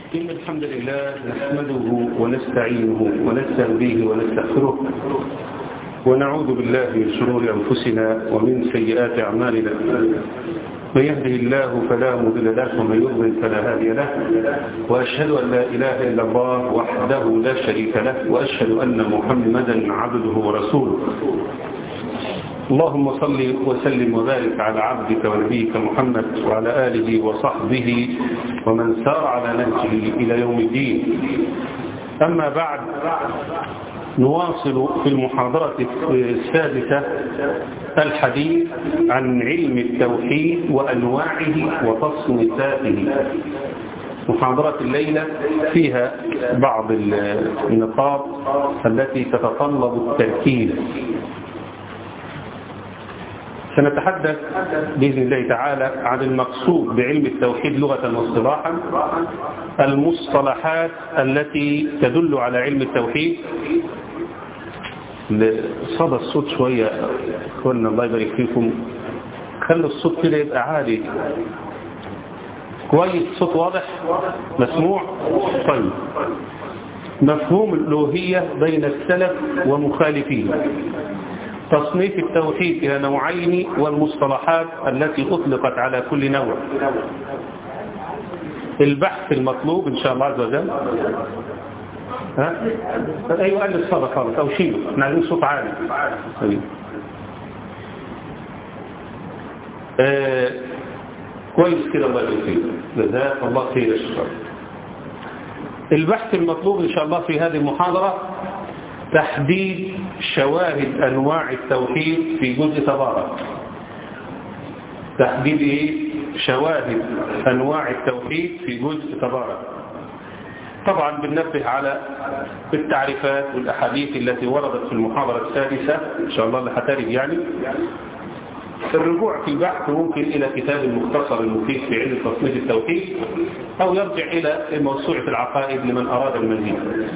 إن الحمد لله نحمده ونستعينه ونستهديه ونستغفره ونعوذ بالله من شرور أنفسنا ومن سيئات أعمالنا من يهده الله فلا مضل له ومن يضلل فلا هادي له وأشهد أن لا إله إلا الله وحده لا شريك له وأشهد أن محمدا عبده ورسوله اللهم صل وسلم وبارك على عبدك ونبيك محمد وعلى آله وصحبه ومن سار على نهجه إلى يوم الدين أما بعد نواصل في المحاضرة السادسة الحديث عن علم التوحيد وأنواعه وتصنيفاته محاضرة الليلة فيها بعض النقاط التي تتطلب التركيز سنتحدث بإذن الله تعالى عن المقصود بعلم التوحيد لغة واصطلاحا المصطلحات التي تدل على علم التوحيد صدى الصوت شوية أخوانا الله يبارك فيكم خلوا الصوت كده يبقى عالي كويس صوت واضح مسموع طيب مفهوم الألوهية بين السلف ومخالفين تصنيف التوحيد إلى نوعين والمصطلحات التي أطلقت على كل نوع البحث المطلوب إن شاء الله عز وجل ها؟ أيوة قال الصدى خالص أو شيله احنا عايزين صوت عالي أيوة. آه كويس كده الله يبارك جزاك الله خير الشكر البحث المطلوب إن شاء الله في هذه المحاضرة تحديد شواهد أنواع التوحيد في جزء تبارك تحديد إيه؟ شواهد أنواع التوحيد في جزء تبارك طبعا بننبه على التعريفات والأحاديث التي وردت في المحاضرة السادسة إن شاء الله اللي هترد يعني الرجوع في البحث ممكن إلى كتاب المختصر المفيد في علم تصنيف التوحيد أو يرجع إلى موسوعة العقائد لمن أراد المزيد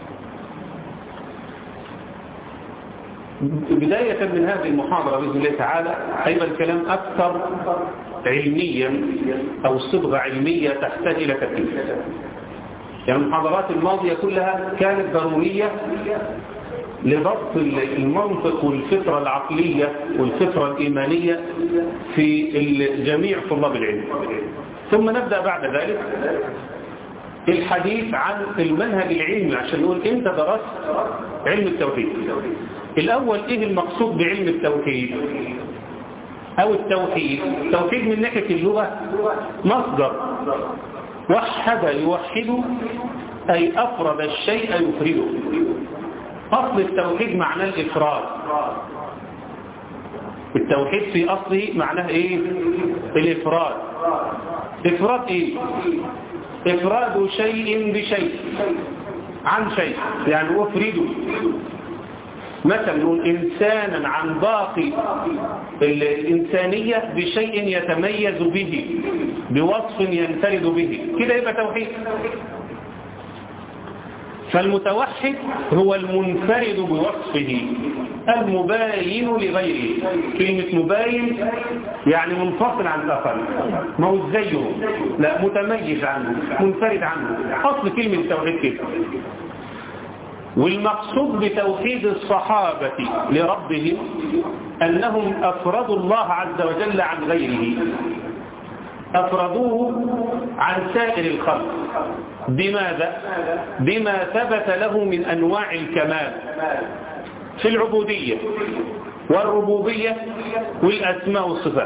بداية من هذه المحاضرة بإذن الله تعالى هيبقى الكلام أكثر علميا أو صبغة علمية تحتاج إلى تركيز يعني المحاضرات الماضية كلها كانت ضرورية لضبط المنطق والفطرة العقلية والفطرة الإيمانية في جميع طلاب العلم ثم نبدأ بعد ذلك الحديث عن المنهج العلمي عشان نقول انت درست علم التوحيد الأول إيه المقصود بعلم التوحيد أو التوحيد التوحيد من ناحية اللغة مصدر وحد يوحد أي أفرد الشيء يفرده أصل التوحيد معناه الإفراد التوحيد في أصله معناه إيه الإفراد إفراد إيه إفراد شيء بشيء عن شيء يعني أفرده مثلا نقول إنسانا عن باقي الإنسانية بشيء يتميز به بوصف ينفرد به كده يبقى توحيد فالمتوحد هو المنفرد بوصفه المباين لغيره كلمة مباين يعني منفصل عن الآخر ما هو زيه لا متميز عنه منفرد عنه أصل كلمة التوحيد كده والمقصود بتوحيد الصحابة لربهم أنهم أفردوا الله عز وجل عن غيره أفردوه عن سائر الخلق بماذا؟ بما ثبت له من أنواع الكمال في العبودية والربوبية والأسماء والصفات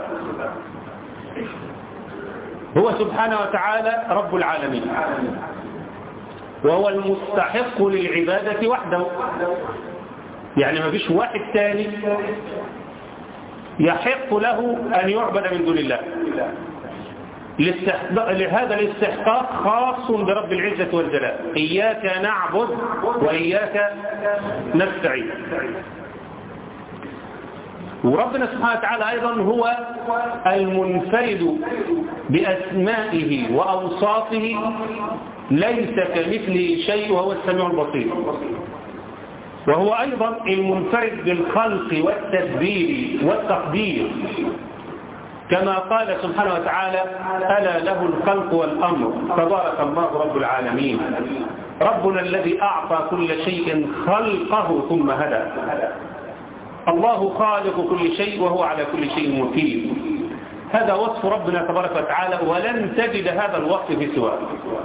هو سبحانه وتعالى رب العالمين وهو المستحق للعبادة وحده يعني ما فيش واحد ثاني يحق له أن يعبد من دون الله لهذا الاستحقاق خاص برب العزة والجلال إياك نعبد وإياك نستعين وربنا سبحانه وتعالى أيضا هو المنفرد بأسمائه وأوصافه ليس كمثله شيء وهو السميع البصير وهو أيضا المنفرد بالخلق والتدبير والتقدير كما قال سبحانه وتعالى ألا له الخلق والأمر تبارك الله رب العالمين ربنا الذي أعطى كل شيء خلقه ثم هدى الله خالق كل شيء وهو على كل شيء وكيل هذا وصف ربنا تبارك وتعالى ولن تجد هذا الوصف في سواه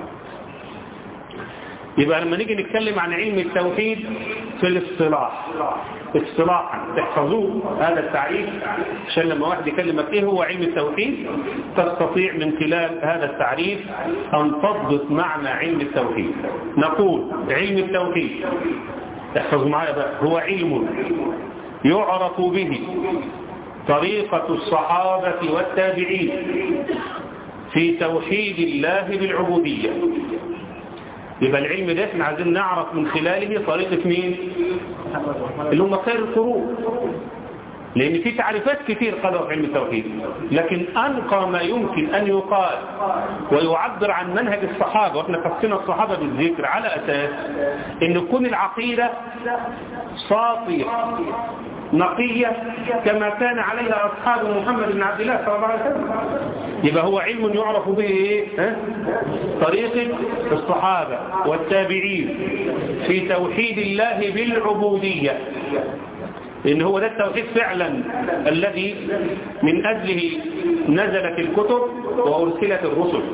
يبقى لما نيجي نتكلم عن علم التوحيد في الاصطلاح اصطلاحا تحفظوه هذا التعريف عشان لما واحد يكلمك ايه هو علم التوحيد تستطيع من خلال هذا التعريف ان تضبط معنى علم التوحيد نقول علم التوحيد احفظوا معايا بقى هو علم يعرف به طريقة الصحابة والتابعين في توحيد الله بالعبودية يبقى العلم ده احنا عايزين نعرف من خلاله طريقة مين اللي هم خير القرون لأن في تعريفات كتير قالوا في علم التوحيد لكن أنقى ما يمكن أن يقال ويعبر عن منهج الصحابة وإحنا قصنا الصحابة بالذكر على أساس أن تكون العقيدة صافية نقية كما كان عليها أصحاب محمد بن عبد الله صلى الله عليه وسلم يبقى هو علم يعرف به إيه؟ ها؟ طريقة الصحابة والتابعين في توحيد الله بالعبودية إن هو ده التوحيد فعلا الذي من أجله نزلت الكتب وأرسلت الرسل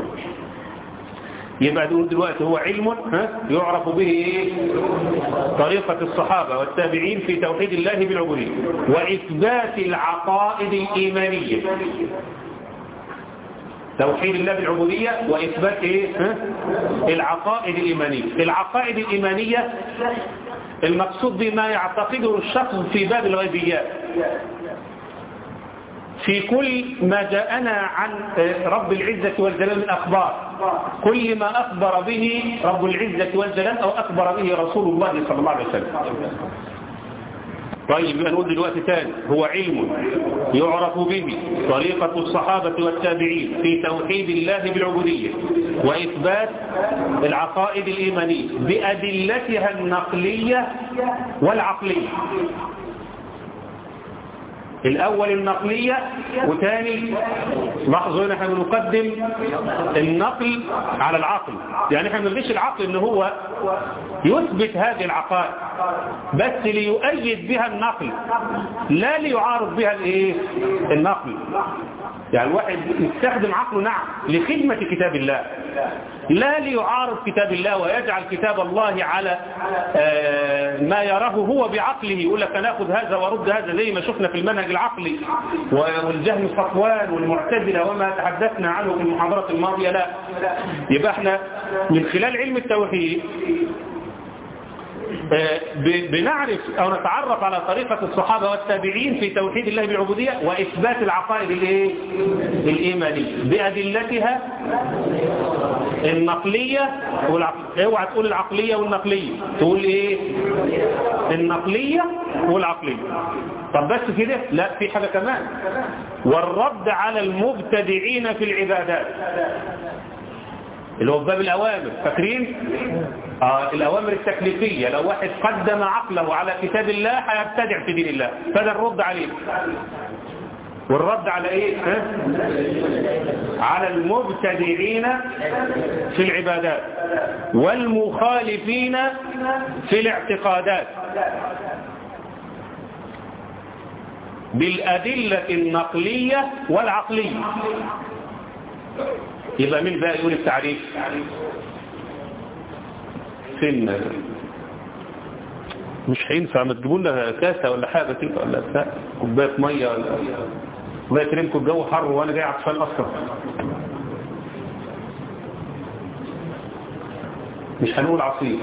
يبقى نقول دلوقتي هو علم ها يعرف به إيه؟ طريقة الصحابة والتابعين في توحيد الله بالعبودية وإثبات العقائد الإيمانية توحيد الله بالعبودية وإثبات إيه؟ ها؟ العقائد الإيمانية العقائد الإيمانية المقصود بما يعتقده الشخص في باب الغيبيات في كل ما جاءنا عن رب العزة والجلال من أخبار كل ما أخبر به رب العزة والجلال أو أخبر به رسول الله صلى الله عليه وسلم طيب يبقى نقول دلوقتي تاني هو علم يعرف به طريقة الصحابة والتابعين في توحيد الله بالعبودية وإثبات العقائد الإيمانية بأدلتها النقلية والعقلية الأول النقلية وثاني لاحظوا هنا احنا بنقدم النقل على العقل يعني احنا بنلغيش العقل ان هو يثبت هذه العقائد بس ليؤيد بها النقل لا ليعارض بها الايه النقل يعني الواحد يستخدم عقله نعم لخدمة كتاب الله لا ليعارض كتاب الله ويجعل كتاب الله على ما يراه هو بعقله يقول لك ناخذ هذا ورد هذا زي ما شفنا في المنهج العقلي والجهم صفوان والمعتزله وما تحدثنا عنه في المحاضرات الماضية لا يبقى احنا من خلال علم التوحيد بنعرف أو نتعرف على طريقة الصحابة والتابعين في توحيد الله بالعبودية وإثبات العقائد الايه الإيمانية بأدلتها النقلية والعقلية اوعى تقول العقلية والنقلية تقول ايه النقلية والعقلية طب بس كده لا في حاجة كمان والرد على المبتدعين في العبادات اللي هو باب الأوامر فاكرين آه الأوامر التكليفية لو واحد قدم عقله على كتاب الله هيبتدع في دين الله فده الرد عليه والرد على ايه ها؟ على المبتدعين في العبادات والمخالفين في الاعتقادات بالأدلة النقلية والعقلية يبقى مين بقى يقول التعريف فين مش هينفع ما تجيبوا لنا كاسه ولا حاجه كده ولا بتاع كوبايه ميه ولا الله يكرمكم الجو حر وانا جاي عطشان اصلا مش هنقول عصير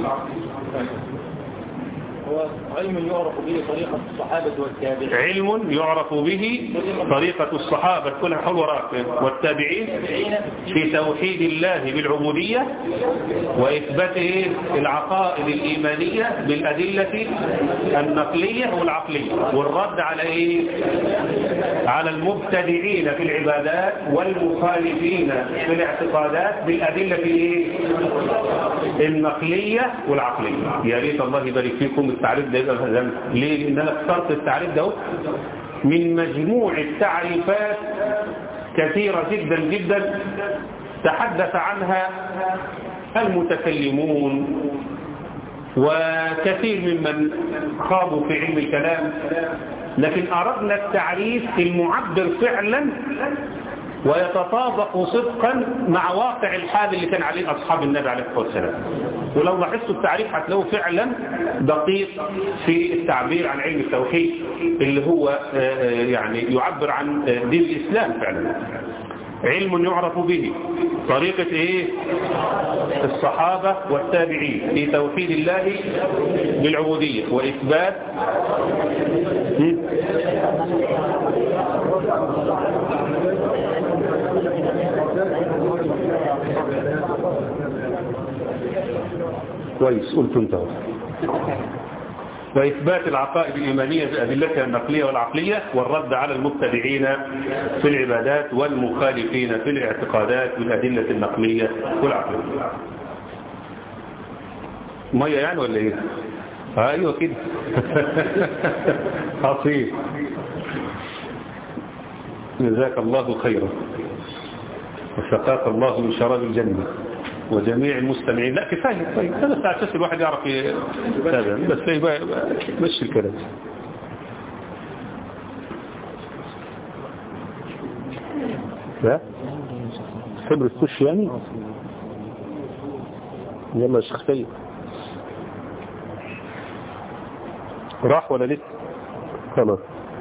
هو علم يعرف به طريقة الصحابة والتابعين علم يعرف به طريقة الصحابة كلها حول وراك والتابعين في توحيد الله بالعبودية وإثبات العقائد الإيمانية بالأدلة النقلية والعقلية والرد على إيه؟ على المبتدعين في العبادات والمخالفين في الاعتقادات بالأدلة إيه؟ النقلية والعقلية يا ريت الله يبارك فيكم التعريف ده يبقى ليه لان انا اخترت التعريف ده من مجموع تعريفات كثيرة جدا جدا تحدث عنها المتكلمون وكثير ممن خاضوا في علم الكلام لكن أردنا التعريف المعبر فعلا ويتطابق صدقا مع واقع الحال اللي كان عليه أصحاب النبي عليه الصلاة والسلام ولو لاحظتوا التعريف هتلاقوه فعلا دقيق في التعبير عن علم التوحيد اللي هو يعني يعبر عن دين الإسلام فعلا علم يعرف به طريقة ايه الصحابة والتابعين في توحيد الله بالعبودية وإثبات كويس قلت انت وإثبات العقائد الإيمانية بأدلتها النقلية والعقلية والرد على المبتدعين في العبادات والمخالفين في الاعتقادات بالأدلة النقلية والعقلية مية يعني ولا ايه ايوه كده عصير جزاك الله خيرا وسقاك الله من شراب الجنة وجميع المستمعين لا كفاية طيب هذا بس أساس الواحد يعرف يتابع بس يبقى مشي الكلام لا حبر السوش يعني يلا يا شيخ سيد راح ولا لسه خلاص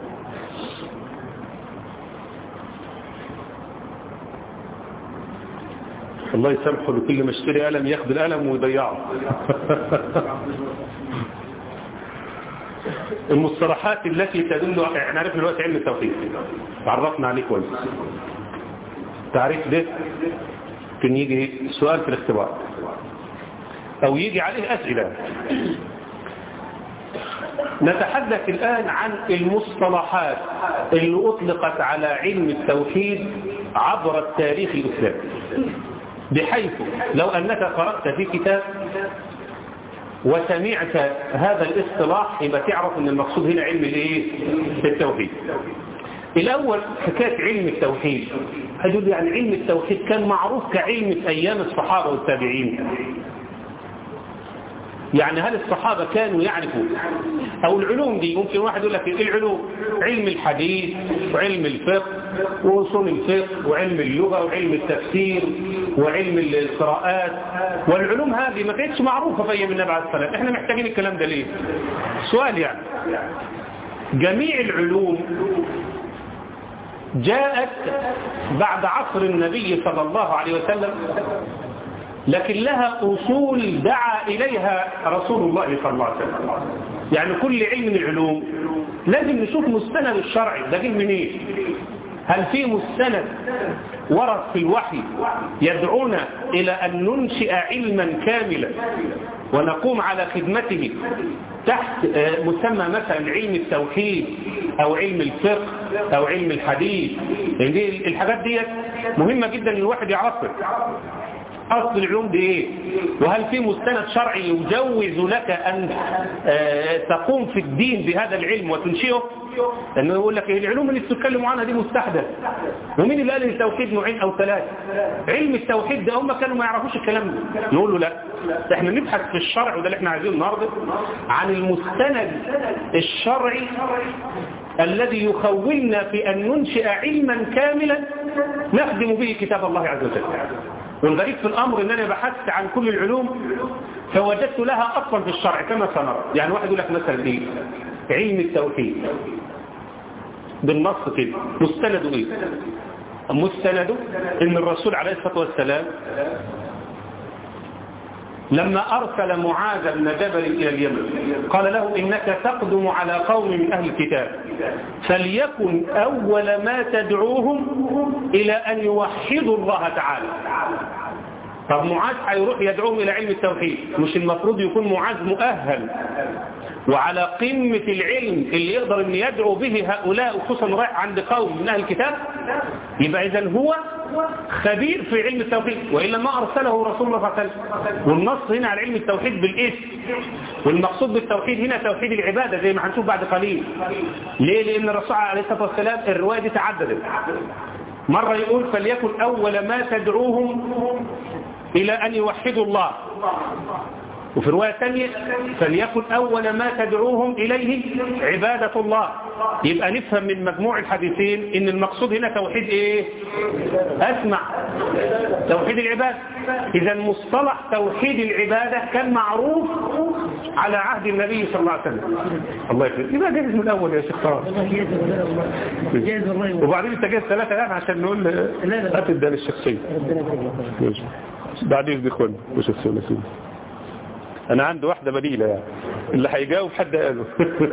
الله يسامحه لكل ما اشتري قلم ياخد القلم ويضيعه المصطلحات التي تدل احنا عرفنا دلوقتي علم التوحيد عرفنا عليه كويس تعريف ده كان يجي سؤال في الاختبار او يجي عليه اسئله نتحدث الآن عن المصطلحات اللي أطلقت على علم التوحيد عبر التاريخ الإسلامي بحيث لو أنك قرأت في كتاب وسمعت هذا الاصطلاح يبقى تعرف أن المقصود هنا علم الايه التوحيد الأول حكاية علم التوحيد هدول يعني علم التوحيد كان معروف كعلم في أيام الصحابة والتابعين يعني هل الصحابة كانوا يعرفوا أو العلوم دي ممكن واحد يقول لك إيه العلوم علم الحديث وعلم الفقه وأصول الفقه وعلم اللغة وعلم التفسير وعلم القراءات والعلوم هذه ما كانتش معروفة في أيام النبي عليه الصلاة والسلام إحنا محتاجين الكلام ده ليه سؤال يعني جميع العلوم جاءت بعد عصر النبي صلى الله عليه وسلم لكن لها أصول دعا إليها رسول الله صلى الله عليه وسلم يعني كل علم من العلوم لازم نشوف مستند الشرعي ده جه منين هل في مستند ورد في الوحي يدعونا إلى أن ننشئ علما كاملا ونقوم على خدمته تحت مسمى مثلا علم التوحيد أو علم الفقه أو علم الحديث يعني الحاجات دي مهمة جدا الواحد يعرفها أصل العلوم دي إيه وهل في مستند شرعي يجوز لك أن تقوم في الدين بهذا العلم وتنشئه لأنه يقول لك العلوم اللي بتتكلموا عنها دي مستحدث ومين اللي قال التوحيد نوعين أو ثلاثة علم التوحيد ده هم كانوا ما يعرفوش الكلام ده نقول له لا احنا نبحث في الشرع وده اللي احنا عايزينه النهارده عن المستند الشرعي الذي يخولنا في أن ننشئ علما كاملا نخدم به كتاب الله عز وجل والغريب في الأمر أن أنا بحثت عن كل العلوم فوجدت لها أصلا في الشرع كما سنرى يعني واحد يقول لك مثلا إيه علم التوحيد بالنص كده مستنده إيه مستنده إن الرسول عليه الصلاة والسلام لما أرسل معاذ بن جبل إلى اليمن قال له إنك تقدم على قوم من أهل الكتاب فليكن أول ما تدعوهم إلى أن يوحدوا الله تعالى طب معاذ هيروح يدعوهم إلى علم التوحيد مش المفروض يكون معاذ مؤهل وعلى قمة العلم اللي يقدر ان يدعو به هؤلاء وخصوصا رايح عند قوم من اهل الكتاب يبقى اذا هو خبير في علم التوحيد وإلا ما أرسله رسول الله صلى الله عليه وسلم والنص هنا على علم التوحيد بالاسم والمقصود بالتوحيد هنا توحيد العبادة زي ما هنشوف بعد قليل ليه لأن الرسول عليه الصلاة والسلام الرواية دي تعددت مرة يقول فليكن أول ما تدعوهم إلى أن يوحدوا الله وفي رواية ثانية فليكن أول ما تدعوهم إليه عبادة الله يبقى نفهم من مجموع الحديثين إن المقصود هنا توحيد إيه أسمع توحيد العبادة إذا مصطلح توحيد العبادة كان معروف على عهد النبي صلى الله عليه وسلم الله يكرمك يبقى جاهز من الأول يا شيخ طارق جاهز والله وبعدين انت جاهز ثلاثة الآن عشان نقول هات الدال الشخصية ربنا يبارك لك بعدين بيكون مش الثلاثين انا عندي واحدة بديلة يعني اللي هيجاوب حد قاله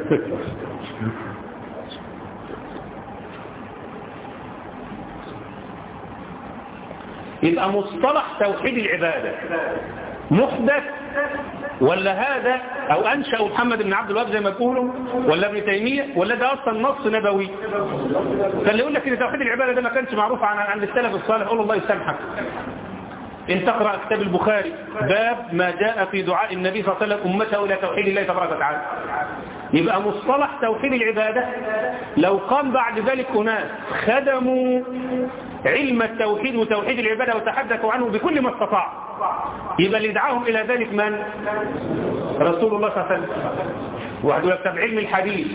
يبقى مصطلح توحيد العبادة محدث ولا هذا او انشأ محمد بن عبد الوهاب زي ما بيقولوا ولا ابن تيمية ولا ده اصلا نص نبوي فاللي يقول لك ان توحيد العبادة ده ما كانش معروف عن عن السلف الصالح قول الله يسامحك إن تقرأ كتاب البخاري باب ما جاء في دعاء النبي صلى الله عليه وسلم أمته إلى توحيد الله تبارك وتعالى يبقى مصطلح توحيد العبادة لو قام بعد ذلك أناس خدموا علم التوحيد وتوحيد العبادة وتحدثوا عنه بكل ما استطاع يبقى اللي دعاهم إلى ذلك من؟ رسول الله صلى الله عليه وسلم واحد يقول لك طب علم الحديث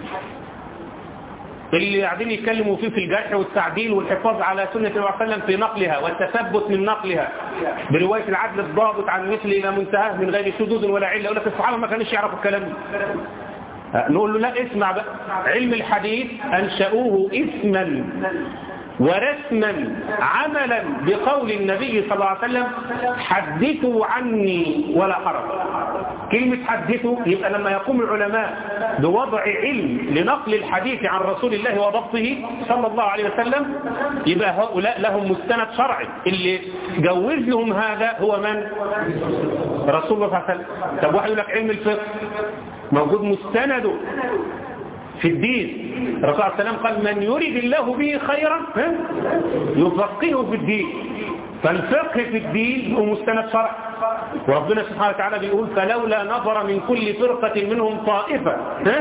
اللي قاعدين يتكلموا فيه في الجرح والتعديل والحفاظ على سنة النبي صلى الله عليه وسلم في نقلها والتثبت من نقلها برواية العدل الضابط عن مثل إلى منتهاه من غير شذوذ ولا علة يقول لك الصحابة ما كانوش يعرفوا الكلام ده نقول له لا اسمع بقى علم الحديث أنشأوه اسما ورسما عملا بقول النبي صلى الله عليه وسلم حدثوا عني ولا حرج كلمة حدثوا يبقى لما يقوم العلماء بوضع علم لنقل الحديث عن رسول الله وضبطه صلى الله عليه وسلم يبقى هؤلاء لهم مستند شرعي اللي جوز لهم هذا هو من رسول الله صلى الله عليه وسلم طب واحد يقول لك علم الفقه موجود مستنده في الدين الرسول عليه السلام قال من يريد الله به خيرا يفقهه في الدين فالفقه في الدين هو مستند شرع وربنا سبحانه وتعالى بيقول فلولا نظر من كل فرقة منهم طائفة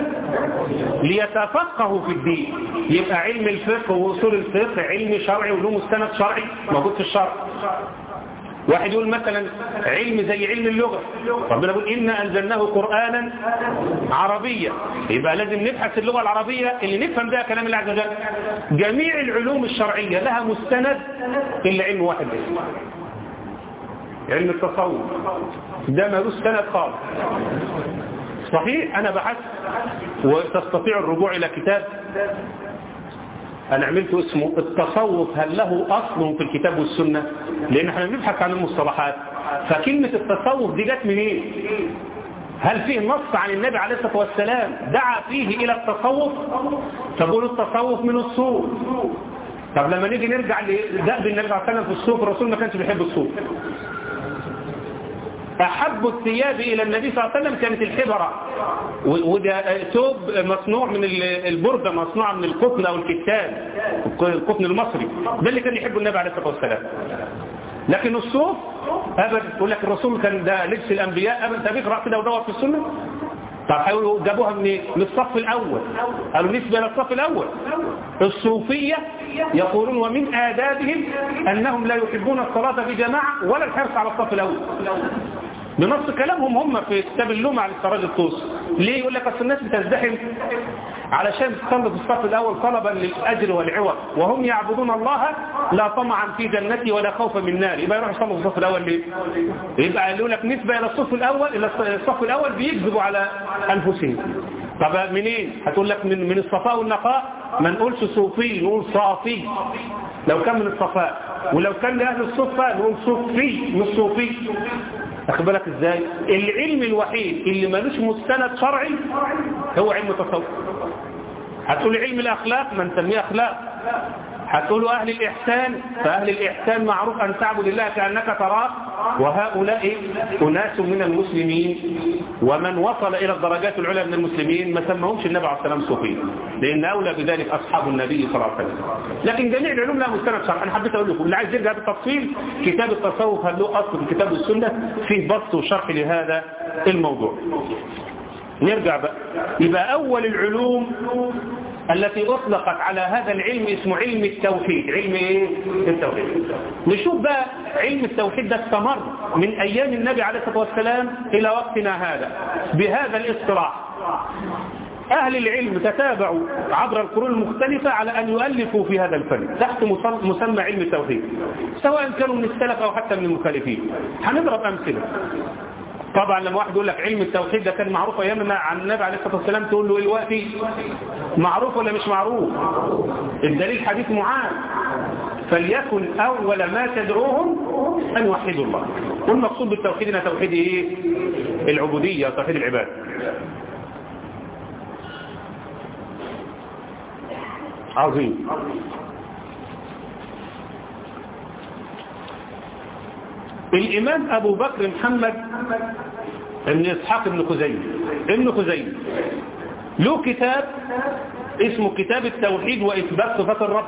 ليتفقهوا في الدين يبقى علم الفقه وأصول الفقه علم شرعي وله مستند شرعي موجود في الشرع واحد يقول مثلا علم زي علم اللغة ربنا يقول إنا أنزلناه قرآنا عربيا يبقى لازم نبحث اللغة العربية اللي نفهم بها كلام الله عز وجل جميع العلوم الشرعية لها مستند إلا علم واحد بس علم التصوف ده ملوش سند خالص صحيح أنا بحثت وتستطيع الرجوع إلى كتاب أنا عملت اسمه التصوف هل له أصل في الكتاب والسنة لأن احنا بنبحث عن المصطلحات فكلمة التصوف دي جت منين هل فيه نص عن النبي عليه الصلاة والسلام دعا فيه إلى التصوف تقول التصوف من الصوف طب لما نيجي نرجع لدأب النبي صلى الله عليه وسلم في الصوف الرسول ما كانش بيحب الصوف أحب الثياب إلى النبي صلى الله عليه وسلم كانت الحبرة وده ثوب مصنوع من البردة مصنوع من القطن أو الكتان القطن المصري ده اللي كان يحبه النبي عليه الصلاة والسلام لكن الصوف أبدا يقول لك الرسول كان ده لبس الأنبياء أبدا طب اقرأ كده ودور في السنة طب حاولوا جابوها من من الصف الأول قالوا نسبة للصف الأول الصوفية يقولون ومن آدابهم أنهم لا يحبون الصلاة في جماعة ولا الحرص على الصف الأول بنص كلامهم هم في كتاب اللوم على السراج الطوس ليه يقول لك اصل الناس بتزدحم علشان تصلي في الصف الاول طلبا للاجر والعوض وهم يعبدون الله لا طمعا في جنتي ولا خوفا من نار يبقى يروح يصلوا في الصف الاول ليه يبقى قالوا لك نسبه الى الصف الاول الى الصف الاول بيكذبوا على انفسهم طب منين هتقول لك من من الصفاء والنقاء ما نقولش صوفي نقول صافي لو كان من الصفاء ولو كان لاهل الصفه نقول صوفي مش صوفي أخذ بالك ازاي العلم الوحيد اللي ملوش مستند شرعي هو علم التصوف هتقول علم الأخلاق ما نسميه أخلاق هتقولوا أهل الإحسان فأهل الإحسان معروف أن تعبد الله كأنك تراه وهؤلاء أناس من المسلمين ومن وصل إلى الدرجات العلى من المسلمين ما سمهمش النبي عليه السلام صوفيين لأن أولى بذلك أصحاب النبي صلى الله عليه وسلم لكن جميع العلوم لها مستند شرع أنا حبيت أقول لكم اللي عايز يرجع بالتفصيل كتاب التصوف هل له أصل في كتاب السنة فيه بسط وشرح لهذا الموضوع نرجع بقى يبقى أول العلوم التي أطلقت على هذا العلم اسمه علم التوحيد علم إيه؟ التوحيد نشوف بقى علم التوحيد ده استمر من أيام النبي عليه الصلاة والسلام إلى وقتنا هذا بهذا الاصطلاح أهل العلم تتابعوا عبر القرون المختلفة على أن يؤلفوا في هذا الفن تحت مسمى علم التوحيد سواء كانوا من السلف أو حتى من المخالفين هنضرب أمثلة طبعا لما واحد يقول لك علم التوحيد ده كان معروف ايامنا عن النبي عليه الصلاه والسلام تقول له ايه دلوقتي معروف ولا مش معروف الدليل حديث معاذ فليكن اول ما تدعوهم ان يوحدوا الله والمقصود بالتوحيد انها توحيد ايه العبوديه توحيد العباد عظيم الإمام أبو بكر محمد ابن إسحاق بن خزيمة ابن خزيمة له كتاب اسمه كتاب التوحيد وإثبات صفات الرب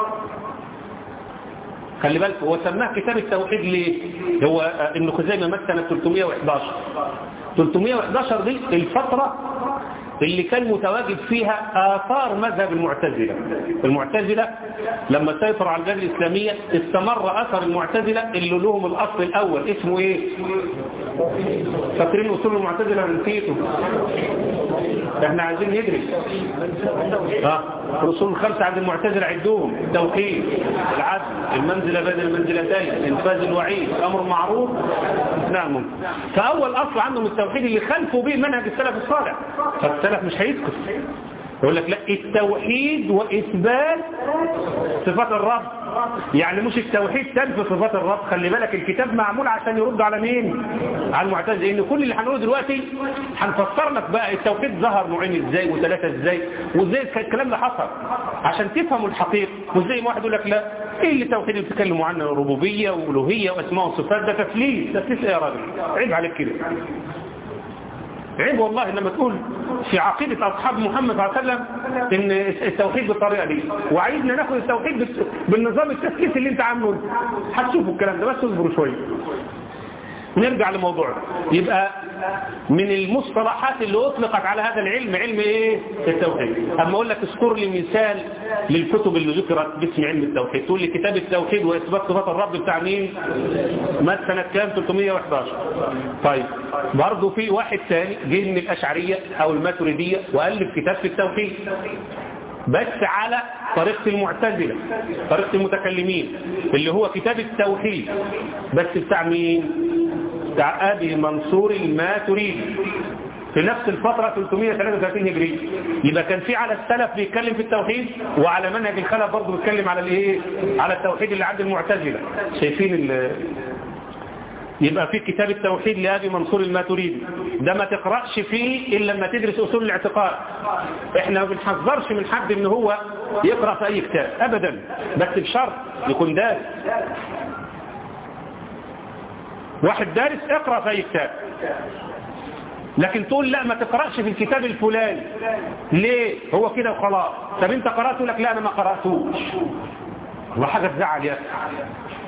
خلي بالك هو سماه كتاب التوحيد ليه هو ابن خزيمة مات سنة 311 311 دي الفترة اللي كان متواجد فيها آثار مذهب المعتزلة المعتزلة لما سيطر على البلاد الإسلامية استمر أثر المعتزلة اللي لهم الأصل الأول اسمه إيه فاكرين أصول المعتزلة نسيته احنا عايزين ندرس اه الأصول الخمسة عند المعتزلة عدوهم التوحيد العدل المنزلة بين المنزلتين انفاذ الوعيد الأمر معروف نعم فأول أصل عندهم التوحيد اللي خلفوا به منهج السلف الصالح فالسلف مش هيسكت يقول لك لا التوحيد وإثبات صفات الرب يعني مش التوحيد تنفي صفات الرب خلي بالك الكتاب معمول عشان يرد على مين على المعتزله لان كل اللي هنقوله دلوقتي هنفسر لك بقى التوحيد ظهر نوعين ازاي وثلاثه ازاي وازاي الكلام ده حصل عشان تفهموا الحقيقه وازاي واحد يقول لك لا ايه اللي التوحيد اللي بتتكلموا عنه ربوبيه والوهيه واسماء وصفات ده تفليس تفليس ايه يا راجل عيب عليك كده عيب والله لما تقول في عقيدة أصحاب محمد صلى الله عليه وسلم إن التوحيد بالطريقة دي وعايزنا ناخد التوحيد بالنظام التسليسي اللي انت عامله هتشوفوا الكلام ده بس اصبروا شوية نرجع لموضوعنا يبقى من المصطلحات اللي أطلقت على هذا العلم علم إيه؟ التوحيد أما أقول لك اذكر لي مثال للكتب اللي ذكرت باسم علم التوحيد تقول لي كتاب التوحيد وإثبات صفات الرب بتاع مين؟ مات سنة كام 311 طيب برضه في واحد ثاني جه من الأشعرية أو الماتريدية وألف كتاب في التوحيد بس على طريقة المعتزلة طريقة المتكلمين اللي هو كتاب التوحيد بس بتاع مين بتاع أبي منصور الماتريدي في نفس الفترة 333 هجري يبقى كان في على السلف بيتكلم في التوحيد وعلى منهج الخلف برضه بيتكلم على الايه على التوحيد اللي عند المعتزلة شايفين ال يبقى في كتاب التوحيد لأبي منصور الماتريدي ده ما تقرأش فيه إلا لما تدرس أصول الاعتقاد احنا ما بنحذرش من حد ان هو يقرأ في أي كتاب أبدا بس بشرط يكون دارس واحد دارس اقرأ في أي كتاب لكن تقول لا ما تقرأش في الكتاب الفلاني ليه هو كده وخلاص طب انت قرأته لك لا انا ما قرأتوش والله حاجة تزعل يا أخي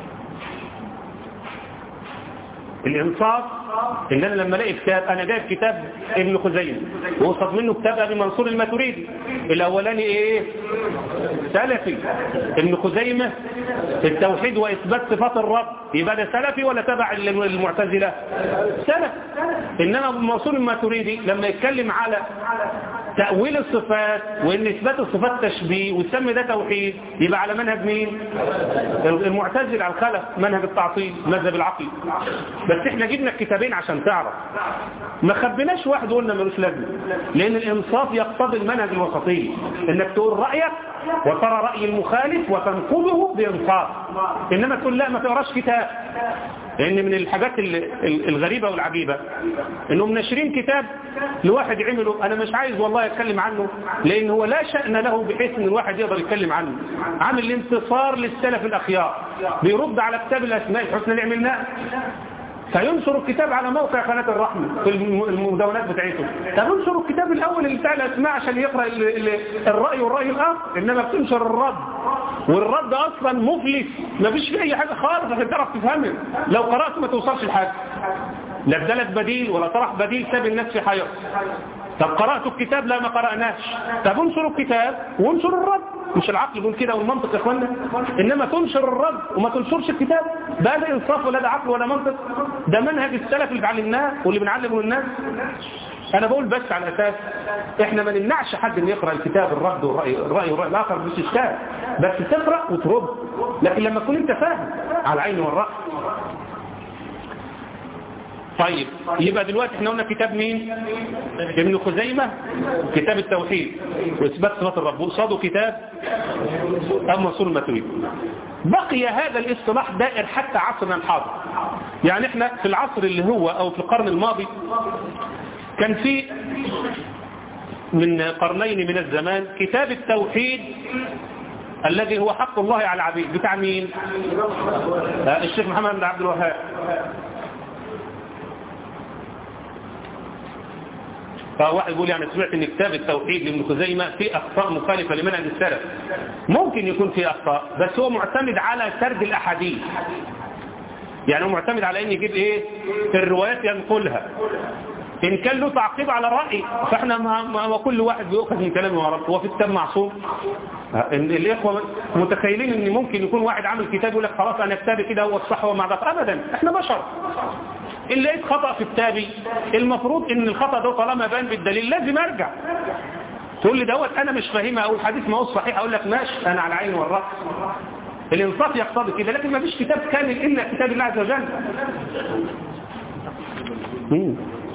الانصاف ان انا لما الاقي كتاب انا جايب كتاب ابن خزيمه وقصد منه كتاب ابي منصور الماتريدي الاولاني ايه سلفي ابن خزيمه التوحيد واثبات صفات الرب يبقى ده سلفي ولا تبع المعتزله سلف انما ابو منصور الماتريدي لما يتكلم على تأويل الصفات وان اثبات الصفات تشبيه ويسمي ده توحيد يبقى على منهج مين المعتزل على الخلف منهج التعطيل مذهب العقل بس احنا جبنا الكتابين عشان تعرف ما خبيناش واحد وقلنا ملوش لازمه لان الانصاف يقتضي المنهج الوسطي انك تقول رايك وترى راي المخالف وتنقله بانصاف انما تقول لا ما تقراش كتاب لان من الحاجات الغريبة والعجيبة انهم ناشرين كتاب لواحد عمله انا مش عايز والله اتكلم عنه لان هو لا شأن له بحيث ان الواحد يقدر يتكلم عنه عامل انتصار للسلف الاخيار بيرد على كتاب الاسماء الحسنى اللي عملناه فينشر الكتاب على موقع قناة الرحمة في الم- المدونات بتاعتهم طب انشروا الكتاب الأول اللي بتاع الأسماء عشان يقرأ ال- ال- الرأي والرأي الآخر إنما بتنشر الرد والرد أصلا مفلس ما فيش فيه أي حاجة خالص عشان تعرف تفهمه لو قرأت ما توصلش لحاجة لا ادالك بديل ولا طرح بديل ساب الناس في حيرة طب قرأت الكتاب لا ما قرأناش طب انشروا الكتاب وانشر الرد مش العقل يقول كده والمنطق يا اخوانا انما تنشر الرد وما تنشرش الكتاب ده ده انصاف ولا ده عقل ولا منطق ده منهج السلف اللي بنعلمناه واللي بنعلمه للناس انا بقول بس على اساس احنا ما نمنعش حد ان يقرا الكتاب الرد والراي الراي والراي الاخر مش اشكال بس تقرا وترد لكن لما تكون انت فاهم على العين والراس طيب يبقى دلوقتي احنا قلنا كتاب مين ابن خزيمة كتاب التوحيد واثبات صفات الرب وقصاده كتاب ابو منصور الماتريدي بقي هذا الاصطلاح دائر حتى عصرنا الحاضر يعني احنا في العصر اللي هو او في القرن الماضي كان في من قرنين من الزمان كتاب التوحيد الذي هو حق الله على العبيد بتاع مين آه، الشيخ محمد بن عبد الوهاب فواحد يقول يعني سمعت ان كتاب التوحيد لابن خزيمه فيه اخطاء مخالفه لمنهج السلف ممكن يكون فيه اخطاء بس هو معتمد على سرد الاحاديث يعني هو معتمد على ان يجيب ايه الروايات ينقلها ان كان له تعقيب على الراي فاحنا ما ما وكل واحد بيؤخذ من كلامه ورب هو في الكتاب معصوم إن الاخوه متخيلين ان ممكن يكون واحد عامل كتاب يقول لك خلاص انا كتابي كده هو الصح وما ضاق ابدا احنا بشر ان لقيت خطا في كتابي المفروض ان الخطا ده طالما بان بالدليل لازم ارجع تقول لي دوت انا مش فاهمها او الحديث ما هو صحيح اقول لك ماشي انا على عيني والراس الانصاف يقتضي كده لكن ما فيش كتاب كامل الا كتاب الله عز وجل مم.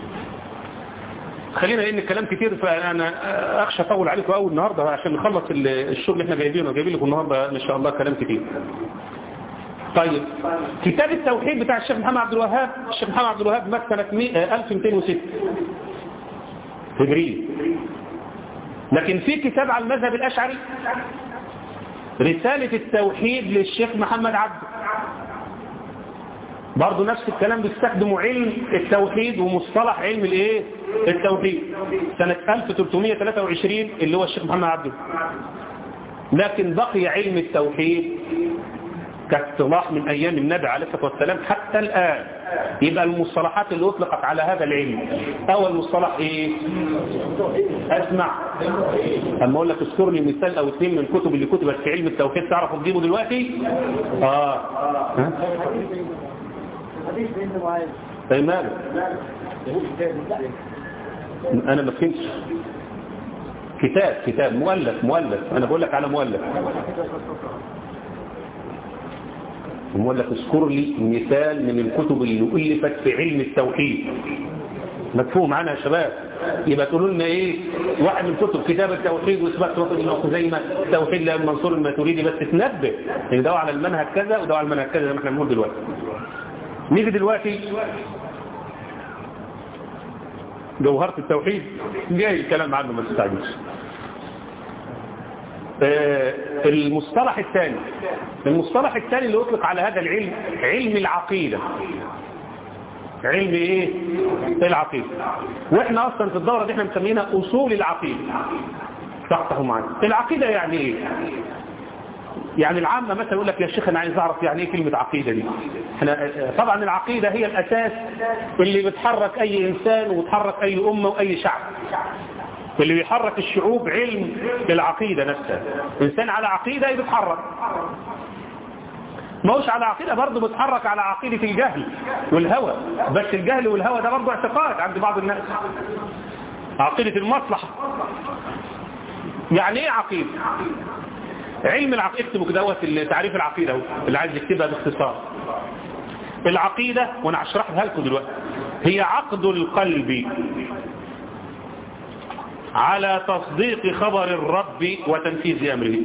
خلينا لان الكلام كتير فانا اخشى اطول عليكم قوي النهارده عشان نخلص ال- الشغل اللي احنا جايبينه جايبين لكم النهارده ان شاء الله كلام كتير طيب كتاب التوحيد بتاع الشيخ محمد عبد الوهاب الشيخ محمد عبد الوهاب مات سنه مي- آه، 1206 هجري لكن في كتاب على المذهب الاشعري رسالة التوحيد للشيخ محمد عبد برضه نفس الكلام بيستخدموا علم التوحيد ومصطلح علم الايه التوحيد سنة 1323 اللي هو الشيخ محمد عبده لكن بقي علم التوحيد كاصطلاح من ايام النبي عليه الصلاه والسلام حتى الان يبقى المصطلحات اللي اطلقت على هذا العلم اول مصطلح ايه اسمع اما اقول لك اذكر لي مثال او اثنين من الكتب اللي كتبت في علم التوحيد تعرفوا تجيبه دلوقتي اه ها حديث ابن معاذ طيب ماله انا ما فهمتش كتاب كتاب مؤلف مؤلف انا بقول لك على مؤلف مؤلف اذكر لي مثال من الكتب اللي الفت في علم التوحيد مفهوم معانا يا شباب يبقى تقولوا لنا ايه واحد من كتب كتاب التوحيد واثبات صفات ابن خزيمه توحيد لابن منصور الماتريدي بس تنبه ان ده على المنهج كذا وده على المنهج كذا زي ما احنا بنقول دلوقتي نيجي دلوقتي جوهرة التوحيد جاي الكلام عنه ما تستعجلش آه، المصطلح الثاني المصطلح الثاني اللي يطلق على هذا العلم علم العقيدة علم ايه العقيدة واحنا اصلا في الدورة دي احنا مسمينها اصول العقيدة تحته معانا العقيدة يعني ايه يعني العامة مثلا يقول لك يا شيخ انا عايز اعرف يعني ايه كلمة عقيدة دي احنا طبعا العقيدة هي الاساس اللي بتحرك اي انسان وبتحرك اي امة واي شعب اللي بيحرك الشعوب علم العقيدة نفسها انسان على عقيدة بيتحرك ما هوش على عقيدة برضه بيتحرك على عقيدة الجهل والهوى بس الجهل والهوى ده برضه اعتقاد عند بعض الناس عقيدة المصلحة يعني ايه عقيدة علم العقيدة اكتبوا كده دوت تعريف العقيدة اهو اللي عايز يكتبها باختصار العقيدة وانا هشرحها لكم دلوقتي هي عقد القلب على تصديق خبر الرب وتنفيذ امره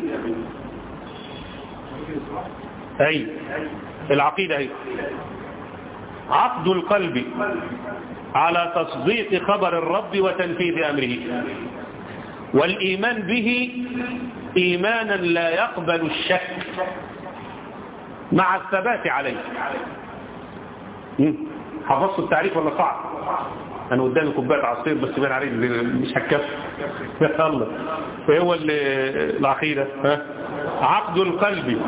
اي العقيدة اهي عقد القلب على تصديق خبر الرب وتنفيذ امره والإيمان به إيمانا لا يقبل الشك مع الثبات عليه حفظتوا التعريف ولا صعب انا قدامي كوبايه عصير بس باين عليك مش هتكفي يلا ايه هو العقيده ها عقد القلب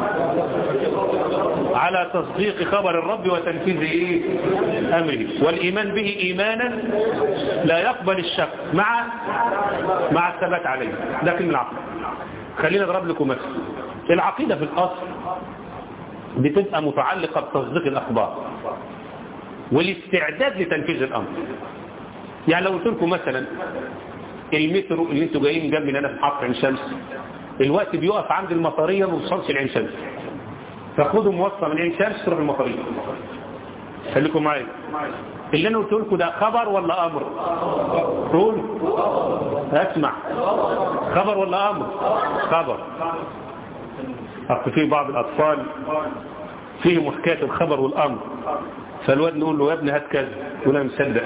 على تصديق خبر الرب وتنفيذ ايه امره والايمان به ايمانا لا يقبل الشك مع مع الثبات عليه ده كلمه العقيده خلينا اضرب لكم مثل العقيده في الاصل بتبقى متعلقه بتصديق الاخبار والاستعداد لتنفيذ الامر يعني لو قلت لكم مثلا المترو اللي انتوا جايين جنبنا هنا في محطه عين شمس الوقت بيقف عند المطريه ما بيوصلش لعين شمس فخدوا موصله من عين شمس تروح المطريه خليكم معايا اللي انا قلت لكم ده خبر ولا امر قول اسمع خبر ولا امر خبر اصل في بعض الاطفال فيهم حكايه الخبر والامر فالواد نقول له يا ابني هات كذا يقول انا مصدق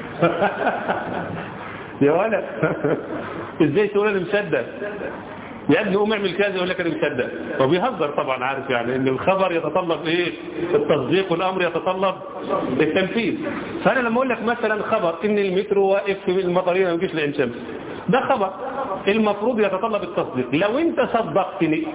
يا ولد ازاي تقول انا مصدق يا ابني قوم اعمل كذا يقول لك انا مصدق هو بيهزر طبعا عارف يعني ان الخبر يتطلب ايه التصديق والامر يتطلب التنفيذ فانا لما اقول لك مثلا خبر ان المترو واقف في المطاريه ما يجيش لعين شمس ده خبر المفروض يتطلب التصديق لو انت صدقتني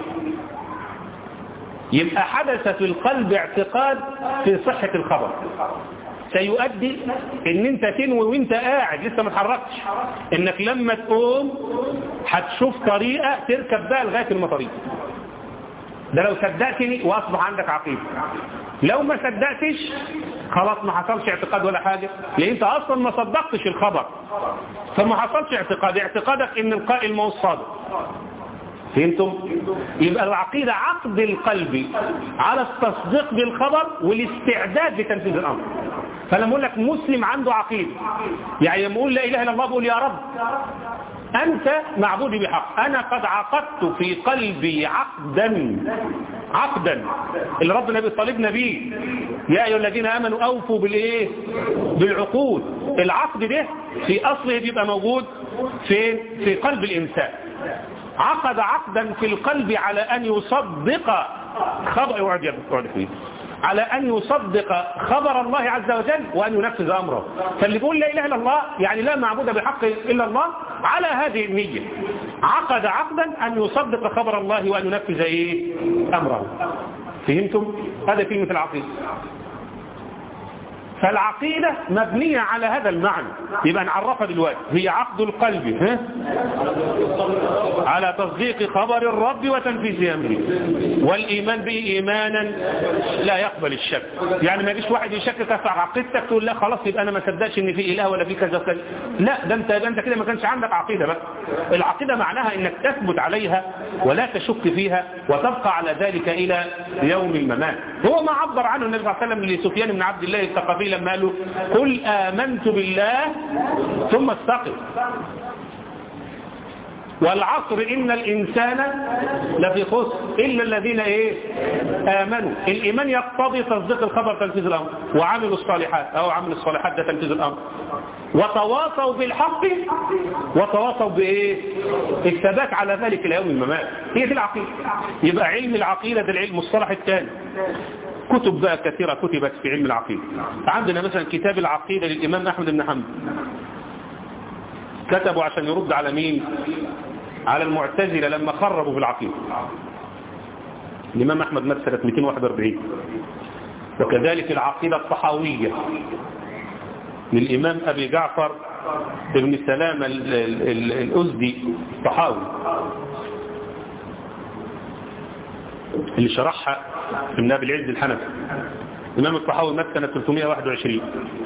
يبقى حدث في القلب اعتقاد في صحة الخبر سيؤدي ان انت تنوي وانت قاعد لسه ما اتحركتش انك لما تقوم هتشوف طريقة تركب بقى لغاية المطاريق ده لو صدقتني واصبح عندك عقيدة لو ما صدقتش خلاص ما حصلش اعتقاد ولا حاجة لان انت اصلا ما صدقتش الخبر فما حصلش اعتقاد اعتقادك ان القائل ما هو صادق فهمتم يبقى العقيدة عقد القلب على التصديق بالخبر والاستعداد لتنفيذ الأمر فلما اقول لك مسلم عنده عقيدة يعني لما اقول لا إله إلا الله بقول يا رب أنت معبودي بحق أنا قد عقدت في قلبي عقدا عقدا اللي ربنا بيطالبنا بيه يا أيها الذين آمنوا أوفوا بالإيه بالعقود العقد ده في أصله بيبقى موجود في في قلب الإنسان عقد عقدا في القلب على أن يصدق خبر يقعد فيه على أن يصدق خبر الله عز وجل وأن ينفذ أمره فاللي بيقول لا إله إلا الله يعني لا معبود بحق إلا الله على هذه النية عقد عقدا أن يصدق خبر الله وأن ينفذ إيه أمره فهمتم؟ هذا كلمة العقيدة فالعقيدة مبنية على هذا المعنى يبقى نعرفها دلوقتي هي عقد القلب ها؟ على تصديق خبر الرب وتنفيذ أمره والإيمان به إيمانا لا يقبل الشك يعني ما يجيش واحد يشكك في عقيدتك تقول لا خلاص يبقى أنا ما صدقش إن في إله ولا في كذا وكذا لا ده أنت ده أنت كده ما كانش عندك عقيدة بقى العقيدة معناها إنك تثبت عليها ولا تشك فيها وتبقى على ذلك إلى يوم الممات هو ما عبر عنه النبي صلى الله عليه وسلم لسفيان بن عبد الله الثقفي لما قال له قل آمنت بالله ثم استقم والعصر إن الإنسان لفي خسر إلا الذين إيه آمنوا الإيمان يقتضي تصديق الخبر تنفيذ الأمر وعملوا الصالحات أو عمل الصالحات ده تنفيذ الأمر وتواصوا بالحق وتواصوا بإيه الثبات على ذلك إلى يوم الممات هي دي العقيدة يبقى علم العقيدة ده العلم المصطلح الثاني كتب بقى كثيرة كتبت في علم العقيدة عندنا مثلا كتاب العقيدة للإمام أحمد بن حنبل كتبوا عشان يرد على مين على المعتزلة لما خربوا في العقيدة الإمام أحمد مات سنة 241 وكذلك العقيدة الطحاوية للإمام أبي جعفر ابن سلام الأزدي طحاوي اللي شرحها ابن أبي العز الحنفي الإمام الطحاوي مات سنة 321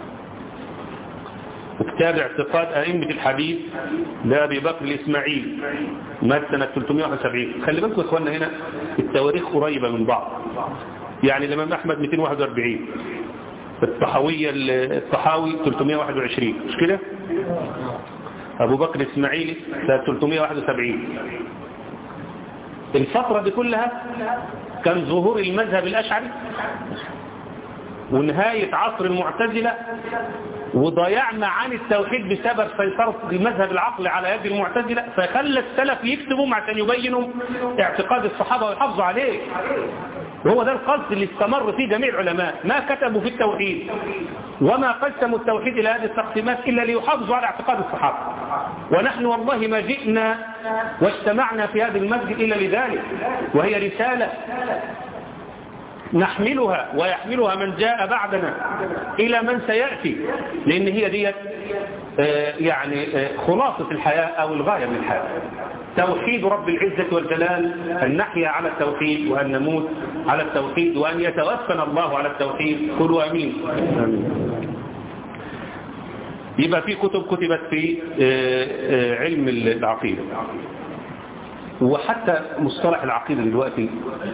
وكتاب اعتقاد أئمة الحديث لأبي بكر الإسماعيلي مات سنة 371 خلي بالكم يا إخواننا هنا التواريخ قريبة من بعض يعني الإمام أحمد 241 الطحاوية الطحاوي 321 مش كده أبو بكر الإسماعيلي سنة 371 الفترة دي كلها كان ظهور المذهب الأشعري ونهاية عصر المعتزلة وضياع معاني التوحيد بسبب سيطرة المذهب العقل على يد المعتزلة فخلى السلف يكتبوا عشان يبينوا اعتقاد الصحابة ويحافظوا عليه وهو ده القصد اللي استمر فيه جميع العلماء ما كتبوا في التوحيد وما قسموا التوحيد إلى هذه التقسيمات إلا ليحافظوا على اعتقاد الصحابة ونحن والله ما جئنا واجتمعنا في هذا المسجد إلا لذلك وهي رسالة نحملها ويحملها من جاء بعدنا إلى من سيأتي لأن هي دي يعني خلاصة الحياة أو الغاية من الحياة توحيد رب العزة والجلال أن نحيا على التوحيد وأن نموت على التوحيد وأن يتوفنا الله على التوحيد قولوا أمين يبقى في كتب كتبت في علم العقيدة وحتى مصطلح العقيدة دلوقتي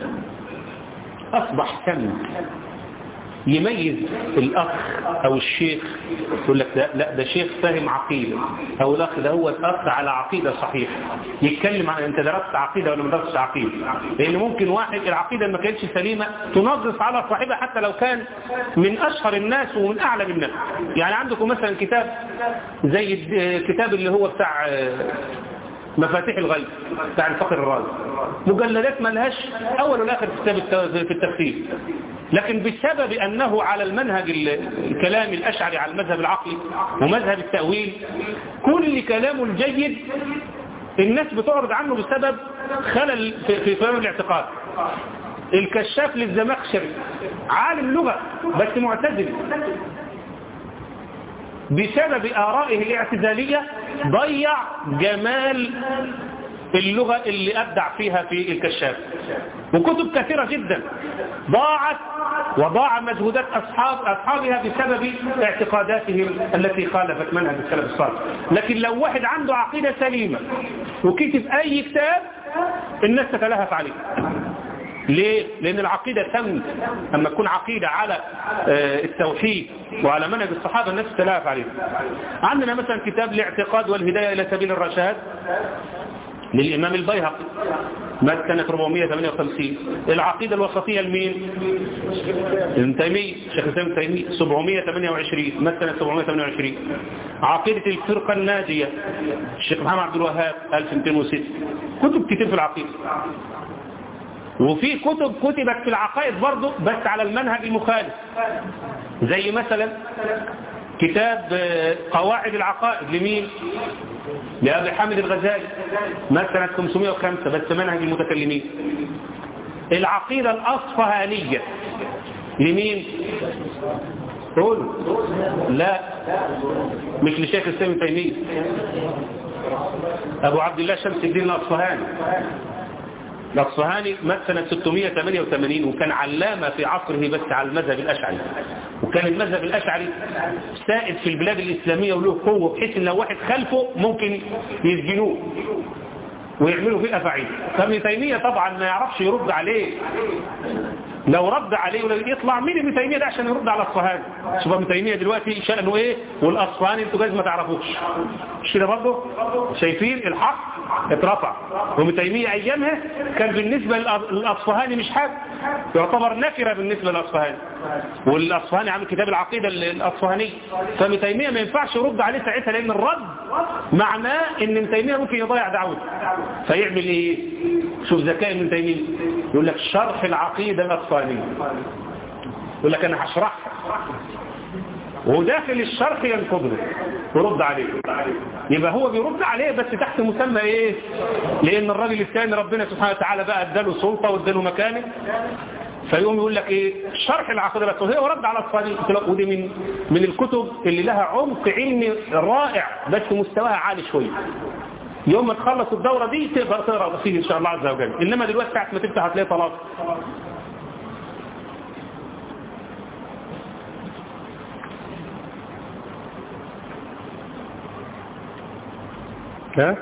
أصبح سم يميز الأخ أو الشيخ يقول لك لا, لا ده شيخ فاهم عقيدة أو الأخ ده هو الأخ على عقيدة صحيحة يتكلم عن أنت درست عقيدة ولا ما درستش عقيدة لأن ممكن واحد العقيدة ما كانتش سليمة تنغص على صاحبها حتى لو كان من أشهر الناس ومن أعلم الناس يعني عندكم مثلا كتاب زي الكتاب اللي هو بتاع مفاتيح الغيب بتاع الفقر الرازي مجلدات ما لهاش اول والاخر في كتاب في التفسير لكن بسبب انه على المنهج الكلامي الاشعري على المذهب العقلي ومذهب التاويل كل كلامه الجيد الناس بتعرض عنه بسبب خلل في فهم الاعتقاد الكشاف للزمخشري عالم لغه بس معتزل بسبب آرائه الاعتزالية ضيع جمال اللغة اللي أبدع فيها في الكشاف وكتب كثيرة جدا ضاعت وضاع مجهودات أصحاب أصحابها بسبب اعتقاداتهم التي خالفت منهج السلف الصالح لكن لو واحد عنده عقيدة سليمة وكتب أي كتاب الناس تتلهف عليه ليه؟ لأن العقيدة تم أما تكون عقيدة على التوحيد وعلى منهج الصحابة الناس تلاف عليه عندنا مثلا كتاب الاعتقاد والهداية إلى سبيل الرشاد للإمام البيهقي مات سنة 458 العقيدة الوسطية لمين؟ ابن تيمية شيخ الإسلام ابن تيمية 728 مات سنة 728 عقيدة الفرقة الناجية الشيخ محمد عبد الوهاب 1206 كتب كتير في العقيدة وفي كتب كتبت في العقائد برضه بس على المنهج المخالف زي مثلا كتاب قواعد العقائد لمين لأبي حامد الغزالي مات سنة 505 بس منهج المتكلمين العقيدة الأصفهانية لمين قول لا مش لشيخ الإسلام ابن تيمية أبو عبد الله شمس الدين الأصفهاني الأصفهاني مات سنة 688 وكان علامة في عصره بس على المذهب الأشعري وكان المذهب الأشعري سائد في البلاد الإسلامية وله قوة بحيث ان لو واحد خلفه ممكن يسجنوه ويعملوا فيه أفاعيل فابن تيمية طبعا ما يعرفش يرد عليه لو رد عليه ولا يطلع مين ابن تيمية ده عشان يرد على الأصفهاني شوف ابن تيمية دلوقتي شأنه ايه والأصفهاني انتوا جايز ما تعرفوش مش كده برضه شايفين الحق اترفع وابن تيمية ايامها كان بالنسبة للأصفهاني مش حاجة يعتبر نكرة بالنسبة للأصفهاني والأصفهاني عامل كتاب العقيدة الأصفهاني فابن تيمية ما ينفعش يرد عليه ساعتها لأن الرد معناه ان ابن تيمية ممكن يضيع دعوته فيعمل ايه شوف ذكاء ابن تيمية يقول لك شرح العقيدة الأصفهانية يقول لك أنا هشرحها وداخل الشرح ينقضه ويرد عليه يبقى هو بيرد عليه بس تحت مسمى ايه لان الراجل الثاني ربنا سبحانه وتعالى بقى اداله سلطه واداله مكانه فيقوم يقول لك ايه شرح العقيده الاساسيه ورد على الصليب ودي من من الكتب اللي لها عمق علمي رائع بس مستواها عالي شويه يوم ما تخلص الدورة دي تقدر تقرأ فيه إن شاء الله عز وجل إنما دلوقتي ساعة ما تفتح هتلاقي طلاق ها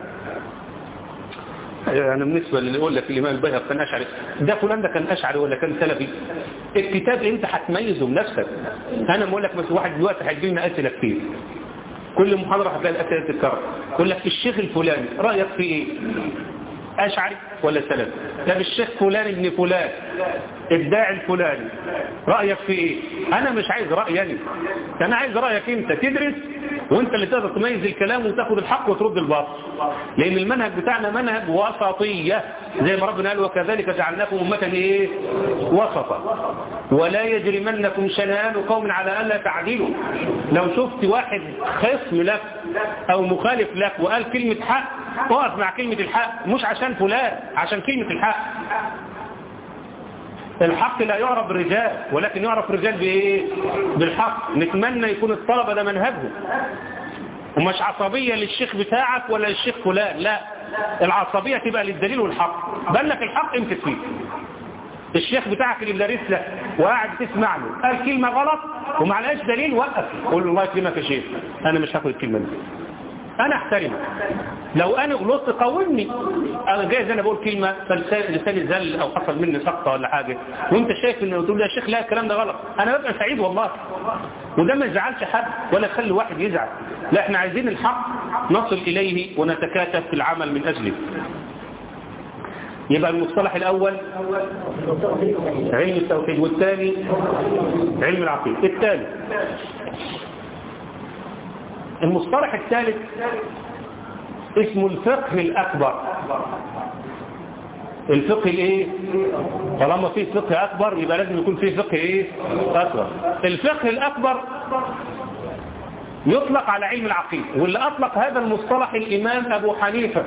يعني بالنسبة اللي يقول لك الإمام البيهقي كان أشعري ده فلان ده كان أشعري ولا كان سلفي الكتاب أنت هتميزه بنفسك أنا بقول لك بس واحد دلوقتي هيجي لنا أسئلة كتير كل محاضرة هتلاقي الأسئلة تتكرر يقول لك الشيخ الفلاني رأيك في إيه أشعري ولا سلفي طب الشيخ فلان ابن فلان الداعي الفلاني رأيك في إيه أنا مش عايز رأيي أنا أنا عايز رأيك أنت تدرس وانت اللي تقدر تميز الكلام وتاخد الحق وترد الباطل لان المنهج بتاعنا منهج وسطية زي ما ربنا قال وكذلك جعلناكم أمة ايه وسطا ولا يجرمنكم شنآن قوم على ألا تعدلوا لو شفت واحد خصم لك او مخالف لك وقال كلمة حق اقف مع كلمة الحق مش عشان فلان عشان كلمة الحق الحق لا يعرف بالرجال ولكن يعرف الرجال بايه بالحق نتمنى يكون الطلبة ده منهجهم ومش عصبية للشيخ بتاعك ولا للشيخ فلان لا العصبية تبقى للدليل والحق بل لك الحق امسك فيه الشيخ بتاعك اللي مدرس لك وقاعد تسمع له قال كلمة غلط وما عليهاش دليل وقف قول له الله يكرمك يا شيخ انا مش هاخد الكلمة دي انا احترمك لو انا غلطت قومني انا جايز انا بقول كلمة فلساني زل او حصل مني سقطة ولا حاجة وانت شايف انه تقول لي يا شيخ لا الكلام ده غلط انا ببقى سعيد والله وده ما يزعلش حد ولا يخلي واحد يزعل لا احنا عايزين الحق نصل اليه ونتكاتف في العمل من اجله يبقى المصطلح الأول علم التوحيد والثاني علم العقيدة الثالث المصطلح الثالث اسمه الفقه الأكبر الفقه الايه طالما فيه فقه أكبر يبقى لازم يكون فيه فقه ايه أكبر الفقه الأكبر يطلق على علم العقيدة واللي أطلق هذا المصطلح الإمام أبو حنيفة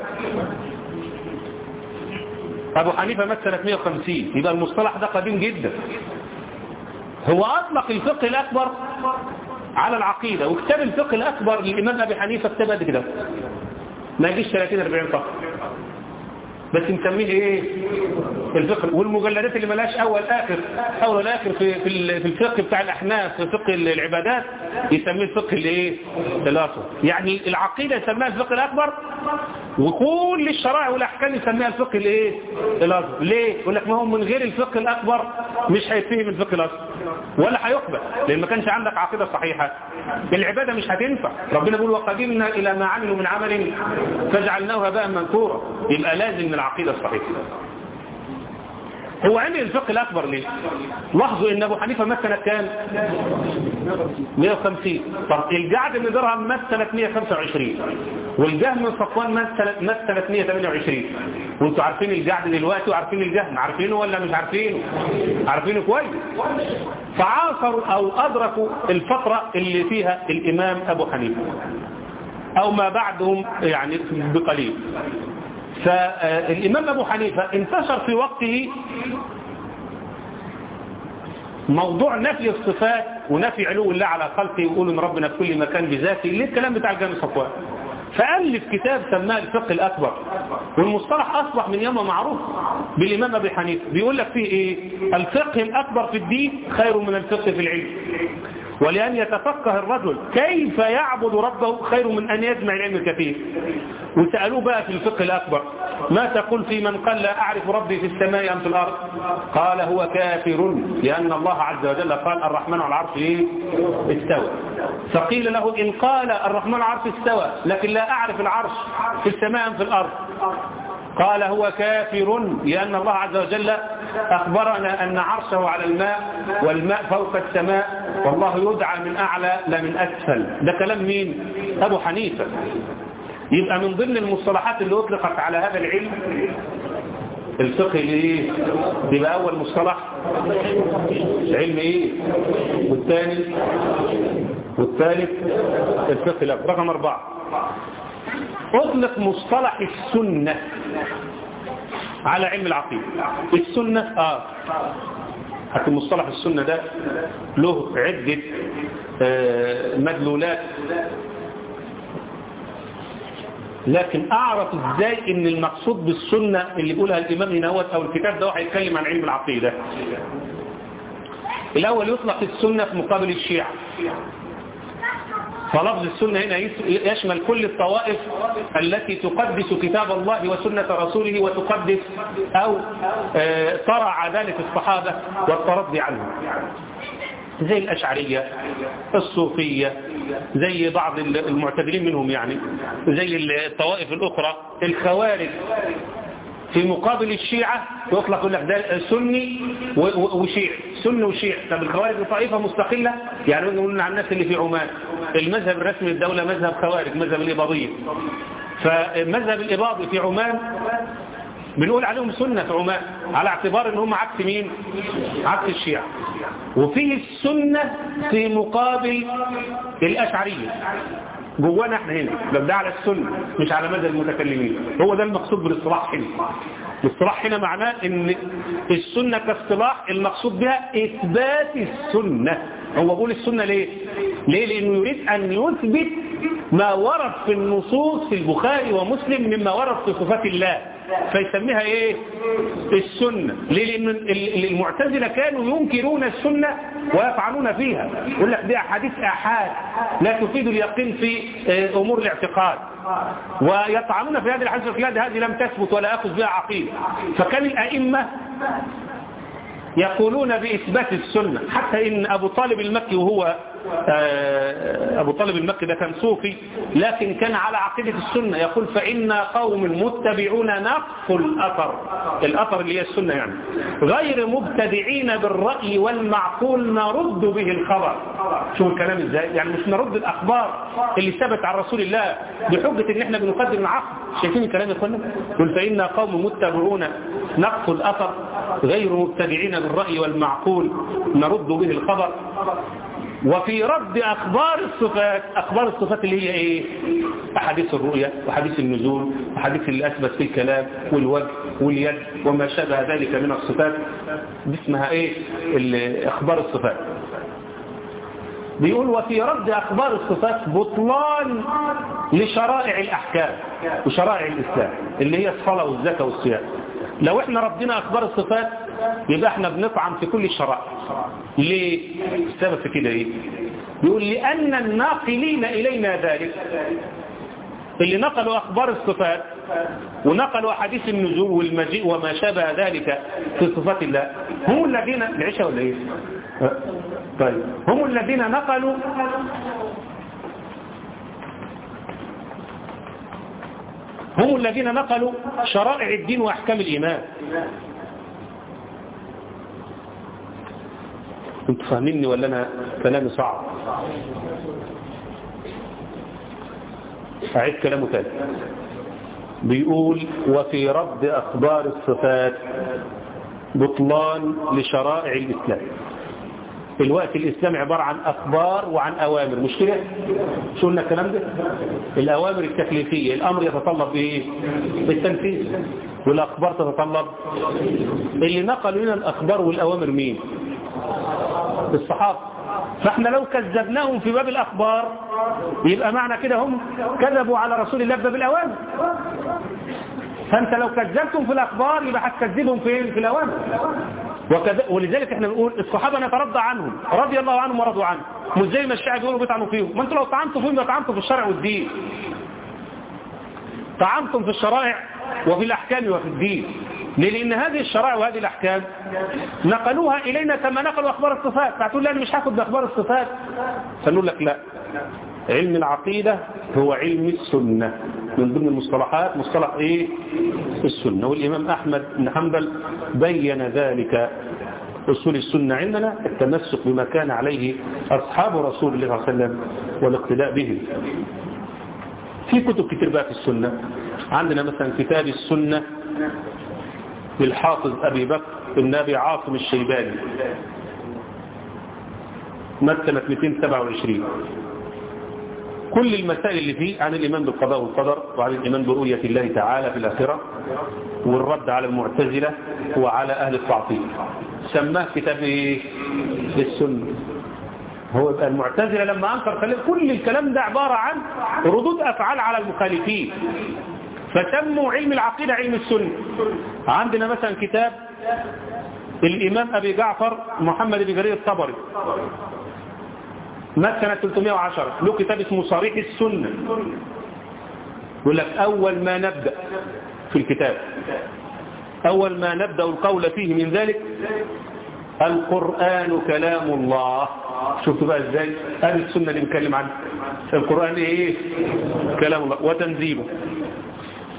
أبو حنيفة مات سنة 150 يبقى المصطلح ده قديم جدا هو أطلق الفقه الأكبر على العقيدة وكتاب الفقه الأكبر للإمام أبي حنيفة كتاب قد كده ما يجيش 30 40 صفحة بس مسميه ايه الفقه والمجلدات اللي ملاش اول اخر اول ولا اخر في في في الفقه بتاع الاحناف في فقه العبادات يسميه الفقه الايه الاصل يعني العقيده يسميها الفقه الاكبر وكل الشرائع والاحكام يسميها الفقه الايه الاصغر ليه يقول لك ما هو من غير الفقه الاكبر مش هيتفهم الفقه الاصغر ولا هيقبل لان ما كانش عندك عقيده صحيحه العباده مش هتنفع ربنا بيقول وقدمنا الى ما عملوا من عمل فجعلناه هباء منثورا يبقى لازم من العقيده الصحيحه هو عمل الفقه الأكبر ليه لاحظوا ان ابو حنيفة مات سنة كام 150 طب الجعد بن درهم مات سنة 125 والجهم بن صفوان مات سنة مات سنة 128 وانتوا عارفين الجعد دلوقتي وعارفين الجهم عارفينه ولا مش عارفينه عارفينه كويس فعاصروا او ادركوا الفترة اللي فيها الامام ابو حنيفة او ما بعدهم يعني بقليل فالإمام أبو حنيفة انتشر في وقته موضوع نفي الصفات ونفي علو الله على خلقه ويقول ان ربنا في كل مكان بذاته اللي الكلام بتاع الجامع صفوان فألف كتاب سماه الفقه الأكبر والمصطلح أصبح من يوم معروف بالإمام أبي حنيفة بيقول لك فيه إيه الفقه الأكبر في الدين خير من الفقه في العلم ولأن يتفقه الرجل كيف يعبد ربه خير من أن يجمع العلم الكثير وسألوه بقى في الفقه الأكبر ما تقول في من قال لا أعرف ربي في السماء أم في الأرض قال هو كافر لأن الله عز وجل قال الرحمن على العرش إيه؟ استوى فقيل له إن قال الرحمن على العرش استوى لكن لا أعرف العرش في السماء أم في الأرض قال هو كافر لأن الله عز وجل أخبرنا أن عرشه على الماء والماء فوق السماء والله يدعى من أعلى لا من أسفل ده كلام مين أبو حنيفة يبقى من ضمن المصطلحات اللي أطلقت على هذا العلم الفقه ايه يبقى اول مصطلح علم ايه والثاني والثالث الفقه الأكبر رقم اربعة اطلق مصطلح السنة على علم العقيدة السنة اه حتى مصطلح السنة ده له عدة آه مدلولات لكن اعرف ازاي ان المقصود بالسنة اللي يقولها الامام هنوت او الكتاب ده هيتكلم عن علم العقيدة الاول يطلق السنة في مقابل الشيعة فلفظ السنة هنا يشمل كل الطوائف التي تقدس كتاب الله وسنة رسوله وتقدس أو ترى عدالة الصحابة والترضي عنهم زي الأشعرية الصوفية زي بعض المعتدلين منهم يعني زي الطوائف الأخرى الخوارج في مقابل الشيعة يطلق يقول لك ده سني و- و- وشيعي سني وشيعي طب الخوارج دي طائفة مستقلة يعني نقول عن الناس اللي في عمان المذهب الرسمي للدولة مذهب خوارج مذهب الإباضية فمذهب الإباضي في عمان بنقول عليهم سنة في عمان على اعتبار ان هم عكس مين عكس الشيعة وفيه السنة في مقابل الأشعرية جوانا احنا هنا ده ده على السنة مش على مدى المتكلمين هو ده المقصود بالاصطلاح هنا الاصطلاح هنا معناه ان السنة كاصطلاح المقصود بها اثبات السنة هو بيقول السنة ليه ليه لانه يريد ان يثبت ما ورد في النصوص في البخاري ومسلم مما ورد في صفات الله فيسميها ايه السنة ليه لان ال- المعتزلة كانوا ينكرون السنة ويفعلون فيها يقول لك دي احاديث احاد لا تفيد اليقين في آه، امور الاعتقاد ويطعنون في هذه الحديث الخلاد هذه لم تثبت ولا يأخذ بها عقيدة فكان الأئمة يقولون بإثبات السنة حتى إن أبو طالب المكي وهو آه، أبو طالب المكي ده كان صوفي لكن كان على عقيدة السنة يقول فإنا قوم متبعون نقص الأثر الأثر اللي هي السنة يعني غير مبتدعين بالرأي والمعقول نرد به الخبر شو الكلام ازاي يعني مش نرد الأخبار اللي ثبت عن رسول الله بحجة ان احنا بنقدم العقل شايفين الكلام يا اخوانا يقول فإنا قوم متبعون نقص الأثر غير مبتدعين بالرأي والمعقول نرد به الخبر وفي رد أخبار الصفات أخبار الصفات اللي هي إيه أحاديث الرؤية وحديث النزول وحديث اللي أثبت فيه الكلام والوجه واليد وما شابه ذلك من الصفات دي اسمها إيه ال- أخبار الصفات بيقول وفي رد أخبار الصفات بطلان لشرائع الأحكام وشرائع الإسلام اللي هي الصلاة والزكاة والصيام لو احنا ردنا أخبار الصفات يبقى احنا بنطعن في كل الشرائع ليه؟ السبب في كده ايه؟ يقول لأن الناقلين إلينا ذلك اللي نقلوا أخبار الصفات ونقلوا أحاديث النزول والمجيء وما شابه ذلك في صفات الله هم الذين العشاء ولا ايه؟ أه؟ طيب هم الذين نقلوا هم الذين نقلوا شرائع الدين وأحكام الإيمان انت فاهميني ولا أنا كلامي صعب أعيد كلامه تاني بيقول وفي رد أخبار الصفات بطلان لشرائع الإسلام الوقت الإسلام عبارة عن أخبار وعن أوامر مش كده؟ شو قلنا الكلام ده؟ الأوامر التكليفية الأمر يتطلب بإيه؟ بالتنفيذ والأخبار تتطلب اللي نقلوا لنا الأخبار والأوامر مين؟ الصحابة فاحنا لو كذبناهم في باب الأخبار يبقى معنى كده هم كذبوا على رسول الله في باب الأوامر فانت لو كذبتم في الأخبار يبقى هتكذبهم فين في الأوامر وكذا ولذلك احنا بنقول الصحابة نترضى عنهم رضي الله عنهم ورضوا عنه مش زي ما الشعب يقولوا بيطعنوا فيهم ما انتوا لو طعنتوا فيهم يبقى طعنتوا في الشرع والدين طعنتم في الشرائع وفي الأحكام وفي الدين ليه؟ لأن هذه الشرائع وهذه الأحكام نقلوها إلينا كما نقلوا أخبار الصفات فتقول لي أنا مش هاخد بأخبار الصفات فنقول لك لا علم العقيدة هو علم السنة من ضمن المصطلحات مصطلح ايه السنة والإمام أحمد بن حنبل بين ذلك أصول السنة عندنا التمسك بما كان عليه أصحاب رسول الله صلى الله عليه وسلم والاقتداء به في كتب كتير بقى في السنة عندنا مثلا كتاب السنة للحافظ أبي بكر بن أبي عاصم الشيباني مات سنة 227 كل المسائل اللي فيه عن الإيمان بالقضاء والقدر وعن الإيمان برؤية الله تعالى في الآخرة والرد على المعتزلة وعلى أهل التعطيل سماه كتاب إيه؟ السنة هو يبقى المعتزلة لما أنكر كلام كل الكلام ده عبارة عن ردود أفعال على المخالفين فسموا علم العقيدة علم السنة عندنا مثلا كتاب الإمام أبي جعفر محمد بن جرير الطبري مات سنة 310 له كتاب اسمه صريح السنة يقول لك أول ما نبدأ في الكتاب أول ما نبدأ القول فيه من ذلك القرآن كلام الله شفتوا بقى ازاي هذه السنة اللي بنتكلم عنها القرآن ايه كلام الله وتنزيله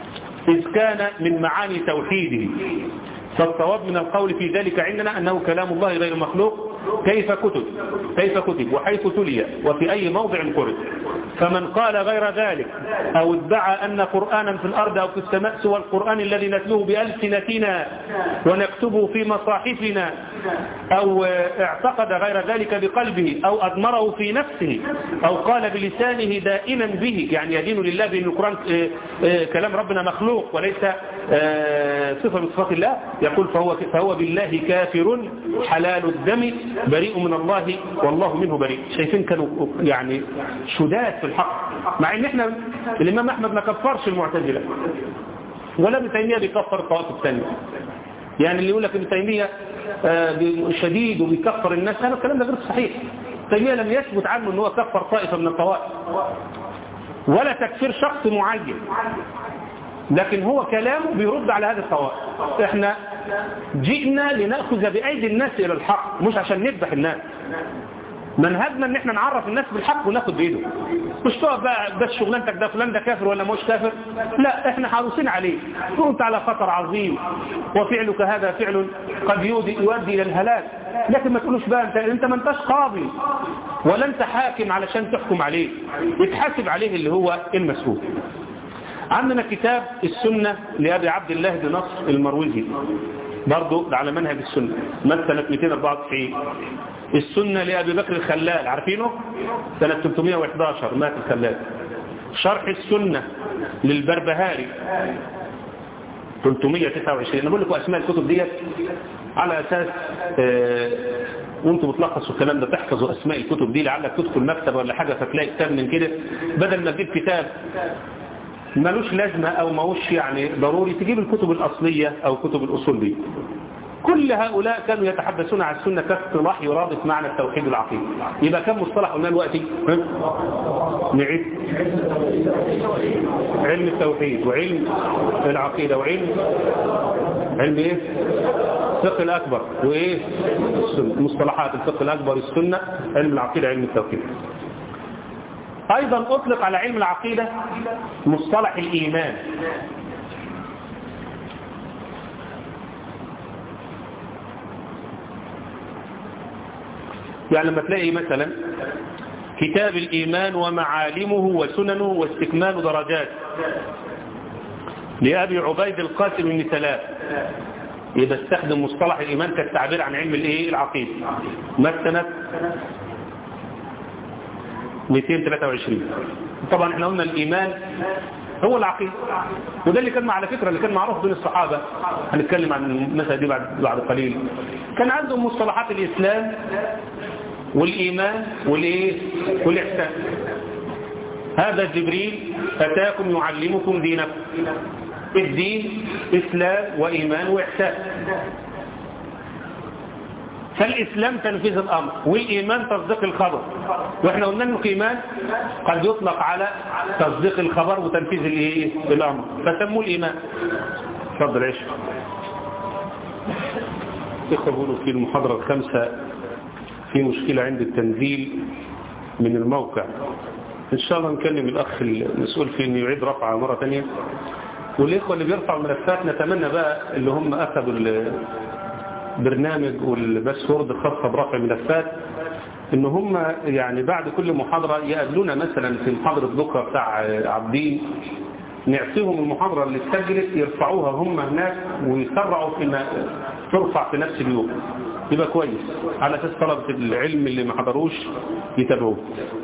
إذ كان من معاني توحيده فالصواب من القول في ذلك عندنا أنه كلام الله غير مخلوق كيف كتب كيف كتب وحيث تلي وفي أي موضع قرئ فمن قال غير ذلك أو ادعى أن قرآنا في الأرض أو في السماء سوى القرآن الذي نتلوه بألسنتنا ونكتبه في مصاحفنا أو اعتقد غير ذلك بقلبه أو أضمره في نفسه أو قال بلسانه دائما به يعني يدين لله بأن القرآن كلام ربنا مخلوق وليس صفة من صفات الله يقول فهو, فهو بالله كافر حلال الدم بريء من الله والله منه بريء شايفين كانوا يعني شداد في الحق مع ان احنا الامام احمد ما كفرش المعتزله ولا ابن تيميه بيكفر الطوائف الثانيه يعني اللي يقول لك ابن تيميه شديد وبيكفر الناس هذا الكلام ده غير صحيح تيميه لم يثبت عنه ان هو كفر طائفه من الطوائف ولا تكفير شخص معين لكن هو كلامه بيرد على هذه الطوائف احنا جئنا لنأخذ بأيدي الناس إلى الحق مش عشان نذبح الناس منهجنا ان احنا نعرف الناس بالحق وناخد بايده مش تقف بقى بس شغلانتك ده فلان ده كافر ولا مش كافر لا احنا حريصين عليه كنت على خطر عظيم وفعلك هذا فعل قد يودي, يؤدي الى الهلاك لكن ما تقولوش بقى انت انت ما انتش قاضي ولا انت حاكم علشان تحكم عليه يتحاسب عليه اللي هو المسؤول عندنا كتاب السنة لأبي عبد الله بن نصر المروزي برضه على منهج السنة مات سنة 294 السنة لأبي بكر الخلال عارفينه سنة 311 مات الخلال شرح السنة للبربهاري 329 انا بقول لكم اسماء الكتب ديت على اساس آه وانتم بتلخصوا الكلام ده تحفظوا اسماء الكتب دي لعلك تدخل مكتب ولا حاجه فتلاقي كتاب من كده بدل ما تجيب كتاب ملوش لازمة او ماهوش يعني ضروري تجيب الكتب الاصلية او كتب الاصول دي كل هؤلاء كانوا يتحدثون عن السنة كاصطلاح يرادف معنى التوحيد العقيدي يبقى كم مصطلح قلنا دلوقتي نعيد علم التوحيد وعلم العقيدة وعلم علم ايه الفقه الاكبر وايه السنة مصطلحات الفقه الاكبر السنة علم العقيدة علم التوحيد ايضا اطلق على علم العقيدة مصطلح الايمان يعني لما تلاقي مثلا كتاب الإيمان ومعالمه وسننه واستكمال درجات لأبي عبيد القاسم بن سلام يبقى استخدم مصطلح الإيمان كالتعبير عن علم الإيه العقيدة مثلا 223 طبعا احنا قلنا الإيمان هو العقيدة وده اللي كان على فكرة اللي كان معروف بين الصحابة هنتكلم عن المسألة دي بعد بعد قليل كان عندهم مصطلحات الإسلام والإيمان والإيه والإحسان هذا جبريل أتاكم يعلمكم دينكم الدين إسلام وإيمان وإحسان فالإسلام تنفيذ الأمر والإيمان تصديق الخبر وإحنا قلنا أنه الإيمان قد يطلق على تصديق الخبر وتنفيذ الإيه؟ الأمر فسموه الإيمان تفضل عيش يقولوا في المحاضرة الخامسة في مشكلة عند التنزيل من الموقع إن شاء الله نكلم الأخ المسؤول في أنه يعيد رفعها مرة ثانية والإخوة اللي بيرفعوا الملفات نتمنى بقى اللي هم أخذوا البرنامج والباسورد الخاصة برفع الملفات ان هم يعني بعد كل محاضرة يقابلونا مثلا في محاضرة بكرة بتاع عبدين نعطيهم المحاضرة اللي اتسجلت يرفعوها هم هناك ويسرعوا في ترفع في نفس اليوم يبقى كويس على اساس طلبة العلم اللي ما حضروش يتابعوه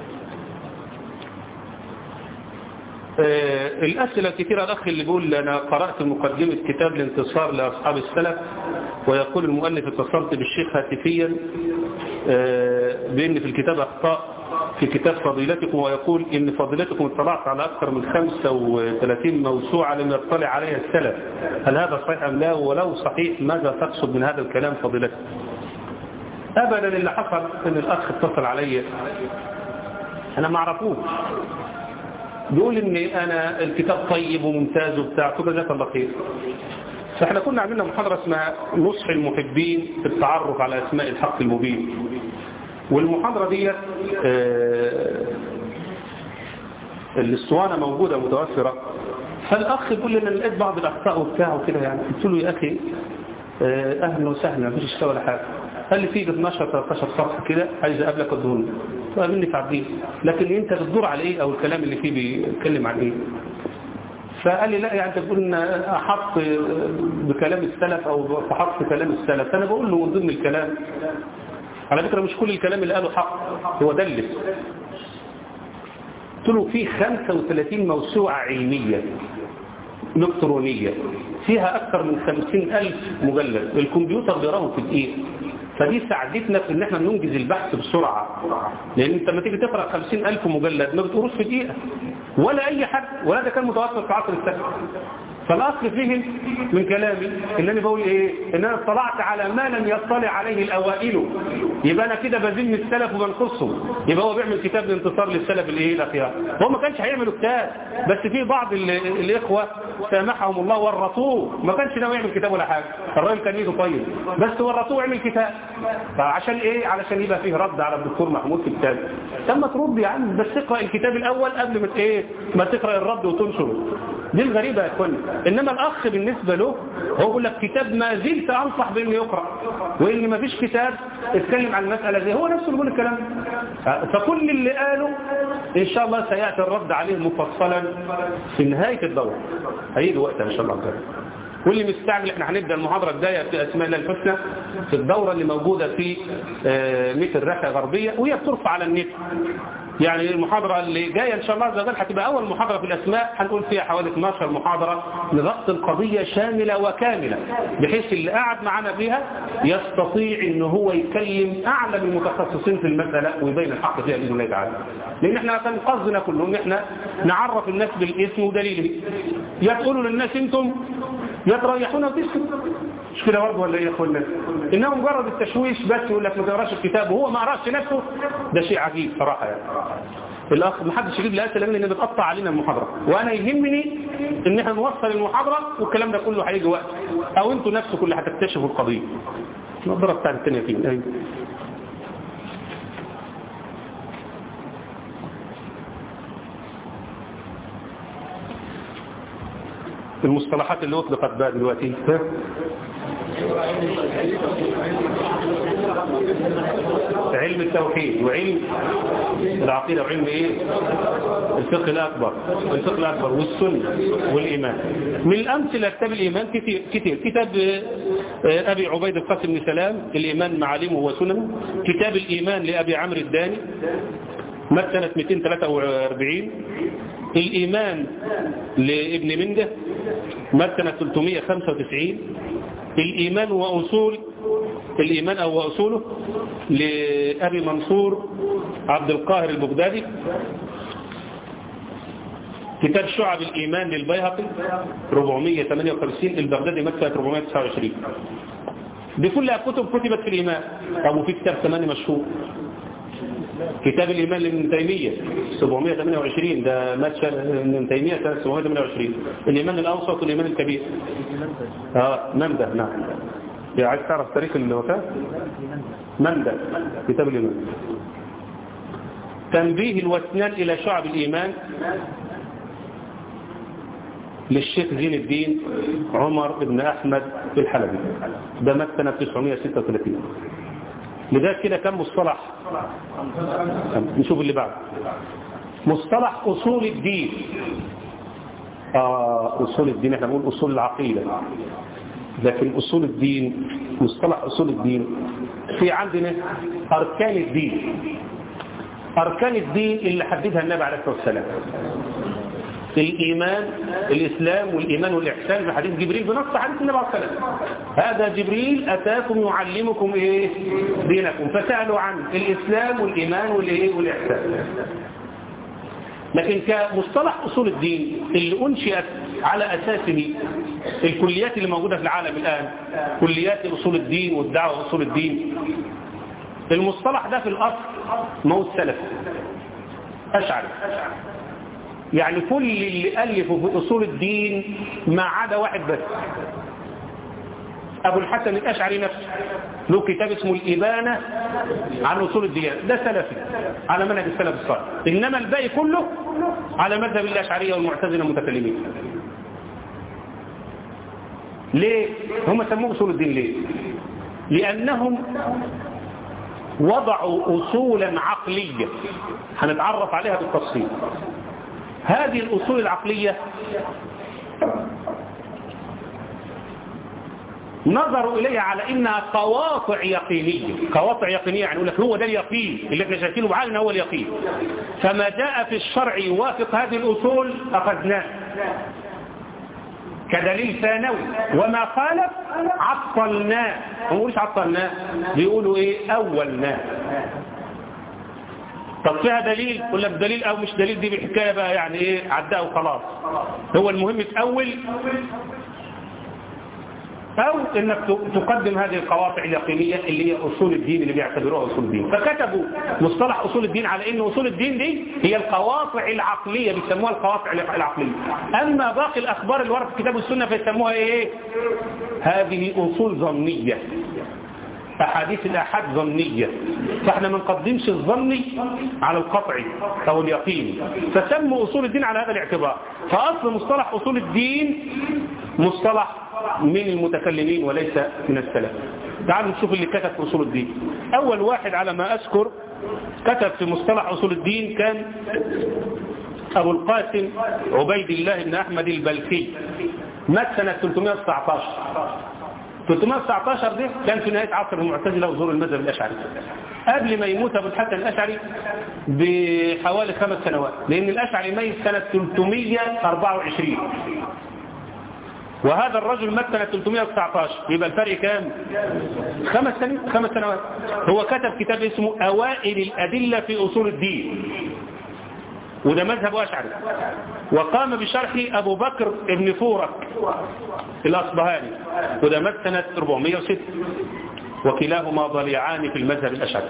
آه الأسئلة الكثيرة الأخ اللي بيقول أنا قرأت مقدمة كتاب الانتصار لأصحاب السلف ويقول المؤلف اتصلت بالشيخ هاتفيا آه بأن في الكتاب أخطاء في كتاب فضيلتكم ويقول إن فضيلتكم اطلعت على أكثر من 35 موسوعة لم يطلع عليها السلف هل هذا صحيح أم لا ولو صحيح ماذا تقصد من هذا الكلام فضيلتكم أبدا اللي حصل أن الأخ اتصل علي أنا ما أعرفوش بيقول ان انا الكتاب طيب وممتاز وبتاع كل جزاك الله خير فاحنا كنا عملنا محاضرة اسمها نصح المحبين في التعرف على اسماء الحق المبين والمحاضرة دي آه الاسطوانة موجودة متوفرة فالأخ يقول لي أنا لقيت بعض الأخطاء وبتاع وكده يعني قلت له يا أخي آه، أهلا وسهلا مفيش اشتغل ولا حاجة قال لي في 12 13 صفحة كده عايز أقابلك الدهون فقابلني في عبدين لكن أنت بتدور على إيه أو الكلام اللي فيه بيتكلم عن إيه فقال لي لا يعني انت بتقول ان احط بكلام السلف او فحط كلام السلف فانا بقول له من ضمن الكلام على فكره مش كل الكلام اللي قاله حق هو دلس قلت له في 35 موسوعه علميه الكترونيه فيها اكثر من 50 الف مجلد الكمبيوتر بيراهم في دقيقه فدي ساعدتنا في ان احنا ننجز البحث بسرعه لان انت لما تيجي تقرا 50 الف مجلد ما بتقروش في دقيقه ولا اي حد ولا ده كان متوفر في عصر السلف فالاصل فهم من كلامي ان انا بقول ايه ان انا اطلعت على ما لم يطلع عليه الاوائل يبقى انا كده بذم السلف وبنقصهم يبقى هو بيعمل كتاب لانتصار للسلف الايه الاخيار هو ما كانش هيعمل كتاب بس في بعض ال- الاخوه سامحهم الله ورطوه ما كانش ناوي يعمل كتاب ولا حاجه الراجل كان ايده طيب بس ورطوه وعمل كتاب فعشان ايه علشان يبقى فيه رد على الدكتور محمود في الكتاب لما ترد يا عم بس اقرا الكتاب الاول قبل ما ت- ايه ما تقرا الرد وتنشره دي الغريبه يا اخوانا انما الاخ بالنسبه له هو يقول لك كتاب ما زلت انصح بانه يقرا وان ما فيش كتاب اتكلم عن المساله دي هو نفسه اللي بيقول الكلام ده. فكل اللي قاله ان شاء الله سياتي الرد عليه مفصلا في نهايه الدوره هيجي وقتها ان شاء الله تعالى واللي مستعجل احنا هنبدا المحاضره الجايه في اسماء الله الحسنى في الدوره اللي موجوده في آه، متر رحله غربيه وهي بترفع على النت يعني المحاضرة اللي جاية إن شاء الله عز وجل هتبقى أول محاضرة في الأسماء هنقول فيها حوالي 12 محاضرة لضبط القضية شاملة وكاملة بحيث اللي قاعد معانا فيها يستطيع إن هو يكلم أعلم المتخصصين في المسألة ويبين الحق فيها بإذن الله تعالى لأن احنا كان قصدنا كله إن احنا نعرف الناس بالاسم ودليله يا تقولوا للناس انتم يا تريحونا وتسكتوا مش كده برضه ولا ايه يا اخوانا انه مجرد التشويش بس يقول لك ما تقراش الكتاب وهو ما قراش نفسه ده شيء عجيب صراحه يعني الاخ ما حدش يجيب لي اسئله لان بتقطع علينا المحاضره وانا يهمني ان احنا نوصل المحاضره والكلام ده كله هيجي وقت او انتوا نفسكم اللي هتكتشفوا القضيه النظره بتاعت الثانيه فين أيوة. المصطلحات اللي اطلقت بقى دلوقتي ها؟ علم التوحيد وعلم العقيدة وعلم ايه الفقه الأكبر الفقه الأكبر والسنة والإيمان من الأمثلة كتاب الإيمان كتير, كتير. كتاب آه، أبي عبيد القاسم بن سلام الإيمان معالمه وسننه كتاب الإيمان لأبي عمرو الداني مات سنة 243 الإيمان لابن منده مات سنة 395 الإيمان وأصول الإيمان أو وأصوله لأبي منصور عبد القاهر البغدادي كتاب شعب الإيمان للبيهقي 458 البغدادي مات سنة 429 دي كلها كتب كتبت في الإيمان أو في كتاب ثمانية مشهور كتاب الإيمان لابن تيمية 728 ده مات ابن تيمية سنة 728 الإيمان الأوسط والإيمان الكبير اه منده نعم يا عايز تعرف تاريخ الوفاة منده كتاب الإيمان تنبيه الوثنان إلى شعب الإيمان للشيخ زين الدين عمر بن أحمد الحلبي ده مات سنة 936 لذلك كده كم مصطلح نشوف اللي بعد مصطلح أصول الدين آه أصول الدين احنا بنقول أصول العقيدة لكن أصول الدين مصطلح أصول الدين في عندنا أركان الدين أركان الدين اللي حددها النبي عليه الصلاة والسلام الإيمان الإسلام والإيمان والإحسان في حديث جبريل بنص حديث النبي عليه الصلاة والسلام هذا جبريل أتاكم يعلمكم إيه دينكم فسألوا عن الإسلام والإيمان والإيه والإحسان لكن كمصطلح أصول الدين اللي أنشئت على أساسه الكليات اللي موجودة في العالم الآن كليات أصول الدين والدعوة أصول الدين المصطلح ده في الأصل موت سلف أشعري يعني كل اللي ألفوا في أصول الدين ما عدا واحد بس أبو الحسن الأشعري نفسه له كتاب اسمه الإبانة عن أصول الدين ده سلفي على منهج السلف الصالح إنما الباقي كله على مذهب الأشعرية والمعتزلة المتكلمين ليه هم سموه أصول الدين ليه لأنهم وضعوا أصولا عقلية هنتعرف عليها بالتفصيل هذه الأصول العقلية نظروا إليها على إنها قواطع يقينية قواطع يقينية يعني يقول لك هو ده اليقين اللي احنا شايفينه بعقلنا هو اليقين فما جاء في الشرع يوافق هذه الأصول أخذناه كدليل ثانوي وما خالف عطلناه ما بيقولوش عطلناه بيقولوا ايه اولناه طب فيها دليل يقول لك دليل او مش دليل دي بالحكايه بقى يعني ايه عدها وخلاص هو المهم تاول أو أنك تقدم هذه القواطع اليقينية اللي هي أصول الدين اللي بيعتبروها أصول الدين فكتبوا مصطلح أصول الدين على أن أصول الدين دي هي القواطع العقلية بيسموها القواطع العقلية أما باقي الأخبار اللي ورد في كتاب السنة فيسموها إيه هذه أصول ظنية أحاديث الأحاد ظنية فاحنا ما نقدمش الظني على القطعي أو اليقين فسموا أصول الدين على هذا الاعتبار فأصل مصطلح أصول الدين مصطلح من المتكلمين وليس من السلف تعالوا نشوف اللي كتب في أصول الدين أول واحد على ما أذكر كتب في مصطلح أصول الدين كان أبو القاسم عبيد الله بن أحمد البلخي مات سنة 319 319 دي كان في نهاية عصر المعتزلة وظهور المذهب الأشعري قبل ما يموت أبو الحسن الأشعري بحوالي خمس سنوات لأن الأشعري ميت سنة 324 وهذا الرجل مات سنة 319 يبقى الفرق كام خمس سنوات خمس سنوات هو كتب كتاب اسمه أوائل الأدلة في أصول الدين وده مذهب أشعري وقام بشرحه أبو بكر ابن فورك الأصبهاني وده مات سنة 406 وكلاهما ضليعان في المذهب الأشعري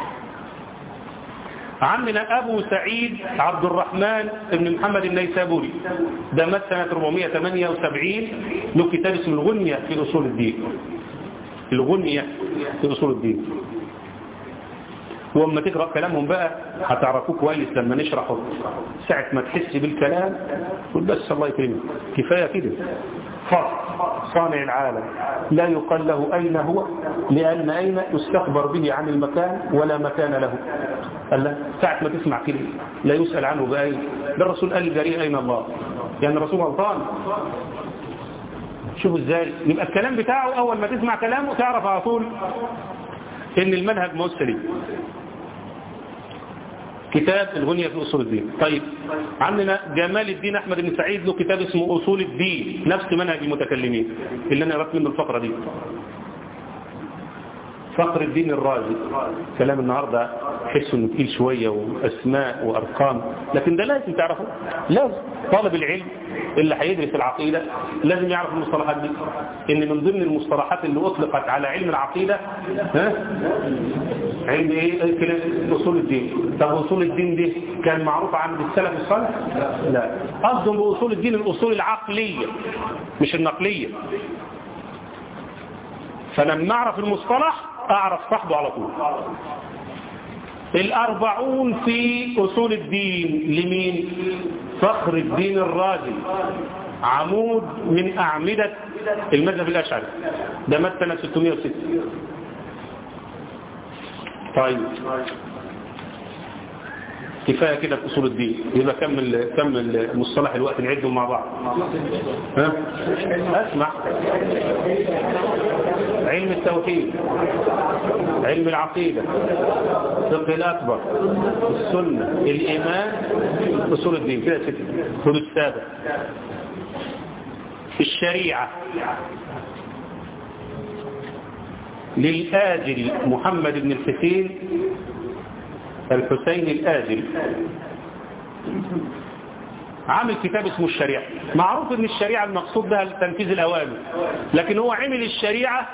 عمنا أبو سعيد عبد الرحمن بن محمد النيسابوري ده مات سنة 478 له كتاب اسمه الغنية في أصول الدين الغنية في أصول الدين واما تقرأ كلامهم بقى هتعرفوه كويس لما نشرحه ساعة ما تحس بالكلام قل بس الله يكرمك كفاية كده فرق صانع العالم لا يقال له أين هو لأن أين يستخبر به عن المكان ولا مكان له قال لا ساعة ما تسمع كده لا يسأل عنه بأين ده الرسول قال لجريء أين الله يعني الرسول غلطان شوفوا ازاي يبقى الكلام بتاعه أول ما تسمع كلامه تعرف على طول ان المنهج مسلم كتاب الغنية في أصول الدين طيب عندنا جمال الدين أحمد بن سعيد له كتاب اسمه أصول الدين نفس منهج المتكلمين اللي أنا أردت منه الفقرة دي فقر الدين الرازي كلام النهاردة حسه انه تقيل شوية وأسماء وأرقام لكن ده لازم تعرفه لازم طالب العلم اللي هيدرس العقيدة لازم يعرف المصطلحات دي ان من ضمن المصطلحات اللي أطلقت على علم العقيدة ها علم ايه أصول الدين طب أصول الدين دي كان معروف عند السلف الصالح لا قصدهم بأصول الدين الأصول العقلية مش النقلية فلما أعرف المصطلح أعرف صاحبه على طول الأربعون في أصول الدين لمين فخر الدين الرازي عمود من أعمدة المذهب الأشعري ده مات سنة 606 طيب كفاية كده في أصول الدين يبقى كمل كمل مصطلح الوقت نعدهم مع بعض ها؟ أسمع علم التوحيد علم العقيدة فقه الأكبر السنة الإيمان أصول الدين كده ستة خذ السابع الشريعة للآجل محمد بن الحسين الحسين الآجل عامل كتاب اسمه الشريعة معروف ان الشريعة المقصود بها تنفيذ الأوامر لكن هو عمل الشريعة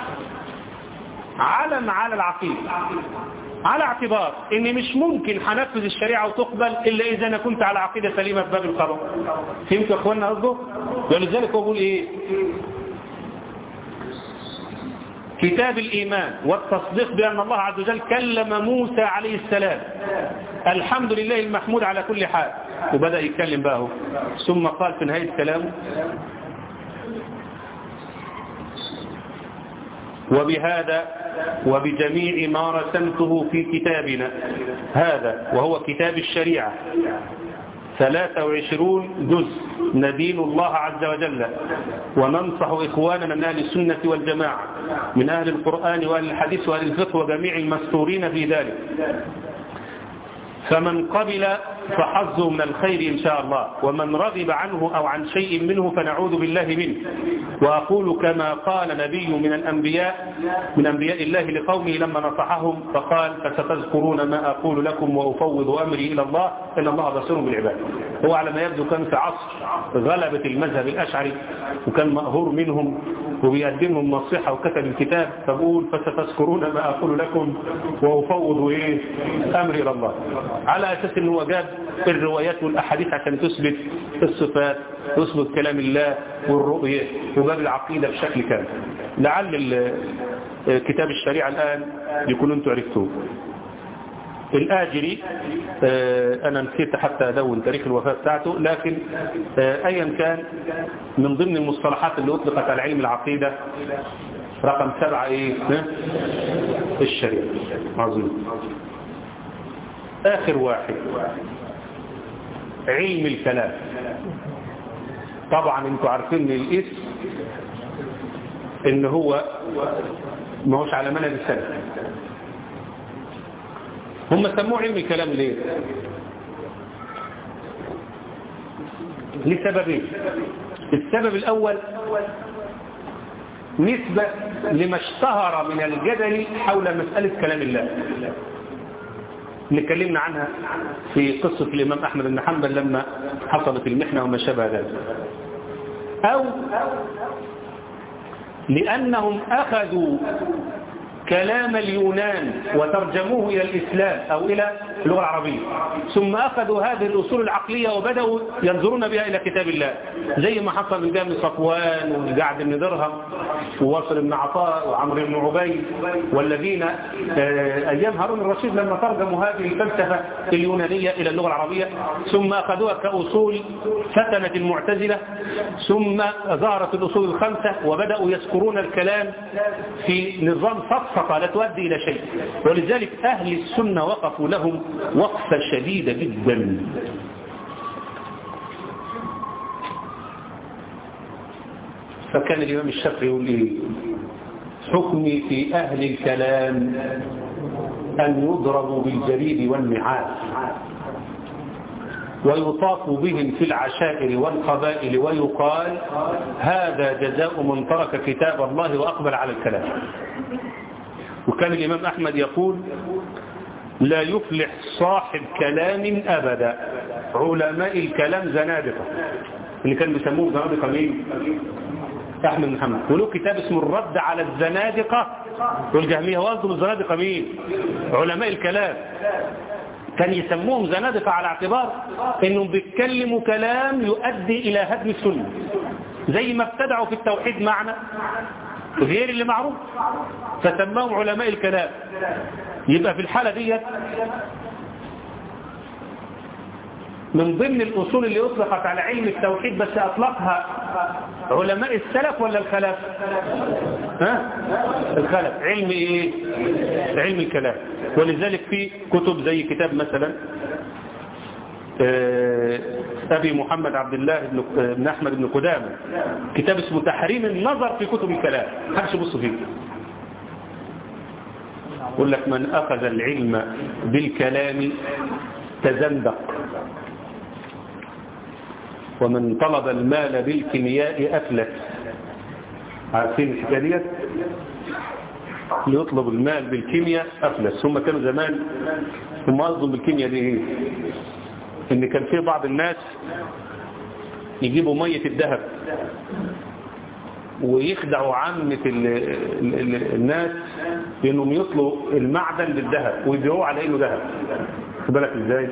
علم على العقيدة على اعتبار ان مش ممكن هنفذ الشريعة وتقبل الا اذا انا كنت على عقيدة سليمة في باب القضاء فهمتوا يا اخوانا قصده ولذلك هو بيقول ايه كتاب الإيمان والتصديق بأن الله عز وجل كلم موسى عليه السلام الحمد لله المحمود على كل حال وبدأ يتكلم بقى ثم قال في نهاية كلامه وبهذا وبجميع ما رسمته في كتابنا هذا وهو كتاب الشريعة 23 جزء ندين الله عز وجل وننصح إخواننا من أهل السنة والجماعة من أهل القرآن وأهل الحديث وأهل الفقه وجميع المستورين في ذلك فمن قبل فحظه من الخير إن شاء الله ومن رغب عنه أو عن شيء منه فنعوذ بالله منه وأقول كما قال نبي من الأنبياء من أنبياء الله لقومه لما نصحهم فقال فستذكرون ما أقول لكم وأفوض أمري إلى الله إن الله بصير بالعباد هو على ما يبدو كان في عصر غلبة المذهب الأشعري وكان مأهور منهم وبيقدمهم نصيحة وكتب الكتاب فبقول فستذكرون ما أقول لكم وأفوض إيه أمري إلى الله على أساس أنه جاب الروايات والأحاديث عشان تثبت الصفات تثبت كلام الله والرؤية وباب العقيدة بشكل كامل لعل كتاب الشريعة الآن يكون أنتم عرفتوه الآجري أنا نسيت حتى أدون تاريخ الوفاة بتاعته لكن أيا كان من ضمن المصطلحات اللي أطلقت على علم العقيدة رقم سبعة إيه الشريعة عظيم آخر واحد علم الكلام طبعا انتوا عارفين ان الاسم ان هو ما هوش على منهج السلف هم سموه علم الكلام ليه لسببين السبب الاول نسبة لما اشتهر من الجدل حول مسألة كلام الله اللي اتكلمنا عنها في قصة الإمام أحمد بن حنبل لما حصلت المحنة وما شابه ذلك أو لأنهم أخذوا كلام اليونان وترجموه إلى الإسلام أو إلى اللغة العربية ثم أخذوا هذه الأصول العقلية وبدأوا ينظرون بها إلى كتاب الله زي ما حصل من جامع صفوان والجعد بن درهم وواصل بن عطاء وعمرو بن عبيد والذين أيام هارون الرشيد لما ترجموا هذه الفلسفة اليونانية إلى اللغة العربية ثم أخذوها كأصول فتنة المعتزلة ثم ظهرت الأصول الخمسة وبدأوا يذكرون الكلام في نظام صفصفة لا تؤدي إلى شيء ولذلك أهل السنة وقفوا لهم وقفة شديدة جدا فكان الإمام الشافعي يقول لي حكمي في أهل الكلام أن يضربوا بالجريد والنعاس ويطاف بهم في العشائر والقبائل ويقال هذا جزاء من ترك كتاب الله وأقبل على الكلام وكان الإمام أحمد يقول لا يفلح صاحب كلام أبدا علماء الكلام زنادقة اللي كان بيسموه زنادقة مين أحمد محمد وله كتاب اسمه الرد على الزنادقة والجهمية وقصدهم الزنادقة مين علماء الكلام كان يسموهم زنادقة على اعتبار انهم بيتكلموا كلام يؤدي الى هدم السنة زي ما ابتدعوا في التوحيد معنى غير اللي معروف فسماهم علماء الكلام يبقى في الحالة دي من ضمن الأصول اللي أطلقت على علم التوحيد بس أطلقها علماء السلف ولا الخلف ها؟ الخلف علم إيه علم الكلام ولذلك في كتب زي كتاب مثلا أبي محمد عبد الله بن أحمد بن قدامة كتاب اسمه تحريم النظر في كتب الكلام حدش يبص فيه يقول لك من أخذ العلم بالكلام تزندق ومن طلب المال بالكيمياء أفلت عارفين الحكاية ديت يطلب المال بالكيمياء أفلت ثم كانوا زمان هم قصدهم بالكيمياء دي ايه ان كان في بعض الناس يجيبوا مية الذهب ويخدعوا عامة ال ال ال الناس بانهم يطلوا المعدن بالذهب ويبيعوه على انه ذهب خد بالك ازاي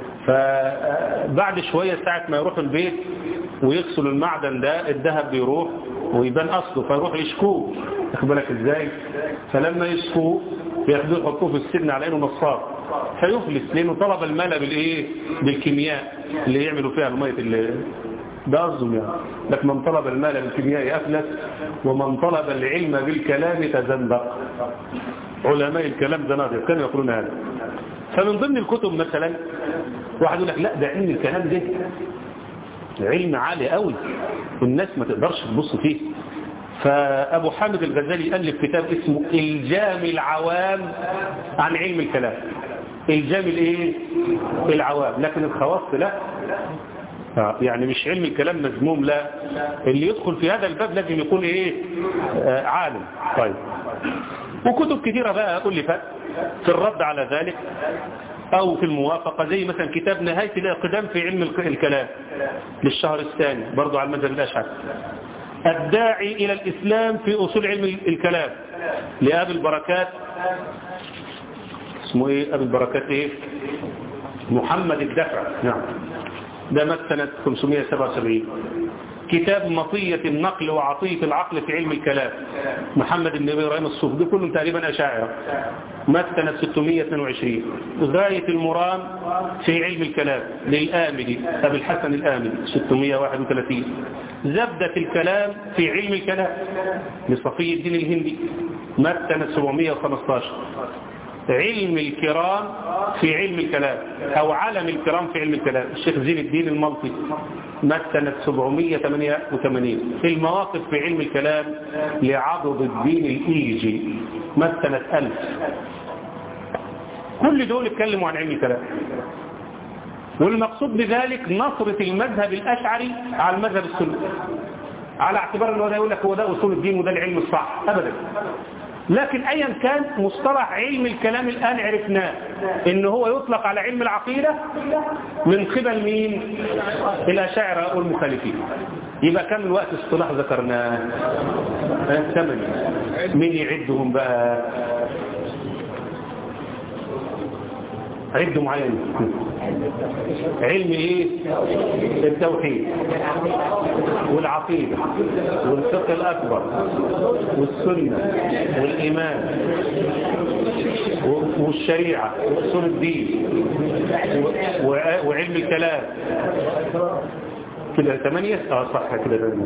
فبعد شوية ساعة ما يروح البيت ويغسلوا المعدن ده الذهب بيروح ويبان اصله فيروح يشكوه خد بالك ازاي فلما يشكوه ياخدوه يحطوه في السجن على انه نصاب فيفلس لانه طلب المال بالايه بالكيمياء اللي يعملوا فيها الميه ده قصدهم يعني لك من طلب المال بالكيمياء أفلس ومن طلب العلم بالكلام تزندق علماء الكلام زنادق كانوا يقولون هذا فمن ضمن الكتب مثلا واحد يقول لك لا ده علم الكلام ده علم عالي قوي والناس ما تقدرش تبص فيه فأبو حامد الغزالي ألف كتاب اسمه إلجام العوام عن علم الكلام إلجام الإيه؟ العوام لكن الخواص لا يعني مش علم الكلام مذموم لا اللي يدخل في هذا الباب لازم يكون إيه آه عالم طيب وكتب كثيرة بقى أقول لي فات في الرد على ذلك أو في الموافقة زي مثلا كتاب نهاية الإقدام في علم الكلام للشهر الثاني برضو على المذهب الأشعر الداعي إلى الإسلام في أصول علم الكلام لأبي البركات اسمه إيه أبي البركات إيه محمد الدفع نعم ده مات سنة 577 كتاب مطية النقل وعطية العقل في علم الكلام محمد بن إبراهيم الصوف دي كلهم تقريبا أشاعرة مات سنة 622 غاية المرام في علم الكلام للآمدي أبي الحسن الآمدي 631 زبدة الكلام في علم الكلام لصفي الدين الهندي مات سنة 715 علم الكرام في علم الكلام أو علم الكرام في علم الكلام الشيخ زين الدين الملطي مات سنة 788 في المواقف في علم الكلام لعضد الدين الإيجي مات سنة 1000 كل دول اتكلموا عن علم الكلام والمقصود بذلك نصرة المذهب الأشعري على المذهب السني على اعتبار انه ده يقول لك هو ده أصول الدين وده العلم الصح أبدا لكن ايا كان مصطلح علم الكلام الآن عرفناه ان هو يطلق على علم العقيدة من قبل مين الأشاعرة والمخالفين يبقى كم الوقت اصطلاح ذكرناه ثمانية مين يعدهم بقى عدوا معايا علم ايه التوحيد والعقيدة والفقه الأكبر والسنة والإيمان والشريعة وأصول الدين وعلم الكلام كده ثمانية اه صح كده ثمانية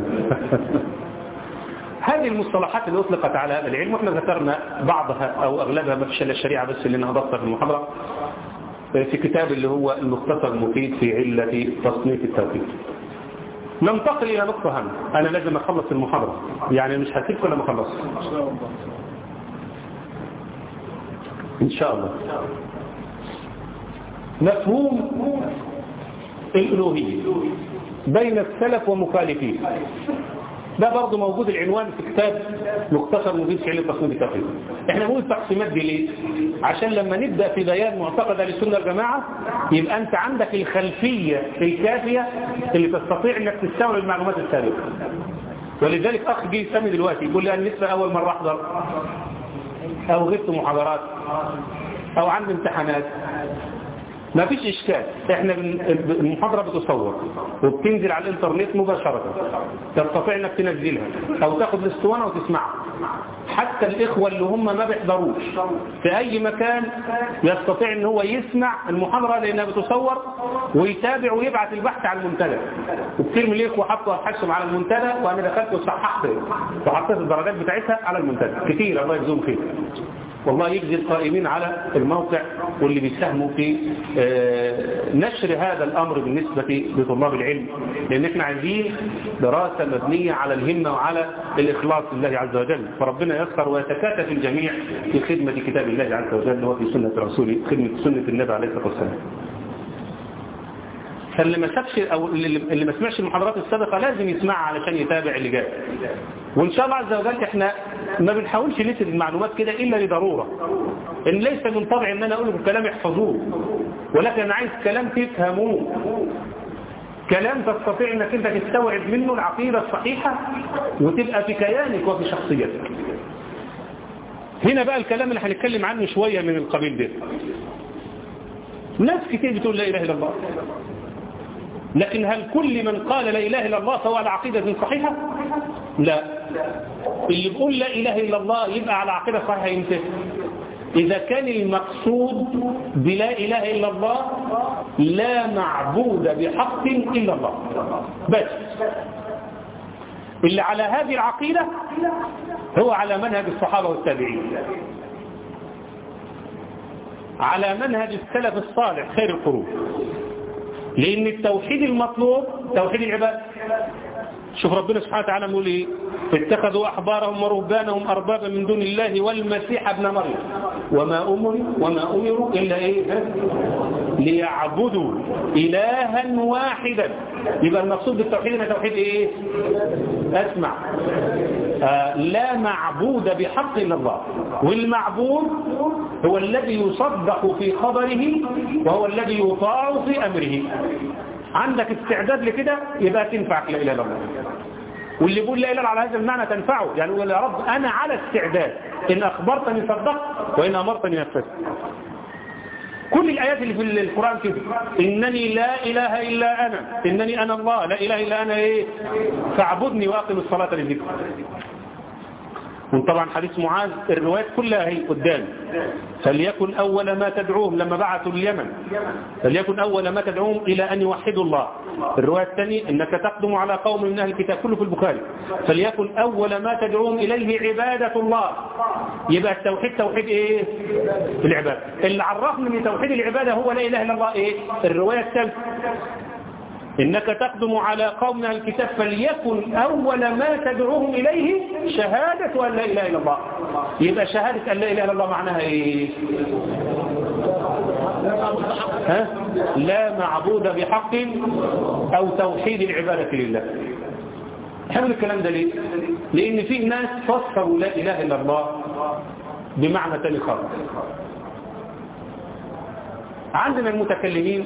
هذه المصطلحات اللي أطلقت على هذا العلم واحنا ذكرنا بعضها أو أغلبها ما فيش إلا الشريعة بس اللي نهضتها في المحاضرة في كتاب اللي هو المختصر المفيد في علة تصنيف التوحيد ننتقل إلى نقطة هامة أنا لازم أخلص المحاضرة يعني مش هسيبكم لما أخلص إن شاء الله مفهوم الألوهية بين السلف ومخالفين ده برضه موجود العنوان في كتاب مختصر مفيد في علم تصنيف التوحيد احنا بنقول التقسيمات دي ليه عشان لما نبدا في بيان معتقد اهل السنه والجماعه يبقى انت عندك الخلفيه الكافيه اللي تستطيع انك تستوعب المعلومات السابقه ولذلك اخ جه يسمي دلوقتي يقول لي انا لسه اول مره احضر او غبت محاضرات او عندي امتحانات ما فيش إشكال احنا المحاضرة بتصور وبتنزل على الانترنت مباشرة تستطيع انك تنزلها او تاخد الاسطوانة وتسمعها حتى الاخوة اللي هم ما بيحضروش في اي مكان يستطيع ان هو يسمع المحاضرة لانها بتصور ويتابع ويبعت البحث على المنتدى وكثير من الاخوة حطوا ابحاثهم على المنتدى وانا دخلت وصححت وحطيت الدرجات بتاعتها على المنتدى كثير الله يجزيهم خير والله يجزي القائمين على الموقع واللي بيساهموا في نشر هذا الأمر بالنسبة لطلاب العلم لأن احنا عايزين دراسة مبنية على الهمة وعلى الإخلاص لله عز وجل فربنا يسر ويتكاتف الجميع في خدمة كتاب الله عز وجل وفي سنة رسوله خدمة سنة النبي عليه الصلاة والسلام فاللي ما شافش او اللي ما سمعش المحاضرات السابقه لازم يسمعها علشان يتابع اللي جاي وان شاء الله عز وجل احنا ما بنحاولش نسد المعلومات كده الا لضروره ان ليس من طبعي ان انا اقول لكم كلام احفظوه ولكن انا عايز كلام تفهموه كلام تستطيع انك انت تستوعب منه العقيده الصحيحه وتبقى في كيانك وفي شخصيتك هنا بقى الكلام اللي هنتكلم عنه شويه من القبيل ده ناس كتير بتقول لا اله الا الله لكن هل كل من قال لا إله إلا الله فهو على عقيدة صحيحة لا اللي بيقول لا إله إلا الله يبقى على عقيدة صحيحة يمتى إذا كان المقصود بلا إله إلا الله لا معبود بحق إلا الله بس اللي على هذه العقيدة هو على منهج الصحابة والتابعين على منهج السلف الصالح خير القرون لأن التوحيد المطلوب توحيد العباد شوف ربنا سبحانه وتعالى يقول ايه اتخذوا احبارهم ورهبانهم اربابا من دون الله والمسيح ابن مريم وما امروا وما امروا الا ايه ليعبدوا الها واحدا يبقى المقصود بالتوحيد هنا توحيد ايه اسمع آه لا معبود بحق الا الله والمعبود هو الذي يصدق في خبره وهو الذي يطاع في امره عندك استعداد لكده يبقى تنفعك لا اله الا الله واللي يقول لا اله على هذا المعنى تنفعه يعني يقول يا رب انا على استعداد ان اخبرتني صدقت وان امرتني نفذت كل الايات اللي في القران كده انني لا اله الا انا انني انا الله لا اله الا انا ايه فاعبدني واقم الصلاه للذكر وطبعا حديث معاذ الروايات كلها هي قدام فليكن أول ما تدعوهم لما بعثوا اليمن فليكن أول ما تدعوهم إلى أن يوحدوا الله الرواية الثانية أنك تقدم على قوم من أهل الكتاب كله في البخاري فليكن أول ما تدعوهم إليه عبادة الله يبقى التوحيد توحيد إيه العبادة اللي عرفنا من توحيد العبادة هو لا إله إلا الله إيه الرواية الثالثة إنك تقدم على قوم من الكتاب فليكن أول ما تدعوهم إليه شهادة أن لا إله إلا الله يبقى شهادة أن لا إله إلا الله معناها إيه ها؟ لا معبود بحق أو توحيد العبادة لله حلو الكلام ده ليه لأن فيه ناس فسروا لا إله إلا الله بمعنى تاني خالص عندنا المتكلمين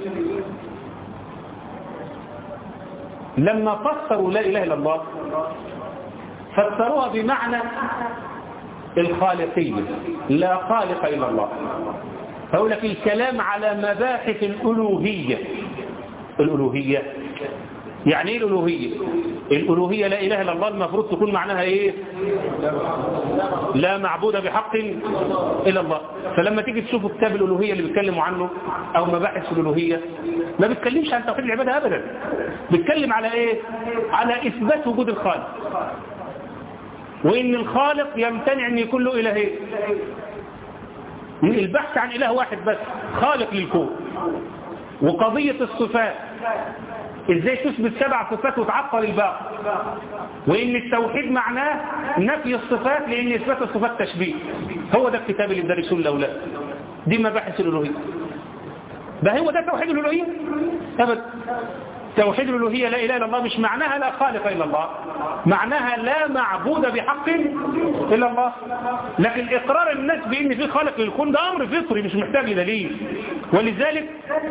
لما فسروا لا إله إلا الله فسروها بمعنى الخالقية لا خالق إلا الله فأقول لك الكلام على مباحث الألوهية الألوهية يعني ايه الألوهية الألوهية لا إله إلا الله المفروض تكون معناها إيه لا معبود بحق إلا الله فلما تيجي تشوفوا كتاب الألوهية اللي بيتكلموا عنه أو مباحث الألوهية ما بيتكلمش عن توحيد العبادة أبدا بيتكلم على إيه على إثبات وجود الخالق وإن الخالق يمتنع أن يكون له إلهين البحث عن إله واحد بس خالق للكون وقضية الصفات ازاي تثبت سبع صفات وتعطل الباقي وان التوحيد معناه نفي الصفات لان اثبات الصفات تشبيه هو ده الكتاب اللي درسوه الاولاد دي مباحث الالوهيه ده هو ده توحيد الالوهيه ابدا توحيد الالوهيه لا اله الا الله مش معناها لا خالق الا الله معناها لا معبود بحق الا الله لكن اقرار الناس بان في خالق للكون ده امر فطري مش محتاج لدليل ولذلك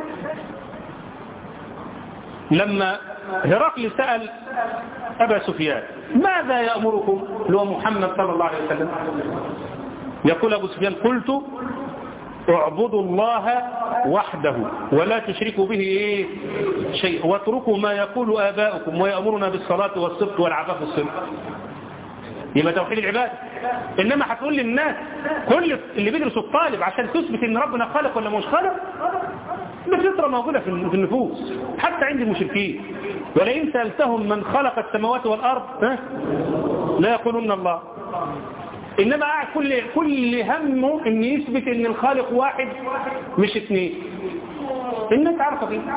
لما هرقل سأل أبا سفيان ماذا يأمركم لو محمد صلى الله عليه وسلم يقول أبو سفيان قلت اعبدوا الله وحده ولا تشركوا به إيه شيء واتركوا ما يقول آباؤكم ويأمرنا بالصلاة والصدق والعفاف والصدق يبقى توحيد العباد إنما هتقول للناس كل اللي بيدرسوا الطالب عشان تثبت إن ربنا خالق ولا مش خالق بفطرة موجودة في النفوس حتى عند المشركين ولئن سألتهم من خلق السماوات والأرض ها؟ لا يقولون الله إنما قاعد كل كل همه إن يثبت إن الخالق واحد مش اثنين الناس عارفة كده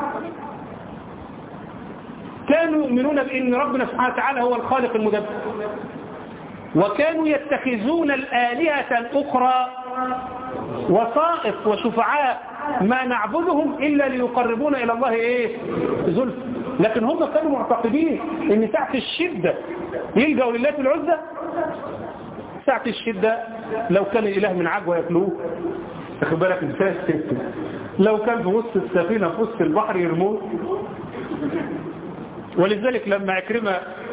كانوا يؤمنون بأن ربنا سبحانه وتعالى هو الخالق المدبر وكانوا يتخذون الآلهة الأخرى وسائط وشفعاء ما نعبدهم إلا ليقربونا إلى الله إيه زلف لكن هم كانوا معتقدين إن ساعة الشدة يلجأوا لله في العزة ساعة الشدة لو كان الإله من عجوة يأكلوه أخذ بالك إزاي لو كان في وسط السفينة في وسط البحر يرموه ولذلك لما عكرمة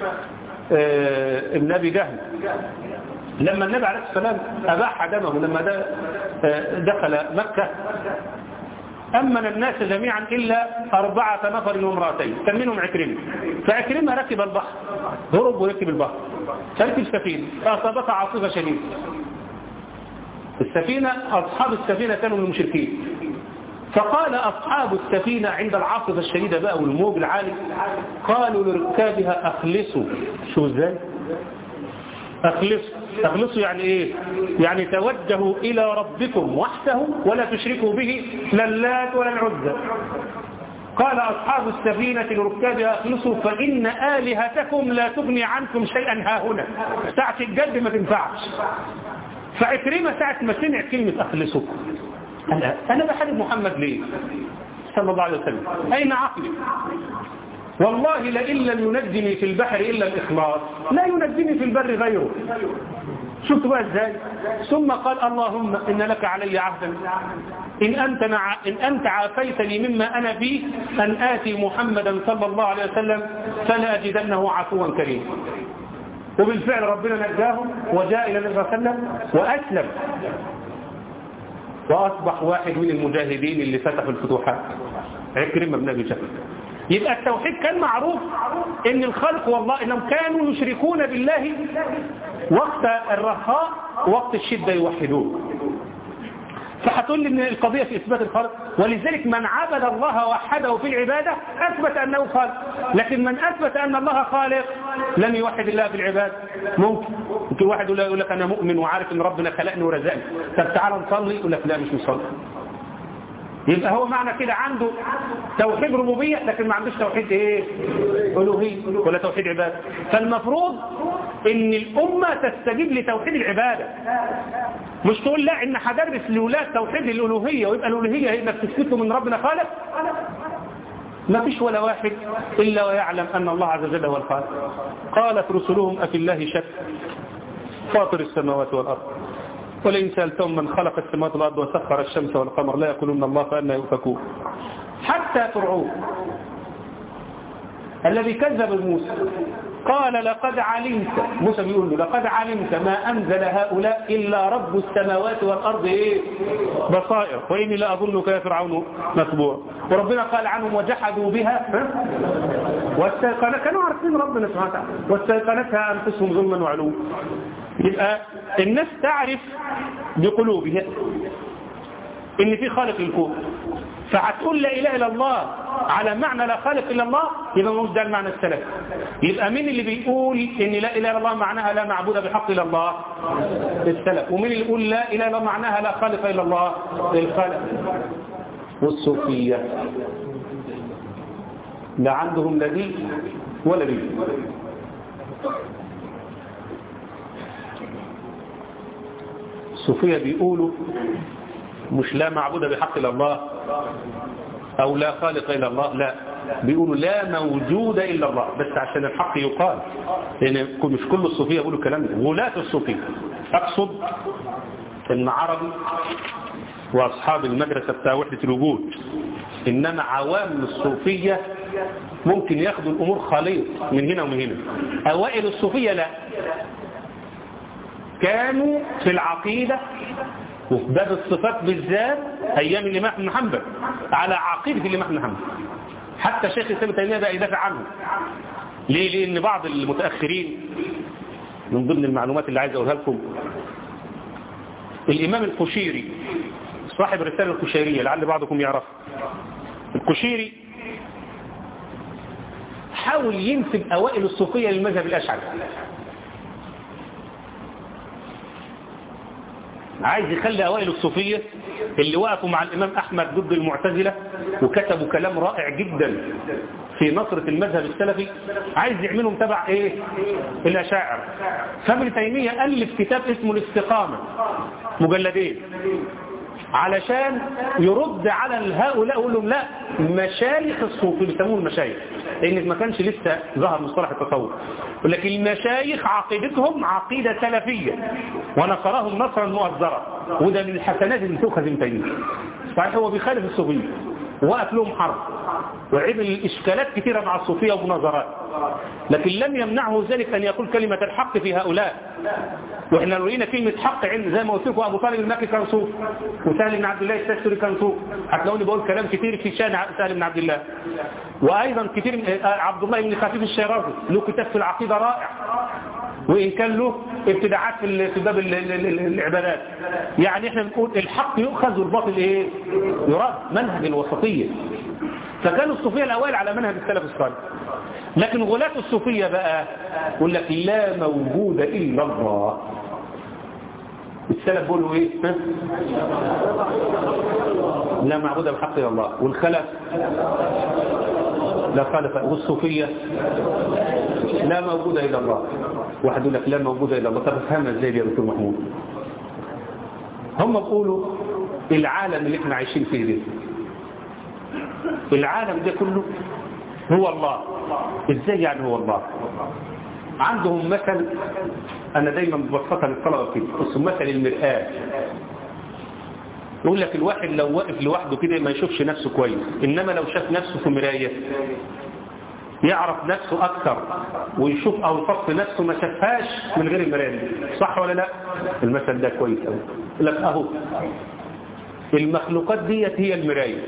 آه النبي جهل لما النبي عليه السلام أباح دمه لما دخل مكة أمن الناس جميعا إلا أربعة نفر وامرأتين كان منهم عكرمة فعكرمة ركب البحر هرب وركب البحر فركب سفينة فأصابتها عاصفة شديدة السفينة أصحاب السفينة كانوا من المشركين فقال أصحاب السفينة عند العاصفة الشديدة بقى والموج العالي قالوا لركابها أخلصوا شو ازاي أخلصوا أخلصوا يعني إيه يعني توجهوا إلى ربكم وحده ولا تشركوا به لا اللات ولا العزى قال أصحاب السفينة لركابها أخلصوا فإن آلهتكم لا تغني عنكم شيئا ها هنا ساعة الجد ما تنفعش فعكرمة ساعة ما سمع كلمة أخلصوا أنا, أنا بحارب محمد ليه صلى الله عليه وسلم أين عقلي والله لئن لم ينجني في البحر إلا الإخلاص لا ينجني في البر غيره شفت بقى ازاي ثم قال اللهم إن لك علي عهدا إن أنت, نع... إن أنت عافيتني مما أنا فيه أن آتي محمدا صلى الله عليه وسلم فلا أجدنه عفوا كريما وبالفعل ربنا نجاهم وجاء إلى النبي صلى الله عليه وسلم وأسلم وأصبح واحد من المجاهدين اللي فتحوا الفتوحات عكرمة بن أبي جهل يبقى التوحيد كان معروف ان الخلق والله انهم كانوا يشركون بالله وقت الرخاء وقت الشدة يوحدون فهتقول لي ان القضية في اثبات الخلق ولذلك من عبد الله وحده في العبادة اثبت انه خالق لكن من اثبت ان الله خالق لم يوحد الله في العبادة ممكن ممكن واحد يقول لك انا مؤمن وعارف ان ربنا خلقني ورزقني طب تعالى نصلي يقول لك لا مش نصلي يبقى هو معنى كده عنده توحيد ربوبية لكن ما عندوش توحيد ايه ألوهية ولا توحيد عبادة فالمفروض ان الأمة تستجيب لتوحيد العبادة مش تقول لا ان هدرس لولاد توحيد الألوهية ويبقى الألوهية هي انك تثبته من ربنا خالق ما فيش ولا واحد إلا ويعلم أن الله عز وجل هو الخالق قالت رسلهم أفي الله شك فاطر السماوات والأرض ولئن سألتهم من خلق السماوات والأرض وسخر الشمس والقمر لا يقولون الله فأنا يؤفكون حتى فرعون الذي كذب موسى قال لقد علمت موسى بيقول له لقد علمت ما أنزل هؤلاء إلا رب السماوات والأرض إيه بصائر وإني لا أظنك يا فرعون مسبوع وربنا قال عنهم وجحدوا بها واستيقنت كانوا عارفين ربنا سبحانه وتعالى واستيقنتها أنفسهم ظلما وعلوا يبقى الناس تعرف بقلوبها ان في خالق للكون فهتقول لا اله الا الله على معنى لا خالق الا الله يبقى مش ده المعنى السلفي يبقى مين اللي بيقول ان لا اله الا الله معناها لا معبود بحق الا الله السلف ومين اللي يقول لا اله الا الله معناها لا خالق الا الله الخالق والصوفيه لا عندهم لا دي ولا دي الصوفية بيقولوا مش لا معبود بحق إلا الله أو لا خالق إلا الله لا بيقولوا لا موجود إلا الله بس عشان الحق يقال لأن مش كل الصوفية يقولوا الكلام ده غلاة الصوفية أقصد إن عربي وأصحاب المدرسة بتاع وحدة الوجود إنما عوام الصوفية ممكن ياخدوا الأمور خليط من هنا ومن هنا أوائل الصوفية لا كانوا في العقيدة وفي باب الصفات بالذات أيام الإمام بن حنبل على عقيدة الإمام بن حنبل حتى شيخ الإسلام تيمية بقى يدافع عنه ليه؟ لأن بعض المتأخرين من ضمن المعلومات اللي عايز أقولها لكم الإمام القشيري صاحب الرسالة القشيرية لعل بعضكم يعرف القشيري حاول ينسب أوائل الصوفية للمذهب الأشعري عايز يخلي أوائل الصوفية اللي وقفوا مع الإمام أحمد ضد المعتزلة وكتبوا كلام رائع جدا في نصرة المذهب السلفي عايز يعملهم تبع إيه الأشاعر فابن تيمية ألف كتاب اسمه الاستقامة مجلدين علشان يرد على هؤلاء يقول لهم لا مشايخ الصوفي بيسموه المشايخ لان ما كانش لسه ظهر مصطلح التصوف ولكن المشايخ عقيدتهم عقيدة سلفية ونصرهم نصرا مؤزرا وده من الحسنات اللي تؤخذ من تيمية صحيح هو بيخالف الصوفية وقف لهم حرب وعمل إشكالات كثيرة مع الصوفية ومناظرات لكن لم يمنعه ذلك أن يقول كلمة الحق في هؤلاء وإحنا لو لقينا كلمة حق عند زي ما قلت لكم أبو طالب المكي كان صوف وسهل بن عبد الله السستري كان صوف هتلاقوني بقول كلام كثير في شان سهل بن عبد الله وأيضا كثير من عبد الله بن خفيف الشيرازي له كتاب في العقيدة رائع وإن كان له ابتداعات في ال- في باب ال- ال- ال- العبادات يعني احنا بنقول الحق يؤخذ والباطل ايه يراد منهج الوسطية فكانوا الصوفية الأوائل على منهج السلف الصالح لكن غلاة الصوفية بقى يقول لك لا موجود إلا الله السلف بيقولوا ايه ها؟ لا معبود بحق الا الله والخلف لا خالف والصوفية لا موجود إلا الله واحد يقول لك لا موجود إلا الله طب افهمها ازاي دي يا دكتور محمود هم بيقولوا العالم اللي احنا عايشين فيه ده العالم ده كله هو الله ازاي يعني هو الله عندهم مثل انا دايما ببسطها للطلبه كده اسمه مثل المرآة يقول لك الواحد لو واقف لوحده كده ما يشوفش نفسه كويس انما لو شاف نفسه في مرايه يعرف نفسه اكثر ويشوف اوصاف في نفسه ما شافهاش من غير المرايه دي صح ولا لا المثل ده كويس قوي يقول لك اهو المخلوقات ديت هي المرايه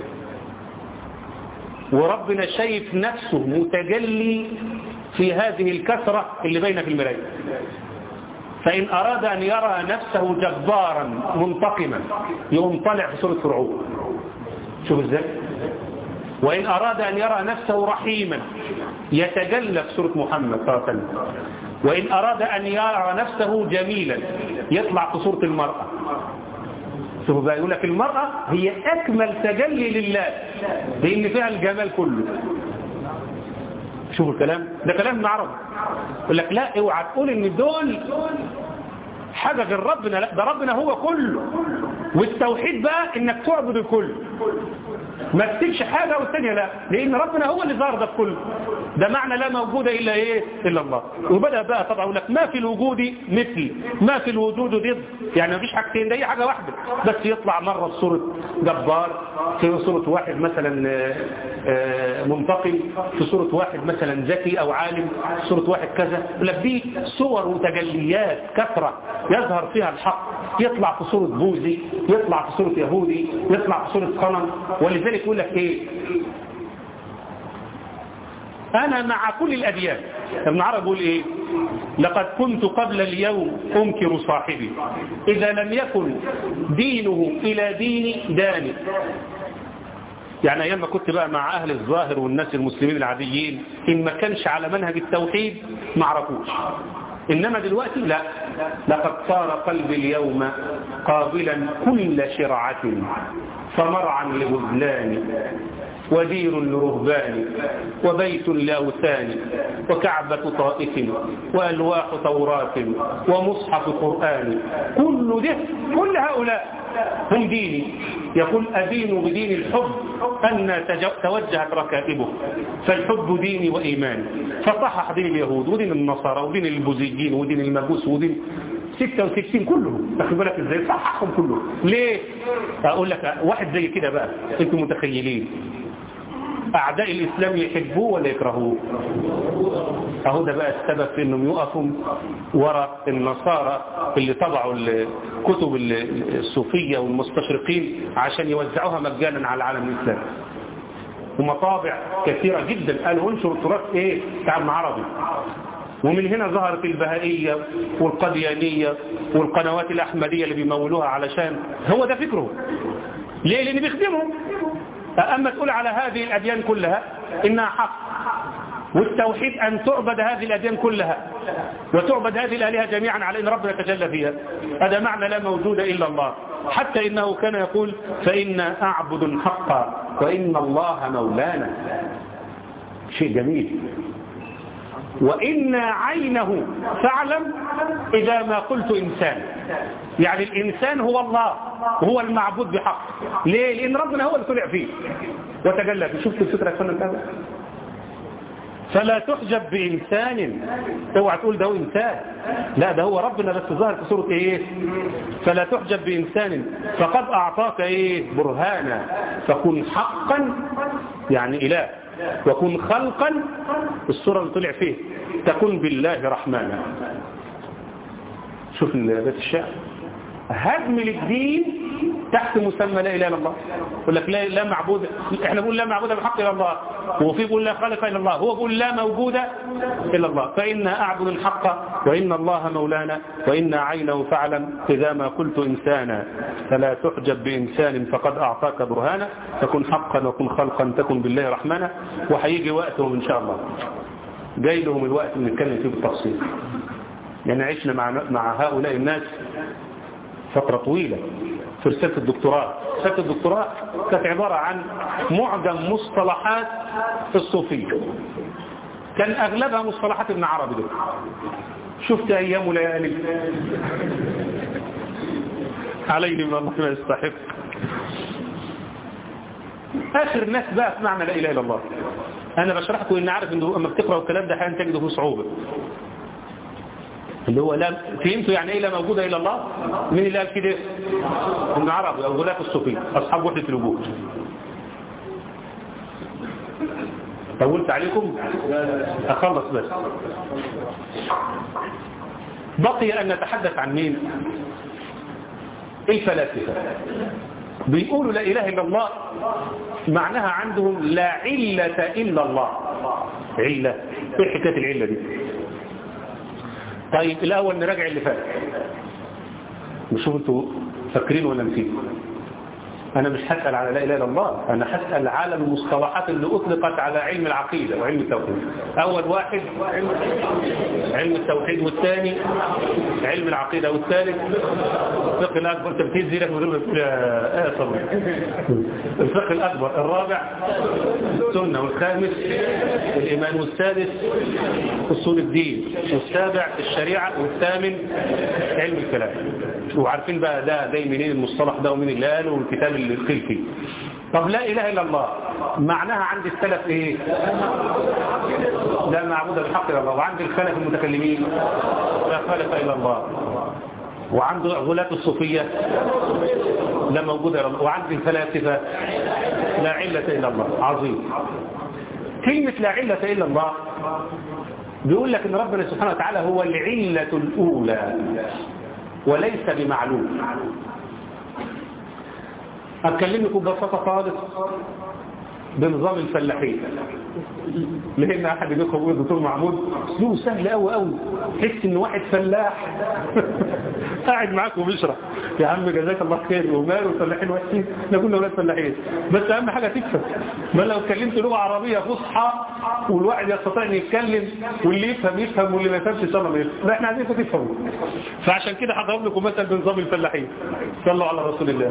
وربنا شايف نفسه متجلي في هذه الكثرة اللي بين في المراية فإن أراد أن يرى نفسه جبارا منتقما يقوم طالع في سورة فرعون شوف ازاي وإن أراد أن يرى نفسه رحيما يتجلى في سورة محمد صلى الله عليه وسلم وإن أراد أن يرى نفسه جميلا يطلع في سورة المرأة شوفوا بقى يقول لك المرأة هي أكمل تجلي لله لأن فيها الجمال كله شوفوا الكلام ده كلام من عرب يقول لك لا اوعى تقول ان دول حاجة غير ربنا لا ده ربنا هو كله والتوحيد بقى انك تعبد الكل ما تسيبش حاجة والثانية لا لان ربنا هو اللي ظهر ده كله ده معنى لا موجود الا ايه الا الله وبدأ بقى طبعا يقول لك ما في الوجود مثل ما في الوجود ضد يعني ما فيش حاجتين ده هي حاجة واحدة بس يطلع مرة في صورة جبار في صورة واحد مثلا آه، آه، منتقم في صورة واحد مثلا ذكي او عالم في صورة واحد كذا يقول لك دي صور وتجليات كثرة يظهر فيها الحق يطلع في صورة بوذي يطلع في صورة يهودي يطلع في صورة صنم ولذلك يقول لك ايه أنا مع كل الأديان ابن عرب يقول إيه لقد كنت قبل اليوم أنكر صاحبي إذا لم يكن دينه إلى ديني داني يعني أيام ما كنت بقى مع أهل الظاهر والناس المسلمين العاديين إن ما كانش على منهج التوحيد ما عرفوش إنما دلوقتي لا لقد صار قلبي اليوم قابلا كل شرعة فمرعا لغزلان ودير لرهبان وبيت لأوثان وكعبة طائف وألواح توراة ومصحف قرآن كل ده كل هؤلاء هم ديني يقول أدين بدين الحب أن تج- توجهت ركائبه فالحب ديني وإيماني فصحح دين اليهود ودين النصارى ودين البوذيين ودين المجوس ودين 66 كلهم تاخد بالك ازاي صححهم كلهم ليه اقول لك واحد زي كده بقى انتم متخيلين أعداء الإسلام يحبوه ولا يكرهوه أهو ده بقى السبب في أنهم يقفوا وراء النصارى اللي طبعوا الكتب الصوفية والمستشرقين عشان يوزعوها مجانا على العالم الإسلامي ومطابع كثيرة جدا قالوا انشر التراث ايه تعلم عربي ومن هنا ظهرت البهائية والقديانية والقنوات الأحمدية اللي بيمولوها علشان هو ده فكره ليه لأن بيخدمهم أما تقول على هذه الأديان كلها إنها حق والتوحيد أن تعبد هذه الأديان كلها وتعبد هذه الآلهة جميعا على أن ربنا تجلى فيها هذا معنى لا موجود إلا الله حتى إنه كان يقول فإنا أعبد حقا وإن الله مولانا شيء جميل وإن عينه فاعلم إذا ما قلت إنسان يعني الإنسان هو الله وهو المعبود بحق ليه؟ لأن ربنا هو اللي طلع فيه وتجلى فيه شفت الفكرة يا فندم فلا تحجب بإنسان اوعى تقول ده هو إنسان لا ده هو ربنا بس ظهر في سورة إيه فلا تحجب بإنسان فقد أعطاك إيه برهانا فكن حقا يعني إله وكن خلقا الصورة اللي طلع فيه تكن بالله رحمانا شوف بيت الشعر هدم للدين تحت تحت مسمى لا اله الا الله يقول لك لا لا معبود احنا بنقول لا معبود بحق الا الله وفي بيقول لا خالق الا الله هو بيقول لا موجود الا الله فانا اعبد الحق وان الله مولانا وانا عينه فاعلم اذا ما قلت انسانا فلا تحجب بانسان فقد اعطاك برهانا تكن حقا وكن خلقا تكن بالله رحمنا وهيجي وقتهم ان شاء الله جاي لهم الوقت نتكلم فيه بالتفصيل يعني عشنا مع مع هؤلاء الناس فترة طويلة في رسالة الدكتوراه رسالة الدكتوراه كانت عبارة عن معجم مصطلحات الصوفية كان أغلبها مصطلحات ابن عربي ده شفت أيام وليالي علينا من الله ما يستحق آخر الناس بقى اسمعنا لا إله إلا الله أنا بشرح لكم إن عارف إنه أما بتقرأ الكلام ده حين تجده فيه صعوبة اللي هو لا فهمتوا يعني ايه لا موجودة الا الله مين اللي قال كده ابن عربي او غلاف الصوفيه اصحاب وحده الوجود طولت عليكم اخلص بس بقي ان نتحدث عن مين الفلاسفه بيقولوا لا اله الا الله معناها عندهم لا عله الا الله عله ايه حكايه العله دي طيب الأول نراجع اللي فات نشوف انتوا فاكرين ولا نسيتوا أنا مش هسأل على لا إله إلا الله أنا هسأل على المصطلحات اللي أطلقت على علم العقيدة وعلم التوحيد أول واحد علم التوحيد والثاني علم العقيدة والثالث الفقه الأكبر تمثيل زي لك من غير ما تقول يا صبري الفقه الأكبر الرابع السنة والخامس الإيمان والسادس أصول الدين والسابع الشريعة والثامن علم الكلام وعارفين بقى ده جاي منين المصطلح ده ومين اللي قاله والكتاب اللي قيل فيه طب لا إله إلا الله معناها عند السلف إيه لا معبود بالحق إلا الله وعند الخلف المتكلمين لا خالق إلا الله وعند غلاة الصوفية لا موجود إلا الله وعند الفلاسفة لا علة إلا الله عظيم كلمة لا علة إلا الله بيقول لك ان ربنا سبحانه وتعالى هو العلة الأولى وليس بمعلوم أكلمكم ببساطة خالص بنظام الفلاحين لان احد منكم يقول دكتور محمود اسلوبه سهل قوي قوي تحس ان واحد فلاح قاعد معاك وبيشرح يا عم جزاك الله خير وماله الفلاحين وحشين احنا كنا اولاد فلاحين بس اهم حاجه تفهم ما لو اتكلمت لغه عربيه فصحى والواحد يستطيع ان يتكلم واللي يفهم يفهم واللي ما يفهمش ان شاء الله ما يفهم لا احنا عايزين تفهموا فعشان كده هضرب لكم مثل بنظام الفلاحين صلوا على رسول الله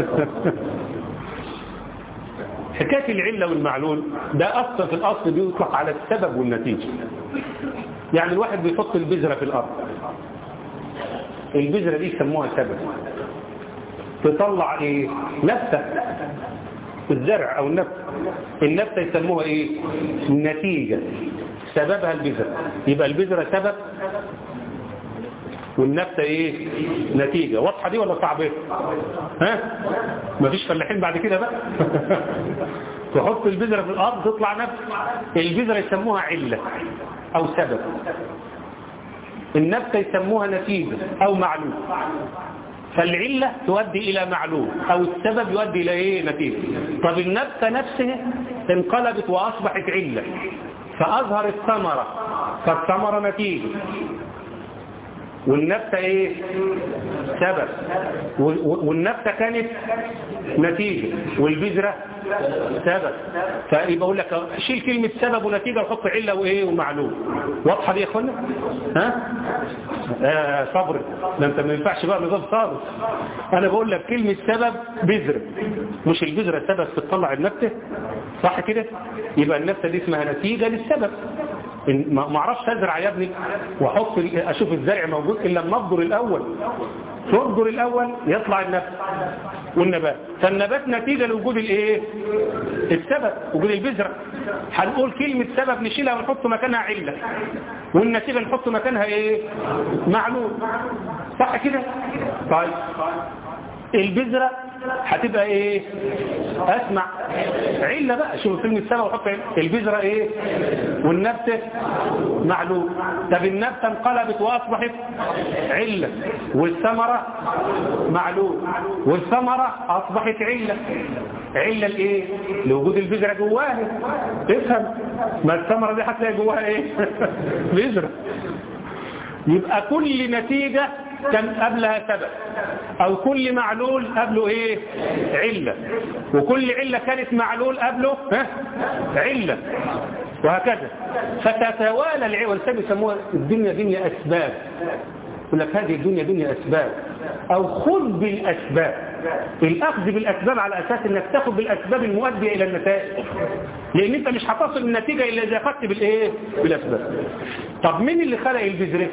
حكاية العلة والمعلول ده أصلا في الأصل بيطلق على السبب والنتيجة يعني الواحد بيحط البذرة في الأرض البذرة دي يسموها سبب تطلع ايه نبتة الزرع او النبتة النبتة يسموها ايه نتيجة سببها البذرة يبقى البذرة سبب والنبتة ايه نتيجة واضحة دي ولا صعبة ها مفيش فلاحين بعد كده بقى تحط البذرة في الارض تطلع نبتة البذرة يسموها علة او سبب النبتة يسموها نتيجة او معلوم فالعلة تؤدي الى معلوم او السبب يؤدي الى ايه نتيجة طب النبتة نفسها انقلبت واصبحت علة فاظهر الثمرة فالثمرة نتيجة والنبتة ايه سبب والنبتة كانت نتيجة والبذرة سبب فيبقى اقول لك شيل كلمة سبب ونتيجة وحط علة وايه ومعلوم واضحة دي يا اخوانا ها آه صبر ده انت ما ينفعش بقى نظام خالص انا بقول لك كلمة سبب بذرة مش البذرة سبب في تطلع النبتة صح كده يبقى النبتة دي اسمها نتيجة للسبب ما اعرفش ازرع يا ابني واحط اشوف الزرع موجود الا لما ابذر الاول تبذر الاول يطلع النبت والنبات فالنبات نتيجة لوجود الايه السبب وجود البذرة هنقول كلمة سبب نشيلها ونحط مكانها علة والنتيجة نحط مكانها ايه معلوم صح كده طيب البذرة هتبقى ايه اسمع علة بقى شوف فيلم السنة وحط البذرة ايه والنبتة معلوم طب النبتة انقلبت واصبحت علة والثمرة معلوم والثمرة اصبحت علة علة الايه لوجود البذرة جواها افهم ما الثمرة دي هتلاقي جواها ايه بذرة يبقى كل نتيجة كان قبلها سبب او كل معلول قبله ايه علة وكل علة كانت معلول قبله ها علة وهكذا فتتوالى العلة والسبب يسموها الدنيا دنيا اسباب يقول لك هذه الدنيا دنيا اسباب او خذ بالاسباب الاخذ بالاسباب على اساس انك تاخذ بالاسباب المؤديه الى النتائج لان انت مش هتصل النتيجه الا اذا اخذت بالايه بالاسباب طب مين اللي خلق البذره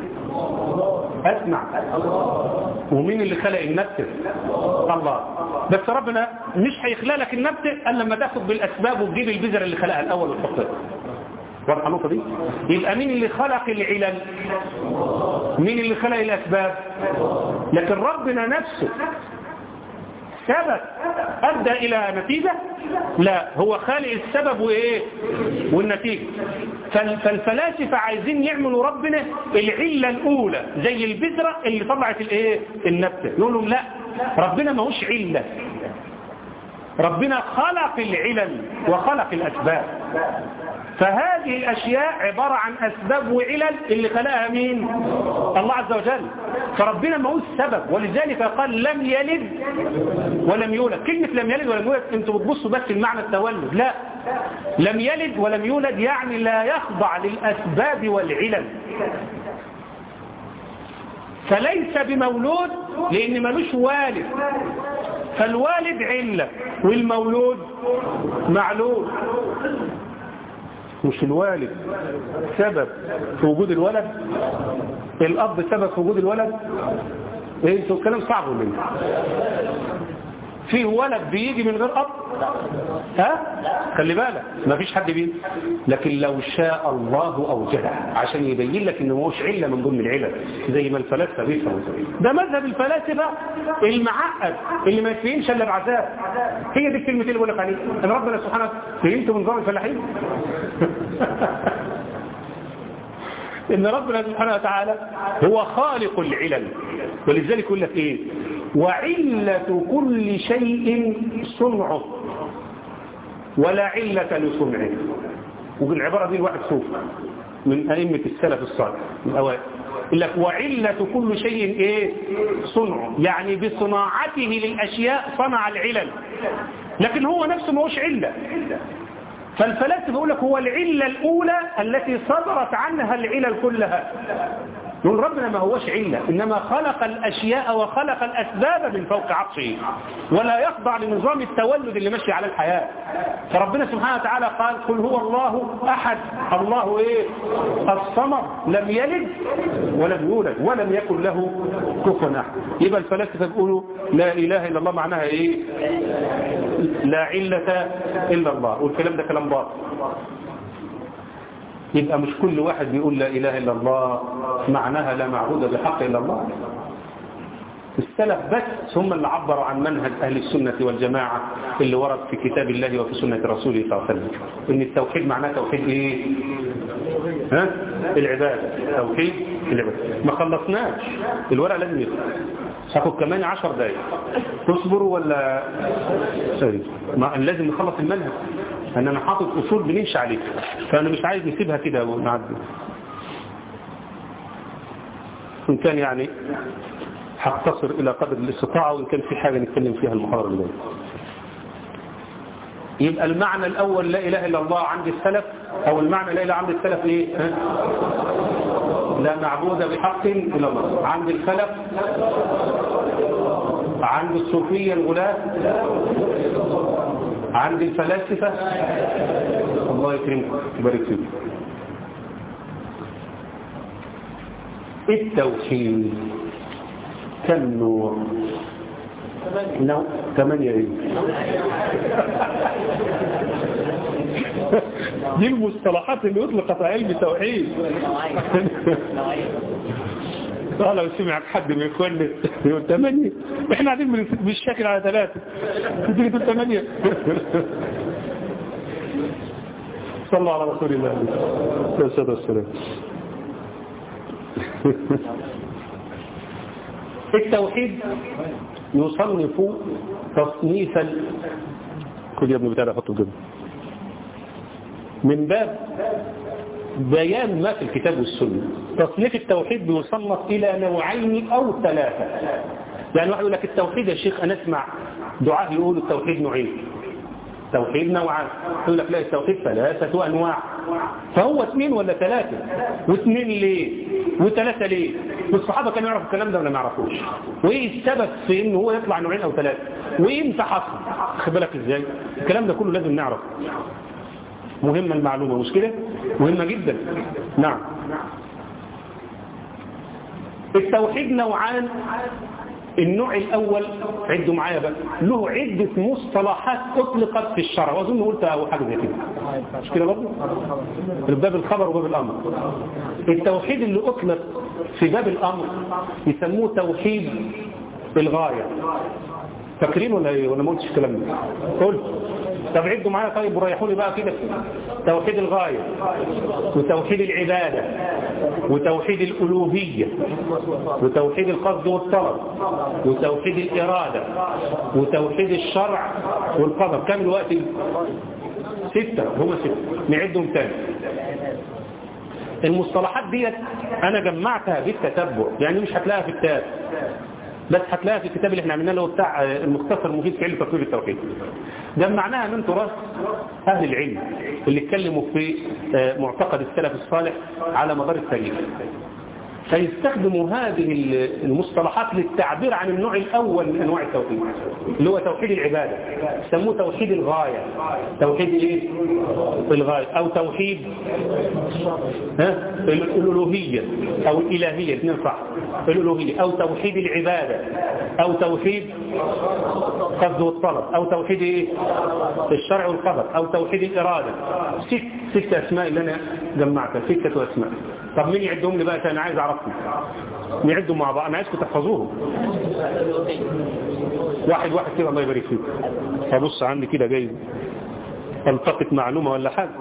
اسمع ومين اللي خلق النبت الله بس ربنا مش هيخلق لك النبت الا لما تاخد بالاسباب وتجيب البذره اللي خلقها الاول وتحطها واضحه النقطه دي يبقى مين اللي خلق العلل مين اللي خلق الاسباب لكن ربنا نفسه سبب ادى الى نتيجه لا هو خالق السبب وايه والنتيجه فالفلاسفه عايزين يعملوا ربنا العله الاولى زي البذره اللي طلعت الايه النبته يقول لهم لا ربنا ما هوش عله ربنا خلق العلل وخلق الاسباب فهذه الأشياء عبارة عن أسباب وعلل اللي خلقها مين الله عز وجل فربنا ما هو السبب ولذلك قال لم يلد ولم يولد كلمة لم يلد ولم يولد انتوا بتبصوا بس المعنى التولد لا لم يلد ولم يولد يعني لا يخضع للأسباب والعلل فليس بمولود لأن ملوش والد فالوالد علة والمولود معلول مش الوالد سبب في وجود الولد الأب سبب في وجود الولد ايه انتوا الكلام صعب ولا ايه فيه ولد بيجي من غير أب ها خلي بالك ما فيش حد بيجي لكن لو شاء الله أوجده عشان يبين لك انه مش علة من ضمن العلل زي ما الفلاسفه بيفهموا ده مذهب الفلاسفه المعقد اللي ما يفهمش الا بعذاب هي دي الكلمتين اللي بقول لك عليها ان ربنا سبحانه فهمتوا من نظام الفلاحين ان ربنا سبحانه وتعالى هو خالق العلل ولذلك يقول لك ايه وعلة كل شيء صنعه ولا علة لصنعه وبالعبارة دي الواحد صوف من أئمة السلف الصالح من أوائل يقول لك وعلة كل شيء ايه صنعه يعني بصناعته للأشياء صنع العلل لكن هو نفسه ما هوش علة فالفلاسفة يقول لك هو العلة الأولى التي صدرت عنها العلل كلها يقول ربنا ما هوش علة إنما خلق الأشياء وخلق الأسباب من فوق عرشه ولا يخضع لنظام التولد اللي ماشي على الحياة فربنا سبحانه وتعالى قال قل هو الله أحد الله إيه الصمد لم يلد ولم يولد ولم يكن له كفوا أحد يبقى الفلاسفة بيقولوا لا إله إلا الله معناها إيه لا علة إلا الله والكلام ده كلام باطل يبقى مش كل واحد بيقول لا إله إلا الله معناها لا معبود بحق إلا الله السلف بس هم اللي عبروا عن منهج أهل السنة والجماعة اللي ورد في كتاب الله وفي سنة رسوله صلى الله عليه وسلم إن التوحيد معناه توحيد إيه؟ ها؟ العبادة توحيد العبادة ما خلصناش الورق لازم يخلص هاخد كمان عشر دقايق تصبروا ولا سوري ما لازم نخلص المنهج ان انا حاطط اصول بنمشي عليها فانا مش عايز نسيبها كده ونعدي ان كان يعني هقتصر الى قدر الاستطاعه وان كان في حاجه نتكلم فيها المحاضره اللي جايه يبقى المعنى الاول لا اله الا الله عند السلف او المعنى لا اله عند السلف ايه ها؟ لا معبود بحق الا الله عند الخلف عند الصوفيه الغلاة عند الفلاسفة الله يكرمكم يبارك فيكم التوحيد كم نوع نوع ثمانية ايه دي المصطلحات اللي اطلقت على علم التوحيد اه لو سمعك حد من اخواننا يقول ثمانية احنا قاعدين بن- بنشتكي على ثلاثة تيجي تقول ثمانية صلوا على رسول الله عليه الصلاة والسلام التوحيد يصنف تصنيفا خد يا ابني بتاع ده حطه كده من باب بيان ما في الكتاب والسنة تصنيف التوحيد بيصنف إلى نوعين أو ثلاثة يعني واحد يقول لك التوحيد يا شيخ أنا أسمع دعاء يقولوا التوحيد نوعين توحيد نوعان يقول لك لا التوحيد ثلاثة أنواع فهو اثنين ولا ثلاثة واثنين ليه وثلاثة ليه والصحابة كانوا يعرفوا الكلام ده ولا ما يعرفوش وايه السبب في انه هو يطلع نوعين او ثلاثة وامتى حصل خد بالك ازاي الكلام ده كله لازم نعرف مهمة المعلومة مش كده مهمة جدا نعم التوحيد نوعان النوع الأول عدوا معايا بقى له عدة مصطلحات أطلقت في الشرع وأظن قلت أو حاجة زي كده مش كده برضه باب الخبر وباب الأمر التوحيد اللي أطلق في باب الأمر يسموه توحيد الغاية فاكرين ولا ايه ولا ما قلتش الكلام ده قلت طب عدوا معايا طيب وريحوني بقى كده توحيد الغاية وتوحيد العبادة وتوحيد الألوهية وتوحيد القصد والطلب وتوحيد الإرادة وتوحيد الشرع والقدر كم الوقت ستة هما ستة نعدهم تاني المصطلحات ديت أنا جمعتها بالتتبع يعني مش هتلاقيها في الكتاب بس هتلاقيها في الكتاب اللي احنا عملناه اللي هو بتاع المختصر المفيد في علم تطوير التوحيد جمعناها من تراث أهل العلم اللي اتكلموا في معتقد السلف الصالح على مدار التاريخ فيستخدموا هذه المصطلحات للتعبير عن النوع الأول من أنواع التوحيد اللي هو توحيد العبادة يسموه توحيد الغاية توحيد ايه؟ الغاية أو توحيد ها؟ الألوهية أو الإلهية اثنين صح الألوهية أو توحيد العبادة أو توحيد قصد والطلب أو توحيد ايه؟ الشرع والقدر أو توحيد الإرادة ست ست أسماء اللي أنا جمعتها ستة أسماء طب مين يعدهم لي بقى أنا عايز أعرفهم نعدهم مع بعض أنا عايزكم تحفظوهم واحد واحد كده الله يبارك فيك فبص عندي كده جاي التقط معلومة ولا حاجة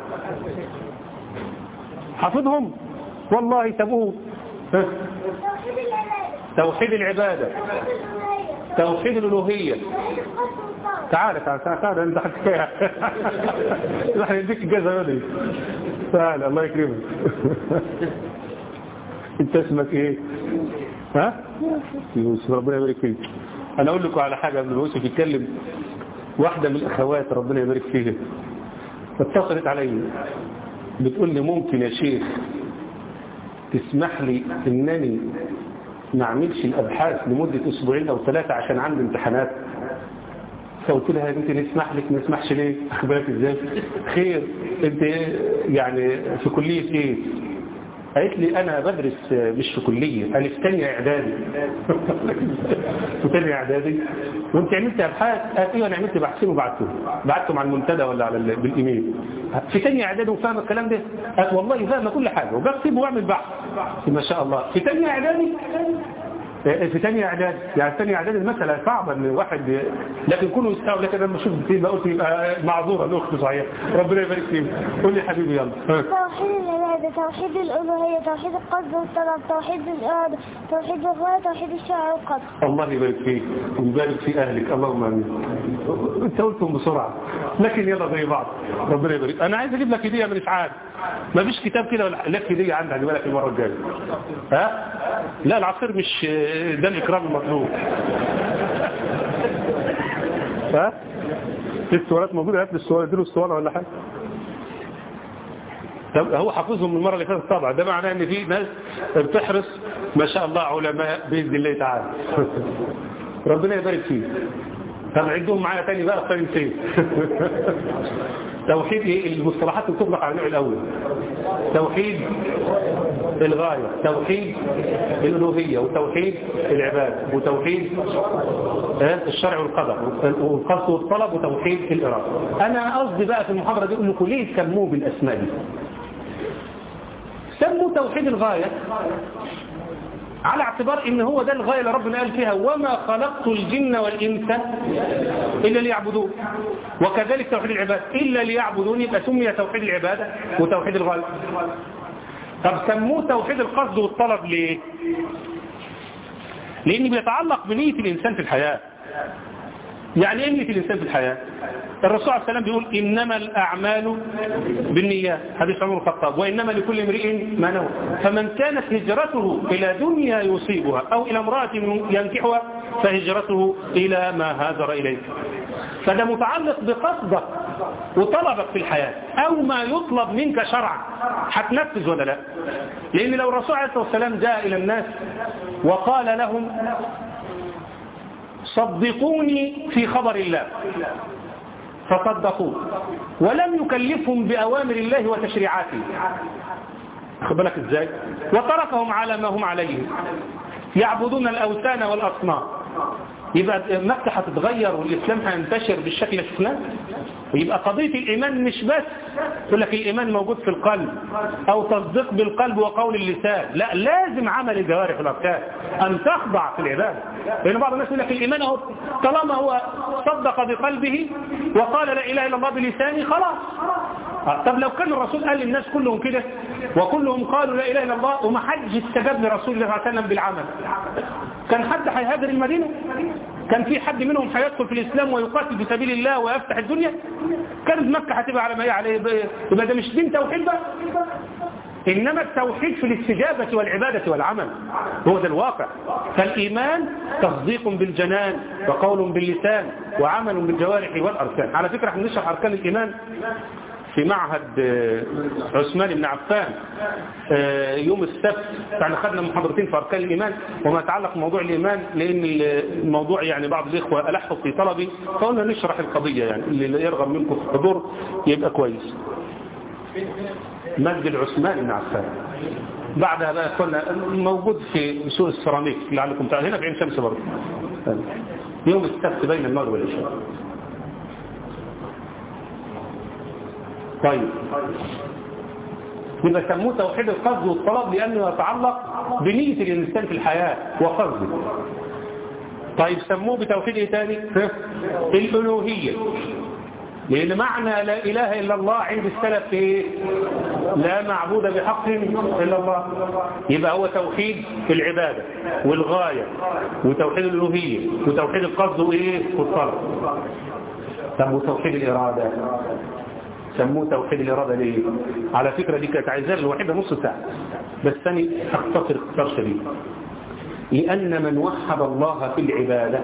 حافظهم والله تبوه ها؟ توحيد العبادة توحيد الألوهية تعال تعال تعال تعال انت حكاية راح يديك الجزء يدي تعال الله يكرمك انت اسمك ايه ها يوسف ربنا يبارك فيك انا اقول لكم على حاجة قبل ما يوسف يتكلم واحدة من الاخوات ربنا يبارك فيها اتصلت علي بتقول لي ممكن يا شيخ تسمح لي انني ما اعملش الابحاث لمدة اسبوعين او ثلاثة عشان عندي امتحانات فقلت لها يا بنتي نسمح لك ما نسمحش ليه اخبارك ازاي خير انت يعني في كلية ايه قالت لي انا بدرس مش في كلية انا في ثانيه اعدادي في ثانيه اعدادي وانت عملت ابحاث قالت ايوه انا عملت بحثين وبعتهم بعتهم على المنتدى ولا على بالايميل في ثانيه اعدادي وفاهمه الكلام ده قالت والله فاهمه كل حاجه وبكتب واعمل بحث ما شاء الله في ثانيه اعدادي في ثانيه اعداد يعني ثانيه اعداد المساله صعبه ان واحد لكن كله يستوعب لكن لما اشوف زي ما قلت يبقى معذوره الاخت صحيح ربنا يبارك فيك قول لي حبيبي يلا توحيد العبادة توحيد الألوهية توحيد القصد والطلب توحيد الإرادة توحيد الغاية توحيد الشرع والقدر الله يبارك فيك ويبارك في اهلك اللهم امين انت قلتهم بسرعه لكن يلا زي بعض ربنا يبارك انا عايز اجيب لك هديه من اسعاد ما فيش كتاب كده ولا لك هديه عندي هجيبها لك المره الجايه ها لا العصير مش ده الاكرام المطلوب ها في السؤالات موجوده هات لي السؤال اديله السؤال ولا حاجه طب هو حافظهم من المره اللي فاتت طبعا ده معناه ان في ناس بتحرص ما شاء الله علماء باذن الله تعالى ربنا يبارك فيك طب عدهم معايا تاني بقى اختار نسيت توحيد ايه المصطلحات اللي تطلق على النوع الاول توحيد الغاية توحيد الألوهية وتوحيد العبادة وتوحيد الشرع والقدر والقصد والطلب وتوحيد الإرادة أنا قصدي بقى في المحاضرة دي أقول لكم ليه سموه بالأسماء دي سموا توحيد الغاية على اعتبار ان هو ده الغاية اللي ربنا قال فيها وما خلقت الجن والإنس إلا ليعبدون وكذلك توحيد العبادة إلا ليعبدون يبقى سمي توحيد العبادة وتوحيد الغاية طب سموه توحيد القصد والطلب ليه لأن بيتعلق بنية الإنسان في الحياة يعني ايه نية الإنسان في الحياة الرسول عليه السلام بيقول إنما الأعمال بالنيات حديث عمر الخطاب وإنما لكل امرئ ما نوى فمن كانت هجرته إلى دنيا يصيبها أو إلى امرأة ينكحها فهجرته إلى ما هاجر إليه فده متعلق بقصدك وطلبك في الحياة أو ما يطلب منك شرعا هتنفذ ولا لا لأن لو الرسول عليه الصلاة والسلام جاء إلى الناس وقال لهم صدقوني في خبر الله فصدقوه ولم يكلفهم بأوامر الله وتشريعاته خد بالك ازاي وتركهم على ما هم عليه يعبدون الأوثان والأصنام يبقى مكة هتتغير والإسلام هينتشر بالشكل اللي شفناه ويبقى قضية الإيمان مش بس يقول لك الإيمان موجود في القلب أو تصديق بالقلب وقول اللسان لا لازم عمل الجوارح والأركان أن تخضع في العبادة لأن بعض الناس يقول لك الإيمان هو طالما هو صدق بقلبه وقال لا إله إلا الله بلسانه خلاص طب لو كان الرسول قال للناس كلهم كده وكلهم قالوا لا إله إلا الله وما حدش استجاب لرسول الله صلى الله عليه وسلم بالعمل كان حد هيهاجر المدينة كان في حد منهم هيدخل في الإسلام ويقاتل في سبيل الله ويفتح الدنيا كانت مكة هتبقى على ما هي عليه يبقى ده مش دين توحيد بقى إنما التوحيد في الاستجابة والعبادة والعمل هو ده الواقع فالإيمان تصديق بالجنان وقول باللسان وعمل بالجوارح والأركان على فكرة احنا نشرح أركان الإيمان في معهد عثمان بن عفان يوم السبت يعني خدنا محاضرتين في أركان الإيمان وما يتعلق بموضوع الإيمان لأن الموضوع يعني بعض الإخوة ألحوا في طلبي فقلنا نشرح القضية يعني اللي يرغب منكم في الحضور يبقى كويس مسجد عثمان بن عفان بعدها بقى كنا موجود في سوق السيراميك لعلكم تعالوا هنا في عين شمس برضه يوم السبت بين المغرب والعشاء طيب يبقى سموه توحيد القصد والطلب لأنه يتعلق بنية الإنسان في الحياة وقصده طيب سموه بتوحيد ايه تاني الألوهية لأن معنى لا إله إلا الله عند السلف ايه لا معبود بحق إلا الله يبقى هو توحيد في العبادة والغاية وتوحيد الألوهية وتوحيد القصد وإيه والطلب طب وتوحيد الإرادة سموه توحيد الإرادة ليه على فكرة دي كانت عايزة الوحيدة نص ساعة بس ثاني اختصر اختصار شديد لأن من وحد الله في العبادة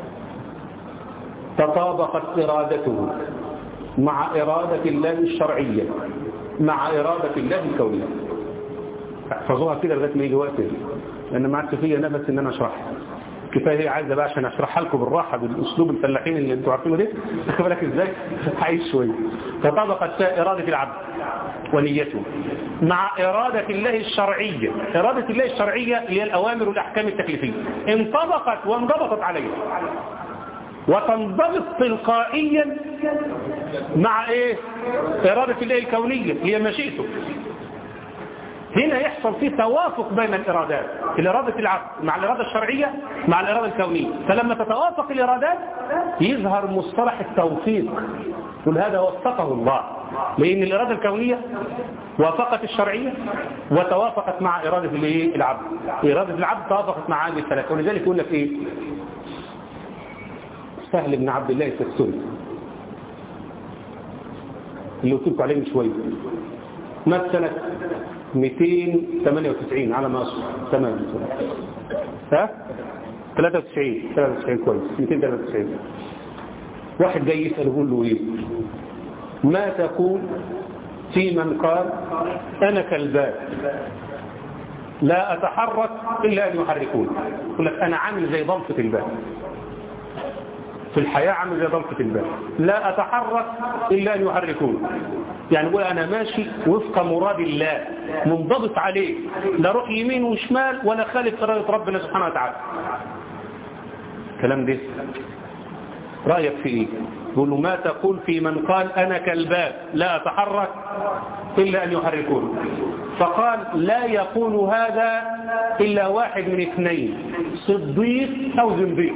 تطابقت إرادته مع إرادة الله الشرعية مع إرادة الله الكونية احفظوها كده لغاية ما يجي وقت لأن ما عادش فيا نفس إن أنا أشرحها كفايه هي عايزه بقى عشان اشرحها لكم بالراحه بالاسلوب الفلاحين اللي انتوا عارفينه ده خد بالك ازاي عايز شويه فطبقت اراده العبد ونيته مع اراده الله الشرعيه اراده الله الشرعيه اللي هي الاوامر والاحكام التكليفيه انطبقت وانضبطت عليها وتنضبط تلقائيا مع ايه اراده الله الكونيه اللي هي مشيئته هنا يحصل فيه توافق بين الإرادات الإرادة العبد مع الإرادة الشرعية مع الإرادة الكونية فلما تتوافق الإرادات يظهر مصطلح التوفيق قل هذا وفقه الله لأن الإرادة الكونية وافقت الشرعية وتوافقت مع إرادة العبد إرادة العبد توافقت مع هذه الثلاثة ولذلك يقول لك إيه سهل بن عبد الله السكسوني اللي قلت لكم عليه من شويه مات سنة 298 على ما أصبح تمام ها 93 93 كويس 293 واحد جاي يسأل يقول له ايه ما تقول في من قال أنا كالباب لا أتحرك إلا أن يحركون يقول لك أنا عامل زي ضلفة الباب في الحياة عامل زي ضلفة الباب لا أتحرك إلا أن يحركون يعني يقول أنا ماشي وفق مراد الله منضبط عليه لا روح يمين وشمال ولا خالف إرادة ربنا سبحانه وتعالى كلام ده رأيك في إيه يقول له ما تقول في من قال أنا كالباب لا أتحرك إلا أن يحركون فقال لا يقول هذا إلا واحد من اثنين صديق أو زنديق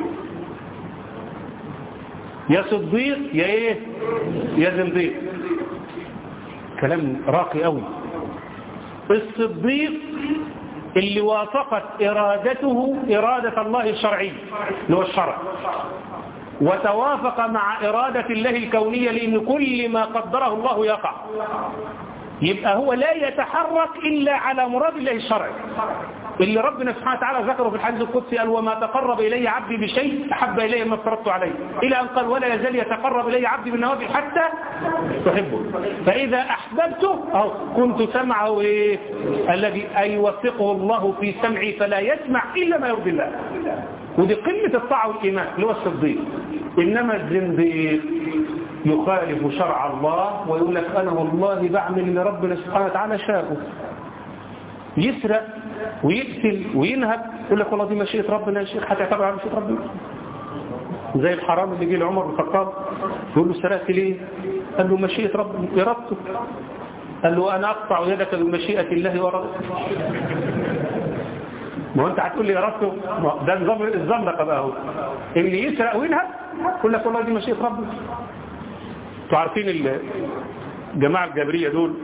يا صديق يا ايه يا زنديق كلام راقي قوي الصديق اللي وافقت إرادته إرادة الله الشرعية اللي هو الشرع وتوافق مع إرادة الله الكونية لأن كل ما قدره الله يقع يبقى هو لا يتحرك إلا على مراد الله الشرعي اللي ربنا سبحانه وتعالى ذكره في الحديث القدسي قال وما تقرب إلي عبدي بشيء أحب إلي ما افترضت عليه إلى أن قال ولا يزال يتقرب إلي عبدي بالنوافل حتى تحبه فإذا أحببته أو كنت سمعه إيه؟ الذي أي يوفقه الله في سمعي فلا يسمع إلا ما يرضي الله ودي قمة الطاعة والإيمان اللي هو الصديق إنما الزنديق يخالف شرع الله ويقول لك أنا والله بعمل اللي ربنا سبحانه وتعالى شاءه يسرق ويقتل وينهب يقول لك والله دي مشيئة ربنا يا شيخ هتعتبر على مشيئة ربنا زي الحرام اللي جه لعمر بن الخطاب يقول له سرقت ليه قال له مشيئة ربنا إرادته قال له أنا أقطع يدك بمشيئة الله وإرادته ما هو انت هتقول لي إرادته ده نظام الزندقة بقى اهو اللي يسرق وينهب يقول لك والله دي مشيئة ربنا انتوا عارفين الجماعة الجبرية دول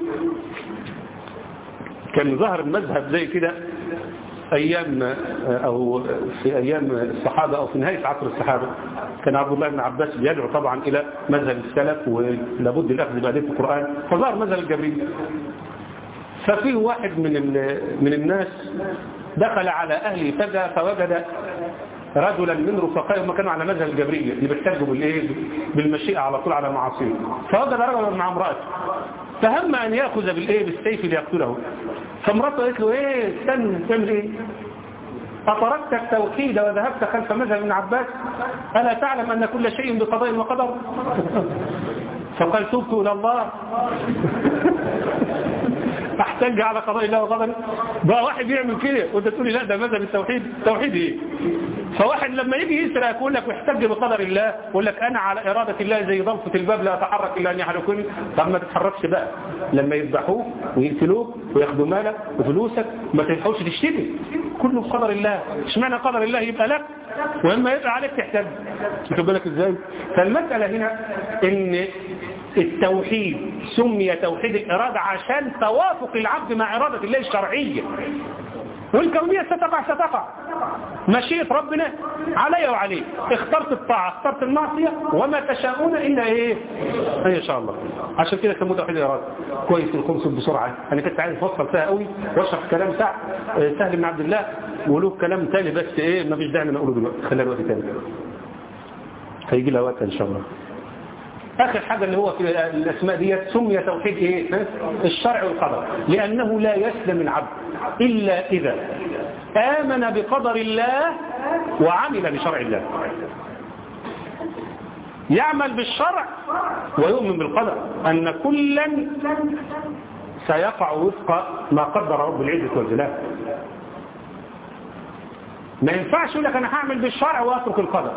كان ظهر المذهب زي كده أيام أو في أيام الصحابة أو في نهاية عصر الصحابة كان عبد الله بن عباس بيدعو طبعا إلى مذهب السلف ولابد الأخذ بأدلة القرآن فظهر مذهب الجبرية ففيه واحد من من الناس دخل على أهله فجأة فوجد رجلا من رفقائه هم كانوا على مذهب الجبرية اللي بيحتجوا بالايه بالمشيئة على طول على معاصيه فوجد رجلا مع امرأته فهم أن يأخذ بالايه بالسيف ليقتله فامرأته قالت له ايه استنى تعمل ايه أتركت التوحيد وذهبت خلف مذهب ابن عباس ألا تعلم أن كل شيء بقضاء وقدر فقال تبت إلى الله احتج على قضاء الله وقدره بقى واحد يعمل كده وانت تقول لي لا ده مذهب التوحيد التوحيد ايه فواحد لما يجي يسرق يقول لك ويحتج بقدر الله يقول لك انا على اراده الله زي ضلفه الباب لا اتحرك الا ان يحركني طب ما تتحركش بقى لما يذبحوك ويقتلوك وياخدوا مالك وفلوسك ما تلحقش تشتكي كله بقدر الله اشمعنى قدر الله يبقى لك واما يبقى عليك تحتج واخد بالك ازاي فالمساله هنا ان التوحيد سمي توحيد الإرادة عشان توافق العبد مع إرادة الله الشرعية والكونية ستقع ستقع مشيئة ربنا علي وعليك اخترت الطاعة اخترت المعصية وما تشاءون إلا إيه أن يشاء الله عشان كده سموه توحيد الإرادة كويس الخمس بسرعة أنا كنت عايز أفصل فيها قوي واشرح كلام سهل سهل بن عبد الله وله كلام تاني بس إيه ما فيش داعي نقوله دلوقتي خلينا الوقت تاني هيجي لها وقت إن شاء الله آخر حاجة اللي هو في الأسماء ديت سمي توحيد إيه؟ الشرع والقدر لأنه لا يسلم العبد إلا إذا آمن بقدر الله وعمل بشرع الله يعمل بالشرع ويؤمن بالقدر أن كلا سيقع وفق ما قدر رب العزة والجلال ما ينفعش يقول لك أنا هعمل بالشرع وأترك القدر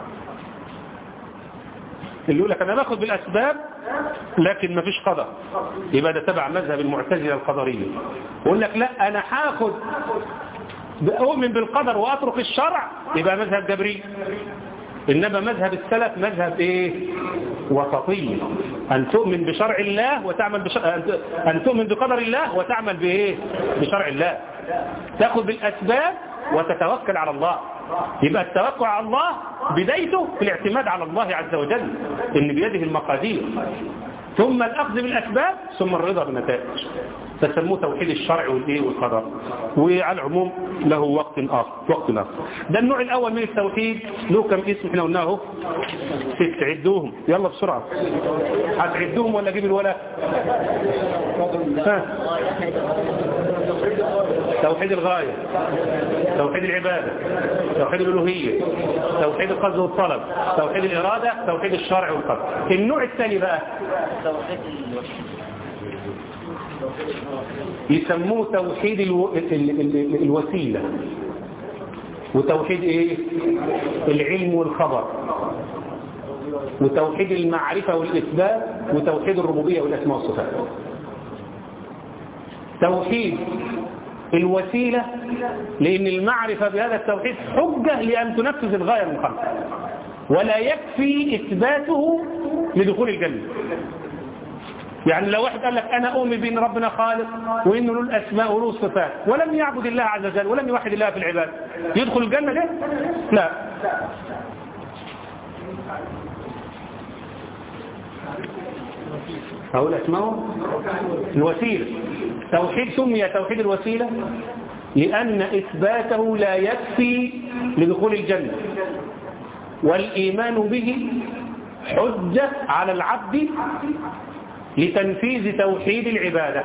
اللي يقول لك انا باخد بالاسباب لكن ما فيش قدر يبقى ده تبع مذهب المعتزله القدريه يقول لك لا انا هاخد اؤمن بالقدر واترك الشرع يبقى مذهب جبري انما مذهب السلف مذهب ايه وسطي ان تؤمن بشرع الله وتعمل بشرع ان تؤمن بقدر الله وتعمل بايه بشرع الله تاخذ بالاسباب وتتوكل على الله يبقى التوكل على الله بدايته في الاعتماد على الله عز وجل ان بيده المقادير ثم الاخذ بالاسباب ثم الرضا بالنتائج فسموه توحيد الشرع والايه والقدر وعلى العموم له وقت اخر وقت اخر ده النوع الاول من التوحيد له كم اسم احنا قلناه ست عدوهم يلا بسرعه هتعدوهم ولا اجيب الولا ها توحيد الغايه توحيد العباده توحيد الالوهيه توحيد القصد والطلب توحيد الاراده توحيد الشرع والقدر النوع الثاني بقى يسموه توحيد الو... ال... ال... ال... الوسيلة وتوحيد ايه العلم والخبر وتوحيد المعرفة والإثبات وتوحيد الربوبية والأسماء والصفات توحيد الوسيلة لأن المعرفة بهذا التوحيد حجة لأن تنفذ الغاية من خلقه ولا يكفي إثباته لدخول الجنة يعني لو واحد قال لك أنا أؤمن بأن ربنا خالق وإنه له الأسماء وله الصفات ولم يعبد الله عز وجل ولم يوحد الله في العباد يدخل الجنة ده؟ لا أقول أسمائه الوسيلة توحيد سمي توحيد الوسيلة لأن إثباته لا يكفي لدخول الجنة والإيمان به حجة على العبد لتنفيذ توحيد العبادة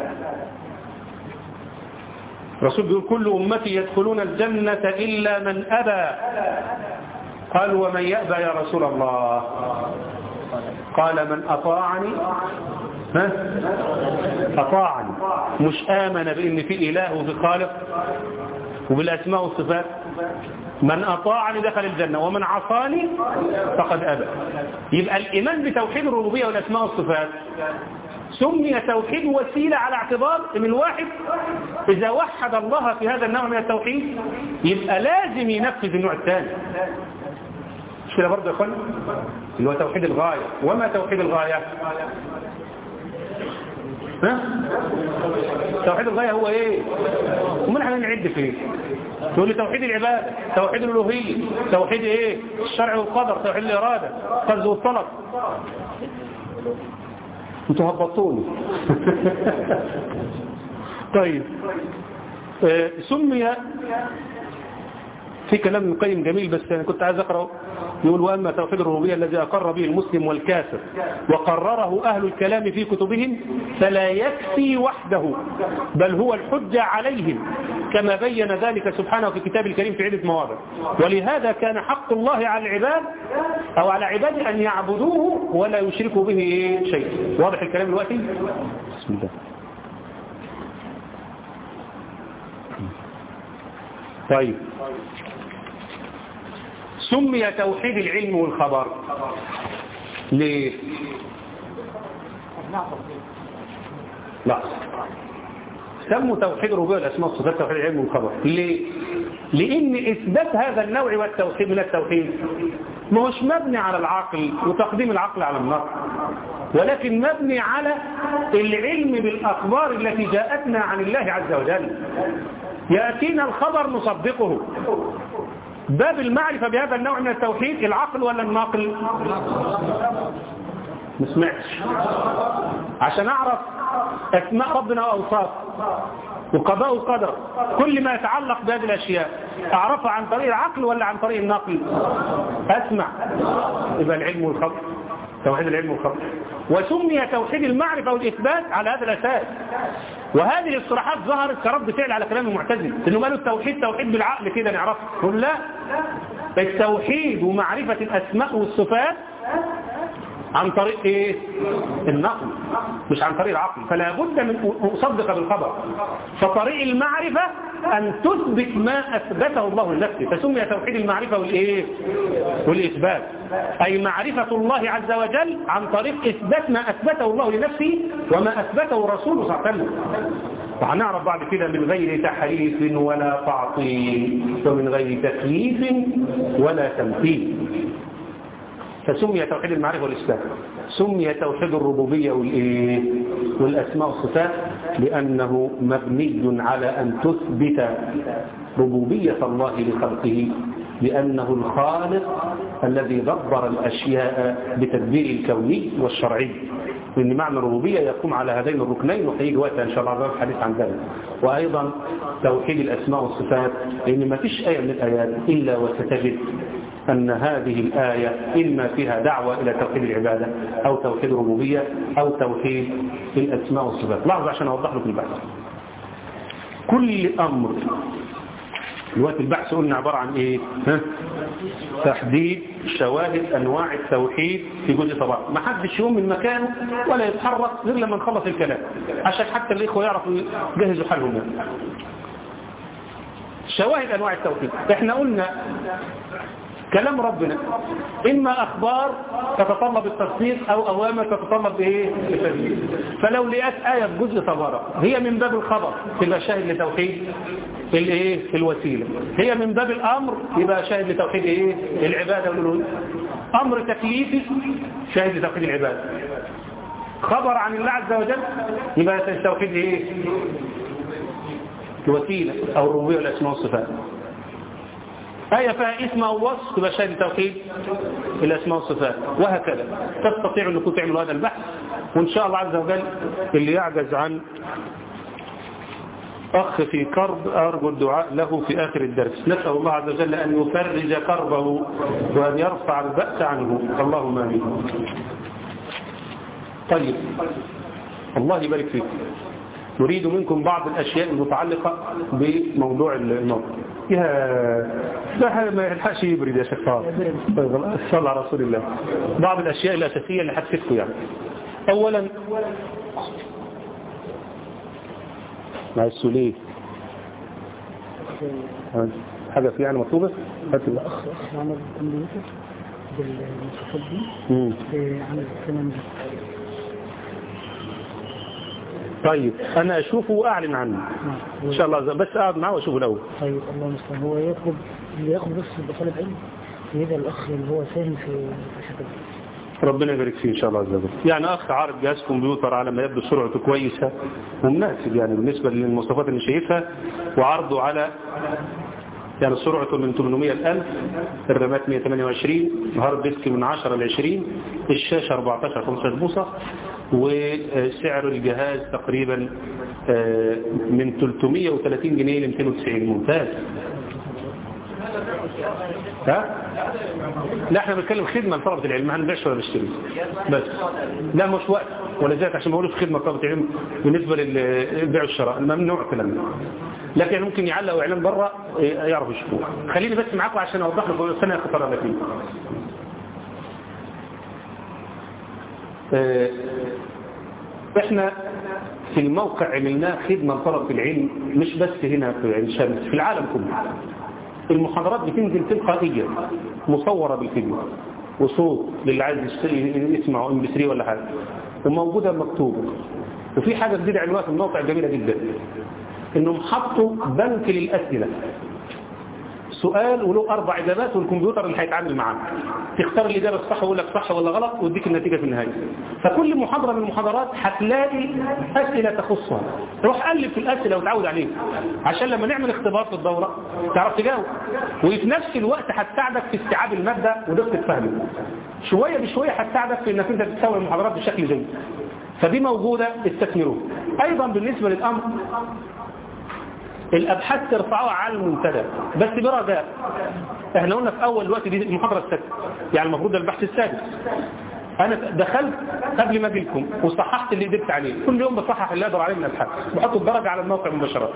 الرسول بيقول كل أمتي يدخلون الجنة إلا من أبى قال ومن يأبى يا رسول الله قال من أطاعني ها؟ أطاعني مش آمن بأن في إله وفي خالق وبالأسماء والصفات من أطاعني دخل الجنة ومن عصاني فقد أبى يبقى الإيمان بتوحيد الربوبية والأسماء والصفات سمي توحيد وسيلة على اعتبار ان الواحد إذا وحد الله في هذا النوع من التوحيد يبقى لازم ينفذ النوع الثاني مش كده برضه يا اخوان اللي هو توحيد الغاية وما توحيد الغاية ها توحيد الغاية هو ايه ومن احنا نعد فيه تقول لي توحيد العبادة توحيد الالوهية توحيد ايه الشرع والقدر توحيد الارادة القرض والطلب انتوا هبطوني طيب آه، سمي في كلام ابن القيم جميل بس انا كنت عايز اقراه يقول واما توحيد الربوبيه الذي اقر به المسلم والكافر وقرره اهل الكلام في كتبهم فلا يكفي وحده بل هو الحجه عليهم كما بين ذلك سبحانه في كتاب الكريم في عده مواضع ولهذا كان حق الله على العباد او على عباده ان يعبدوه ولا يشركوا به شيء واضح الكلام دلوقتي بسم الله طيب سمي توحيد العلم والخبر ليه لا سموا توحيد الربوبيه والاسماء والصفات توحيد العلم والخبر ليه لان اثبات هذا النوع والتوحيد من التوحيد ما هوش مبني على العقل وتقديم العقل على النقل ولكن مبني على العلم بالاخبار التي جاءتنا عن الله عز وجل ياتينا الخبر نصدقه باب المعرفة بهذا النوع من التوحيد العقل ولا الناقل ما سمعتش عشان اعرف اسماء ربنا واوصافه وقضاء وقدر كل ما يتعلق بهذه الاشياء اعرفها عن طريق العقل ولا عن طريق النقل اسمع يبقى العلم والخبر توحيد العلم والخبر وسمي توحيد المعرفة والإثبات على هذا الأساس وهذه الاصطلاحات ظهرت كرد فعل على كلام المعتزل انه قالوا التوحيد توحيد بالعقل كده نعرفه نقول لا التوحيد ومعرفة الأسماء والصفات عن طريق ايه النقل مش عن طريق العقل فلا بد من أصدق بالخبر فطريق المعرفة أن تثبت ما أثبته الله لنفسه فسمي توحيد المعرفة والإيه والإثبات أي معرفة الله عز وجل عن طريق إثبات ما أثبته الله لنفسه وما أثبته رسوله صلى الله عليه وسلم وهنعرف بعد كده من غير تحريف ولا تعطيل ومن غير تكييف ولا تمثيل فسمي توحيد المعرفة والإثبات سمي توحيد الربوبية والإيه؟ والأسماء والصفات لأنه مبني على أن تثبت ربوبية الله لخلقه لأنه الخالق الذي دبر الأشياء بتدبير الكوني والشرعي لأن معنى الربوبية يقوم على هذين الركنين وحيجي وقت إن شاء الله عز الحديث عن ذلك وأيضا توحيد الأسماء والصفات لأن ما فيش آية من الآيات إلا وستجد أن هذه الآية إما فيها دعوة إلى توحيد العبادة أو توحيد الربوبية أو توحيد الأسماء والصفات لاحظ عشان أوضح لكم البحث كل أمر الوقت البحث قلنا عبارة عن إيه ها؟ تحديد شواهد أنواع التوحيد في جزء طبعا ما حدش يقوم من مكانه ولا يتحرك غير لما نخلص الكلام عشان حتى الإخوة يعرفوا يجهزوا حالهم يعني. شواهد أنواع التوحيد احنا قلنا كلام ربنا إما أخبار تتطلب التصديق أو أوامر تتطلب إيه التدبير فلو لقيت آية في جزء تبارك هي من باب الخبر تبقى شاهد لتوحيد الإيه الوسيلة هي من باب الأمر يبقى شاهد لتوحيد إيه العبادة والألوهية أمر تكليفي شاهد لتوحيد العبادة خبر عن الله عز وجل يبقى توحيد إيه الوسيلة أو الربوبية والأسماء والصفات آية فيها اسم أو وصف تبقى شاهد توحيد الأسماء والصفات وهكذا تستطيع أنكم تعملوا هذا البحث وإن شاء الله عز وجل اللي يعجز عن أخ في كرب أرجو الدعاء له في آخر الدرس نسأل الله عز وجل أن يفرج كربه وأن يرفع البأس عنه اللهم آمين طيب الله يبارك فيكم نريد منكم بعض الأشياء المتعلقة بموضوع الموت يا ده ما يلحقش يبرد يا شيخ طارق طيب صلى على رسول الله بعض الأشياء الأساسية اللي هتفيدكم يعني أولا معلش ليه حاجة في يعني مطلوبة هات ال- الأخ أخ عمل الكمبيوتر بالمواصفات دي مم. عمل الثمن ده طيب أنا أشوفه وأعلن عنه إن شاء الله بس أقعد معه وأشوفه الأول طيب الله المستعان هو يطلب اللي ياخد بس يبقى طالب علم يبقى الأخ اللي هو ساهم في في شكل ربنا يبارك فيه إن شاء الله عز وجل يعني أخ عارض جهاز كمبيوتر على ما يبدو سرعته كويسة ومناسب يعني بالنسبة للمواصفات اللي شايفها وعرضه على يعني سرعته من 800 ل 1000 الرامات 128 هارد ديسك من 10 ل 20 الشاشة 14 15 بوصة وسعر الجهاز تقريبا آه، من 330 جنيه ل 290 ممتاز ها؟ لا احنا بنتكلم خدمة لطلبة العلم ما هنبيعش ولا نشتري بس لا مش وقت ولذلك عشان ما اقولش خدمة طلبة العلم بالنسبة للبيع والشراء ممنوع الكلام ده لكن ممكن يعلقوا اعلان بره يعرفوا يشوفوه خليني بس معاكم عشان اوضح لكم السنة خطر فيه اه، احنا في الموقع عملناه خدمة لطلبة العلم مش بس هنا في عين شمس في العالم كله المحاضرات بتنزل تلقائيا مصورة بالفيديو وصوت للي عايز يشت- يسمعه ام بي 3 ولا حاجة وموجودة مكتوبة وفي حاجة جديدة عملوها في الموقع جميلة جدا انهم حطوا بنك للأسئلة سؤال وله أربع إجابات والكمبيوتر اللي هيتعامل معاه تختار الإجابة الصح ويقول لك صح ولا غلط ويديك النتيجة في النهاية فكل محاضرة من المحاضرات هتلاقي أسئلة تخصها روح قلب في الأسئلة وتعود عليها عشان لما نعمل اختبار في الدورة تعرف تجاوب وفي نفس الوقت هتساعدك في استيعاب المادة ودقة فهمه شوية بشوية هتساعدك في انك انت تستوعب المحاضرات بشكل جيد فدي موجودة استثمروه أيضا بالنسبة للأمر الأبحاث ترفعوها على المنتدى بس برجاء احنا قلنا في أول الوقت دي المحاضرة السادسة يعني المفروض ده البحث السادس أنا دخلت قبل ما أجي لكم وصححت اللي قدرت عليه كل يوم بصحح اللي أقدر عليه من الأبحاث بحط الدرجة على الموقع مباشرة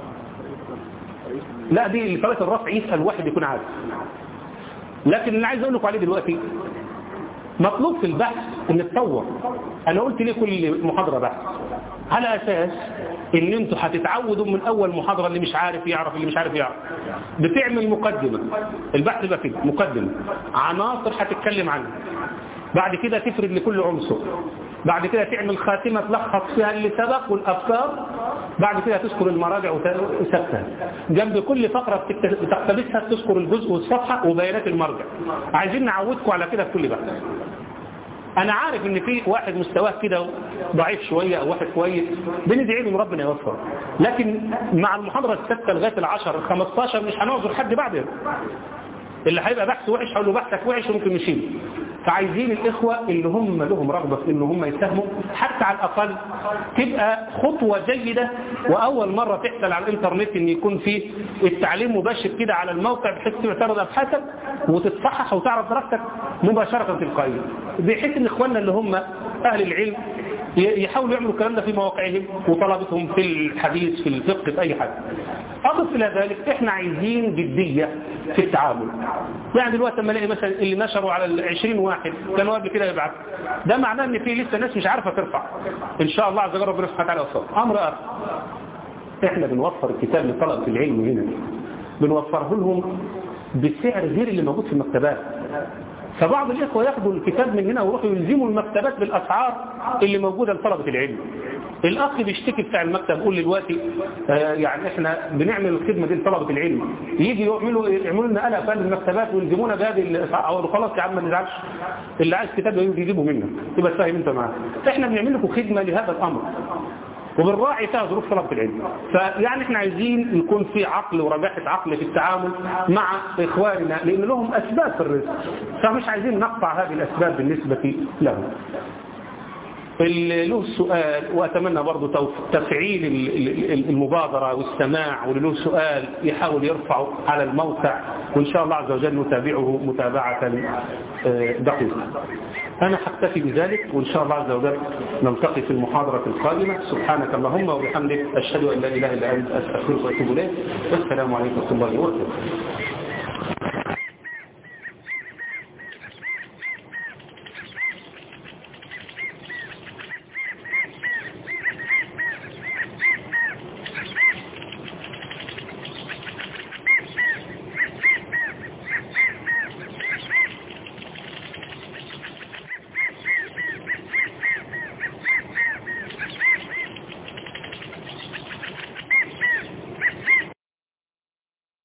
لا دي لطريقة الرفع يسأل واحد يكون عارف لكن اللي عايز أقول لكم عليه دلوقتي مطلوب في البحث ان تطور انا قلت ليه كل محاضرة بحث على اساس ان انتوا هتتعودوا من اول محاضرة اللي مش عارف يعرف اللي مش عارف يعرف بتعمل مقدمة البحث يبقى كده مقدمة عناصر هتتكلم عنها بعد كده تفرد لكل عنصر بعد كده تعمل خاتمة تلخص فيها اللي سبق والأفكار بعد كده تذكر المراجع وسبتها جنب كل فقرة بتكت- بتقتبسها تذكر الجزء والصفحة وبيانات المرجع عايزين نعودكم على كده في كل بحث انا عارف ان في واحد مستواه كده ضعيف شوية او واحد كويس بندعي له ان ربنا يوفقه لكن مع المحاضرة الستة لغاية العشر الخمستاشر مش هنعذر حد بعدها اللي هيبقى بحث وحش هقول له بحثك وحش وممكن نشيله فعايزين الإخوة اللي هم لهم رغبة في إن هم يساهموا حتى على الأقل تبقى خطوة جيدة وأول مرة تحصل على الإنترنت إن يكون في التعليم مباشر كده على الموقع بحيث تعرض أبحاثك وتتصحح وتعرض درجتك مباشرة تلقائيا بحيث إن إخواننا اللي هم أهل العلم ي- يحاولوا يعملوا الكلام ده في مواقعهم وطلبتهم في الحديث في الفقه في أي حاجة أضف إلى ذلك إحنا عايزين جدية في التعامل يعني دلوقتي لما الاقي مثلا اللي نشروا على ال 20 واحد كانوا قبل كده يبعث ده معناه ان في لسه ناس مش عارفه ترفع ان شاء الله عز وجل ربنا سبحانه وتعالى يوفقهم امر اخر احنا بنوفر الكتاب لطلبه العلم هنا بنوفره لهم بسعر غير اللي موجود في المكتبات فبعض الإخوة ياخدوا الكتاب من هنا ويروحوا يلزموا المكتبات بالأسعار اللي موجودة لطلبة العلم الأخ بيشتكي بتاع المكتب يقول لي دلوقتي آه يعني احنا بنعمل الخدمة دي لطلبة العلم يجي يعملوا يعملوا لنا قلق في المكتبات ويلزمونا بهذه الأسعار أو خلاص يا عم ما نزعلش اللي عايز كتاب يجي يجيبه منك تبقى فاهم انت معاه احنا بنعمل لكم خدمة لهذا الأمر وبنراعي فيها ظروف طلبة العلم فيعني احنا عايزين يكون في عقل ورجاحة عقل في التعامل مع إخواننا لأن لهم أسباب في الرزق فمش عايزين نقطع هذه الأسباب بالنسبة لهم اللي له سؤال وأتمنى برضو تفعيل المبادرة والسماع واللي له سؤال يحاول يرفعه على الموقع وإن شاء الله عز وجل نتابعه متابعة دقيقة أنا حكتفي بذلك وإن شاء الله عز وجل نلتقي في المحاضرة القادمة سبحانك اللهم وبحمدك أشهد أن لا إله إلا أنت أستغفرك وأتوب إليك والسلام عليكم ورحمة الله وبركاته